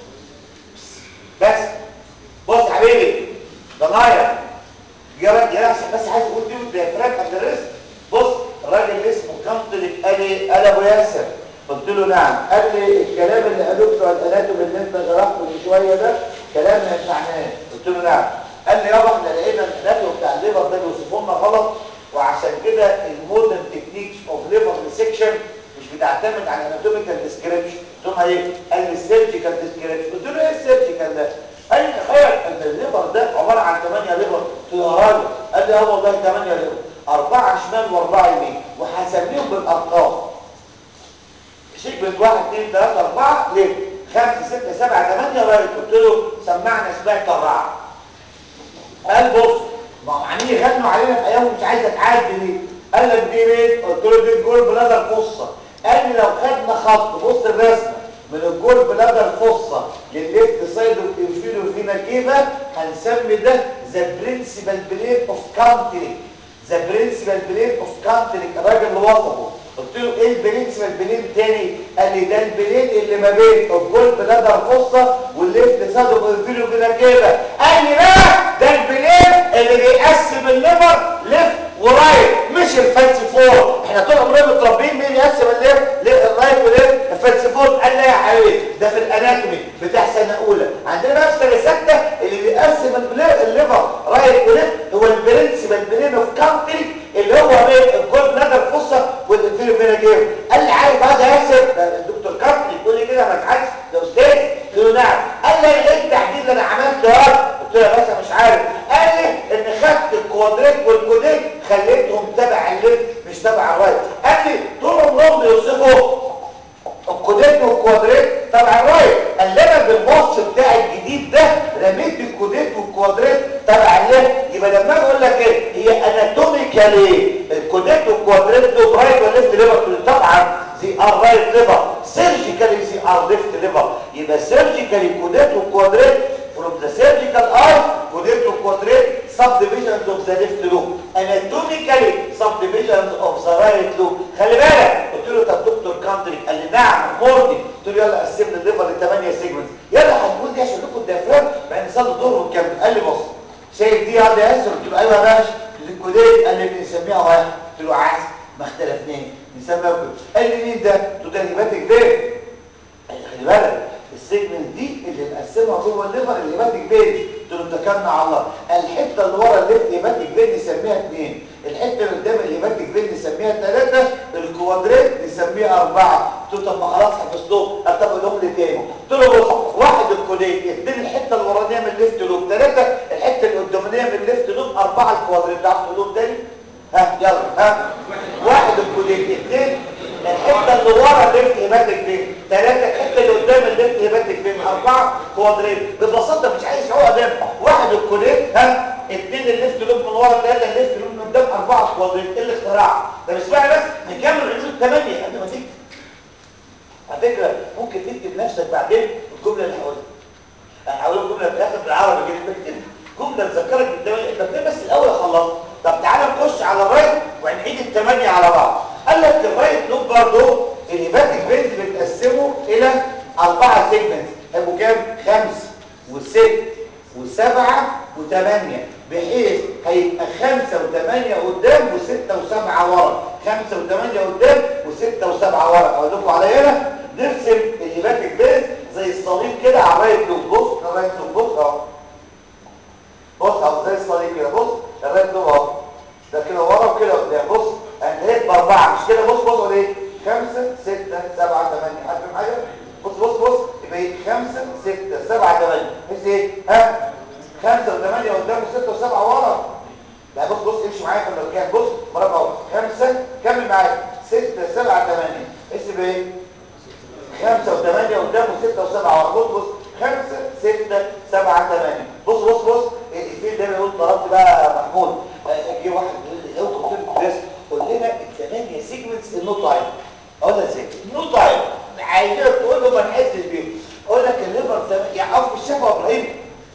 بس بص يا حبيبي ضنايا يا يا بس عايز اقول دي والديافراج قبل الرزق بص الراجل اللي اسمه كامتلك قال لي قال ابو ياسر قلت له نعم قال لي الكلام اللي قالوه بتوع الاناتوم اللي انت شرحته من شويه ده كلام ما ينفعناش قلت له نعم قال لي يابا احنا لقينا الاناتوم بتاع الليفر ده بيوصفوا لنا غلط وعشان كده المودرن تكنيكس اوف ليفر ريسكشن مش بتعتمد على اناتوميكال ديسكريبشن قلت له ايه قال لي السيرجيكال ديسكريبشن قلت له ايه السيرجيكال ده قال لي تخيل ان الليفر ده عباره عن 8 ليفر قلت له يا راجل قال لي اه والله 8 ليفر أربعة شمال وأربعة يمين وهسميهم بالأرقام سيجمنت 1 2 3 4 ليه 5 6 7 8 رايت قلت له سمعنا سمعت الرعد قال بص ما هو عمالين يغنوا علينا في ايام مش عايزه تعدي ليه قال لك دي مين قلت له دي الجول بلادر فصه قال لي لو خدنا خط بص الرسمه من الجول بلادر فصه للليفت سايد اوف انفيريور فينا كيفا هنسمي ده ذا برنسبل بلين اوف كاونترينج ذا برنسبل بلين اوف كاونترينج الراجل اللي وصفه قلت له ايه البرنسبل بلين تاني قال لي ده البلين اللي ما بين الجول بلادر فصه والليفت سايد اوف انفيريور فينا كيفا قال لي بقى ده البلين اللي بيقسم الليفر ليفت ورايت مش الفانسي فور احنا طول عمرنا متربيين مين يقسم الليفت الرايت وليفت الفانسي فور قال لا يا حبيبي ده في الاناتومي بتاع سنه اولى عندنا بقى في سنه سته اللي بيقسم الليفر رايت وليفت هو البرنسبل بلين اوف كاونتري اللي هو بين الجول بلادر فصه والانفيريور فينا جيم قال لي عارف هذا ياسر ده الدكتور كابتن يقول لي كده ما تعرفش ده استاذ قلت له نعم قال لي ايه التعديل اللي انا عملته ده قلت له يا باشا مش عارف قال لي ان خدت الكوادريت والكوديت خليتهم تبع الليفت مش تبع الرايت قال لي طول عمرهم بيوصفوا الكوديت والكوادريت تبع الرايت قال لي انا بالوصف بتاعي الجديد ده رميت الكوديت والكوادريت تبع الليفت يبقى لما اجي اقول لك ايه هي اناتوميكالي الكوديت والكوادريت دول رايت وليفت ليفر طبعا زي ار رايت ليفر سيرجيكالي زي ار ليفت ليفر يبقى سيرجيكالي كوديت والكوادريت from the surgical eye coded to quadrate subdivisions of the left lobe anatomically subdivisions of the right lobe خلي بالك قلت له طب دكتور كاندريك قال لي نعم مورتي قلت له يلا قسم لي الليفر لثمانيه سيجمنتس يلا هنقول دي عشان لكم الديافرام بعد نصلي الظهر ونكمل قال لي بص شايف دي يا ياسر قلت له ايوه يا باشا الكوديت قال لي بنسميها واحد قلت له عايز ما اختلفناش نسميها كده قال لي مين ده قلت له ده هيباتيك فين خلي بالك السيجمنت دي اللي مقسمها جوه الليفر الهيباتيك فين قلت له اتكلنا على الله الحته اللي ورا الليفت هيباتيك فين نسميها اثنين الحته اللي قدام الهيباتيك فين نسميها ثلاثه الكوادريت نسميها اربعه قلت له طب ما خلاص حفظتهم قال طب قولهم لي تاني قلت له بص واحد الكوديت اثنين الحته الورانيه من الليفت لوب ثلاثه الحته القدامانيه من الليفت لوب اربعه الكوادريت تعرف تقولهم تاني ها يلا ها واحد الكوديت اثنين الحته اللي ورا الليفت هيباتيك فين ثلاثه الحته اللي قدام قدام الليفت هيباتيك فين اربعه كوادريت ببساطه مش عايز عقده واحد الكوليت ها اثنين الليفت لوب من ورا ثلاثه الليفت لوب من قدام اربعه كوادريت ايه الاختراع ده مش معنى بس نكمل عدود الثمانيه قبل ما تكتب على فكره ممكن تكتب نفسك بعدين الجمله اللي هقولها انا هقول الجمله في الاخر بالعربي كده بكتبها جمله تذكرك بالثمانيه انت بتكتب بس الاول خلصت طب تعالى نخش على الرايت وهنعيد الثمانيه على بعض قال لك الرايت لوب برضه الهيباتيك بينز بتقسمه الى اربعه سيجمنتس هيبقوا كام خمس وست وسبعه وثمانيه بحيث هيبقى خمسه وثمانيه قدام وسته وسبعه ورا خمسه وثمانيه قدام وسته وسبعه ورا اقول لكم على هنا نرسم الهيباتيك بينز زي الصليب كده على الرايت لوب بص الرايت لوب بص اهو بص اهو زي الصليب كده بص الرايت لوب اهو ده كده ورا وكده قدام بص انتهيت باربعه مش كده بص بص ايه خمسة ستة سبعة ثمانية حد فاهم حاجة؟ بص بص بص يبقى ايه خمسة ستة سبعة ثمانية بس ايه ها خمسة وثمانية قدام وستة وسبعة ورا لا بص بص امشي معايا في الاركان بص مرة اهو خمسة كمل معايا ستة سبعة ثمانية اسم ايه خمسة وثمانية قدام وستة وسبعة ورا بص بص خمسة ستة سبعة ثمانية بص بص بص الفيل ده بيقول طلبت بقى محمود جه واحد يقول لي لو كنت في الدرس قول لنا الثمانية سيجمنتس النو تايم اقول لك ازاي نو تايم عايزين تقول له ما نحسش بيه اقول لك الليفر يعني او في الشفا ابراهيم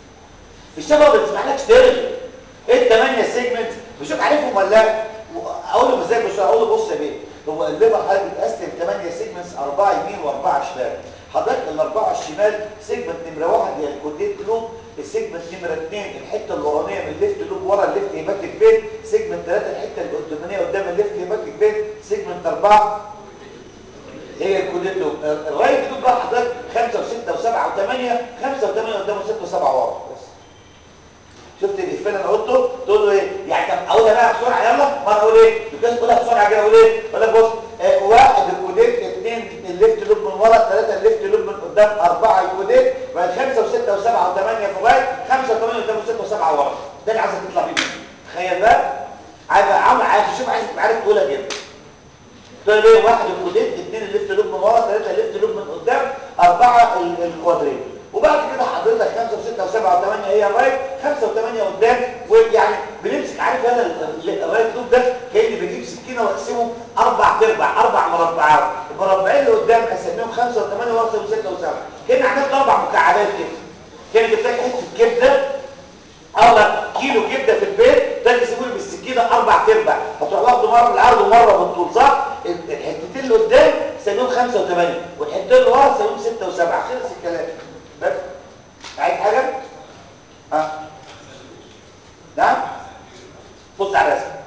في الشفا ما بتسمحلكش ترغي ايه الثمانية سيجمنتس بشوف عارفهم ولا لا اقول له ازاي مش اقول له بص يا بيه هو الليفر حضرتك بتقسم 8 سيجمنتس اربعه يمين واربعه شمال حضرتك الاربعه الشمال سيجمنت نمره واحد هي الكوديت لوب السيجمنت نمره اثنين الحته الورانيه من الليفت لوب ورا الليفت هيباتيك فين سيجمنت ثلاثه الحته القدامانيه قدام الليفت هيباتيك فين سيجمنت اربعه هي الكوديت لوب الرايت لوب بقى حضرتك خمسه وسته وسبعه وثمانيه خمسه وثمانيه قدام وسته وسبعه ورا بس شفت الافيه اللي انا قلته تقول له ايه يعني طب اقولها بقى بسرعه يلا ما اقول ايه بس قولها بسرعه كده اقول ايه اقول لك بص آه واحد الكوديت اثنين الليفت لوب من ورا ثلاثه الليفت لوب من قدام اربعه الكوديت بعد خمسه وسته وسبعه وثمانيه في الرايت خمسه وثمانيه قدام وسته وسبعه ورا ده اللي عايزك تطلع بيه تخيل بقى عايز عامل عايز تشوف عايز تبقى عارف تقولها كده تقول ايه واحد الكوديت اثنين الليفت لوب من ورا ثلاثه الليفت لوب من قدام اربعه الكوادريت وبعد كده حضرتك خمسة وستة وسبعة وثمانية هي الرايت خمسة وثمانية قدام ويعني بنمسك عارف انا الرايت لوب ده كأني بجيب سكينة واقسمه أربع تربع أربع مربعات المربعين اللي قدام أسميهم خمسة وثمانية وستة وستة وسبعة كأني عملت أربع مكعبات كده كأني جبت لك حتة كبدة أو كيلو كبدة في البيت ده يسيبوني بالسكينة أربع تربع هتروح واخده مرة بالعرض ومرة بالطول صح؟ الحتتين اللي قدام سميهم خمسة وثمانية والحتتين اللي ورا سميهم ستة وسبعة خلص الكلام بس عايز حاجة؟ ها؟ نعم؟ بص على الرسم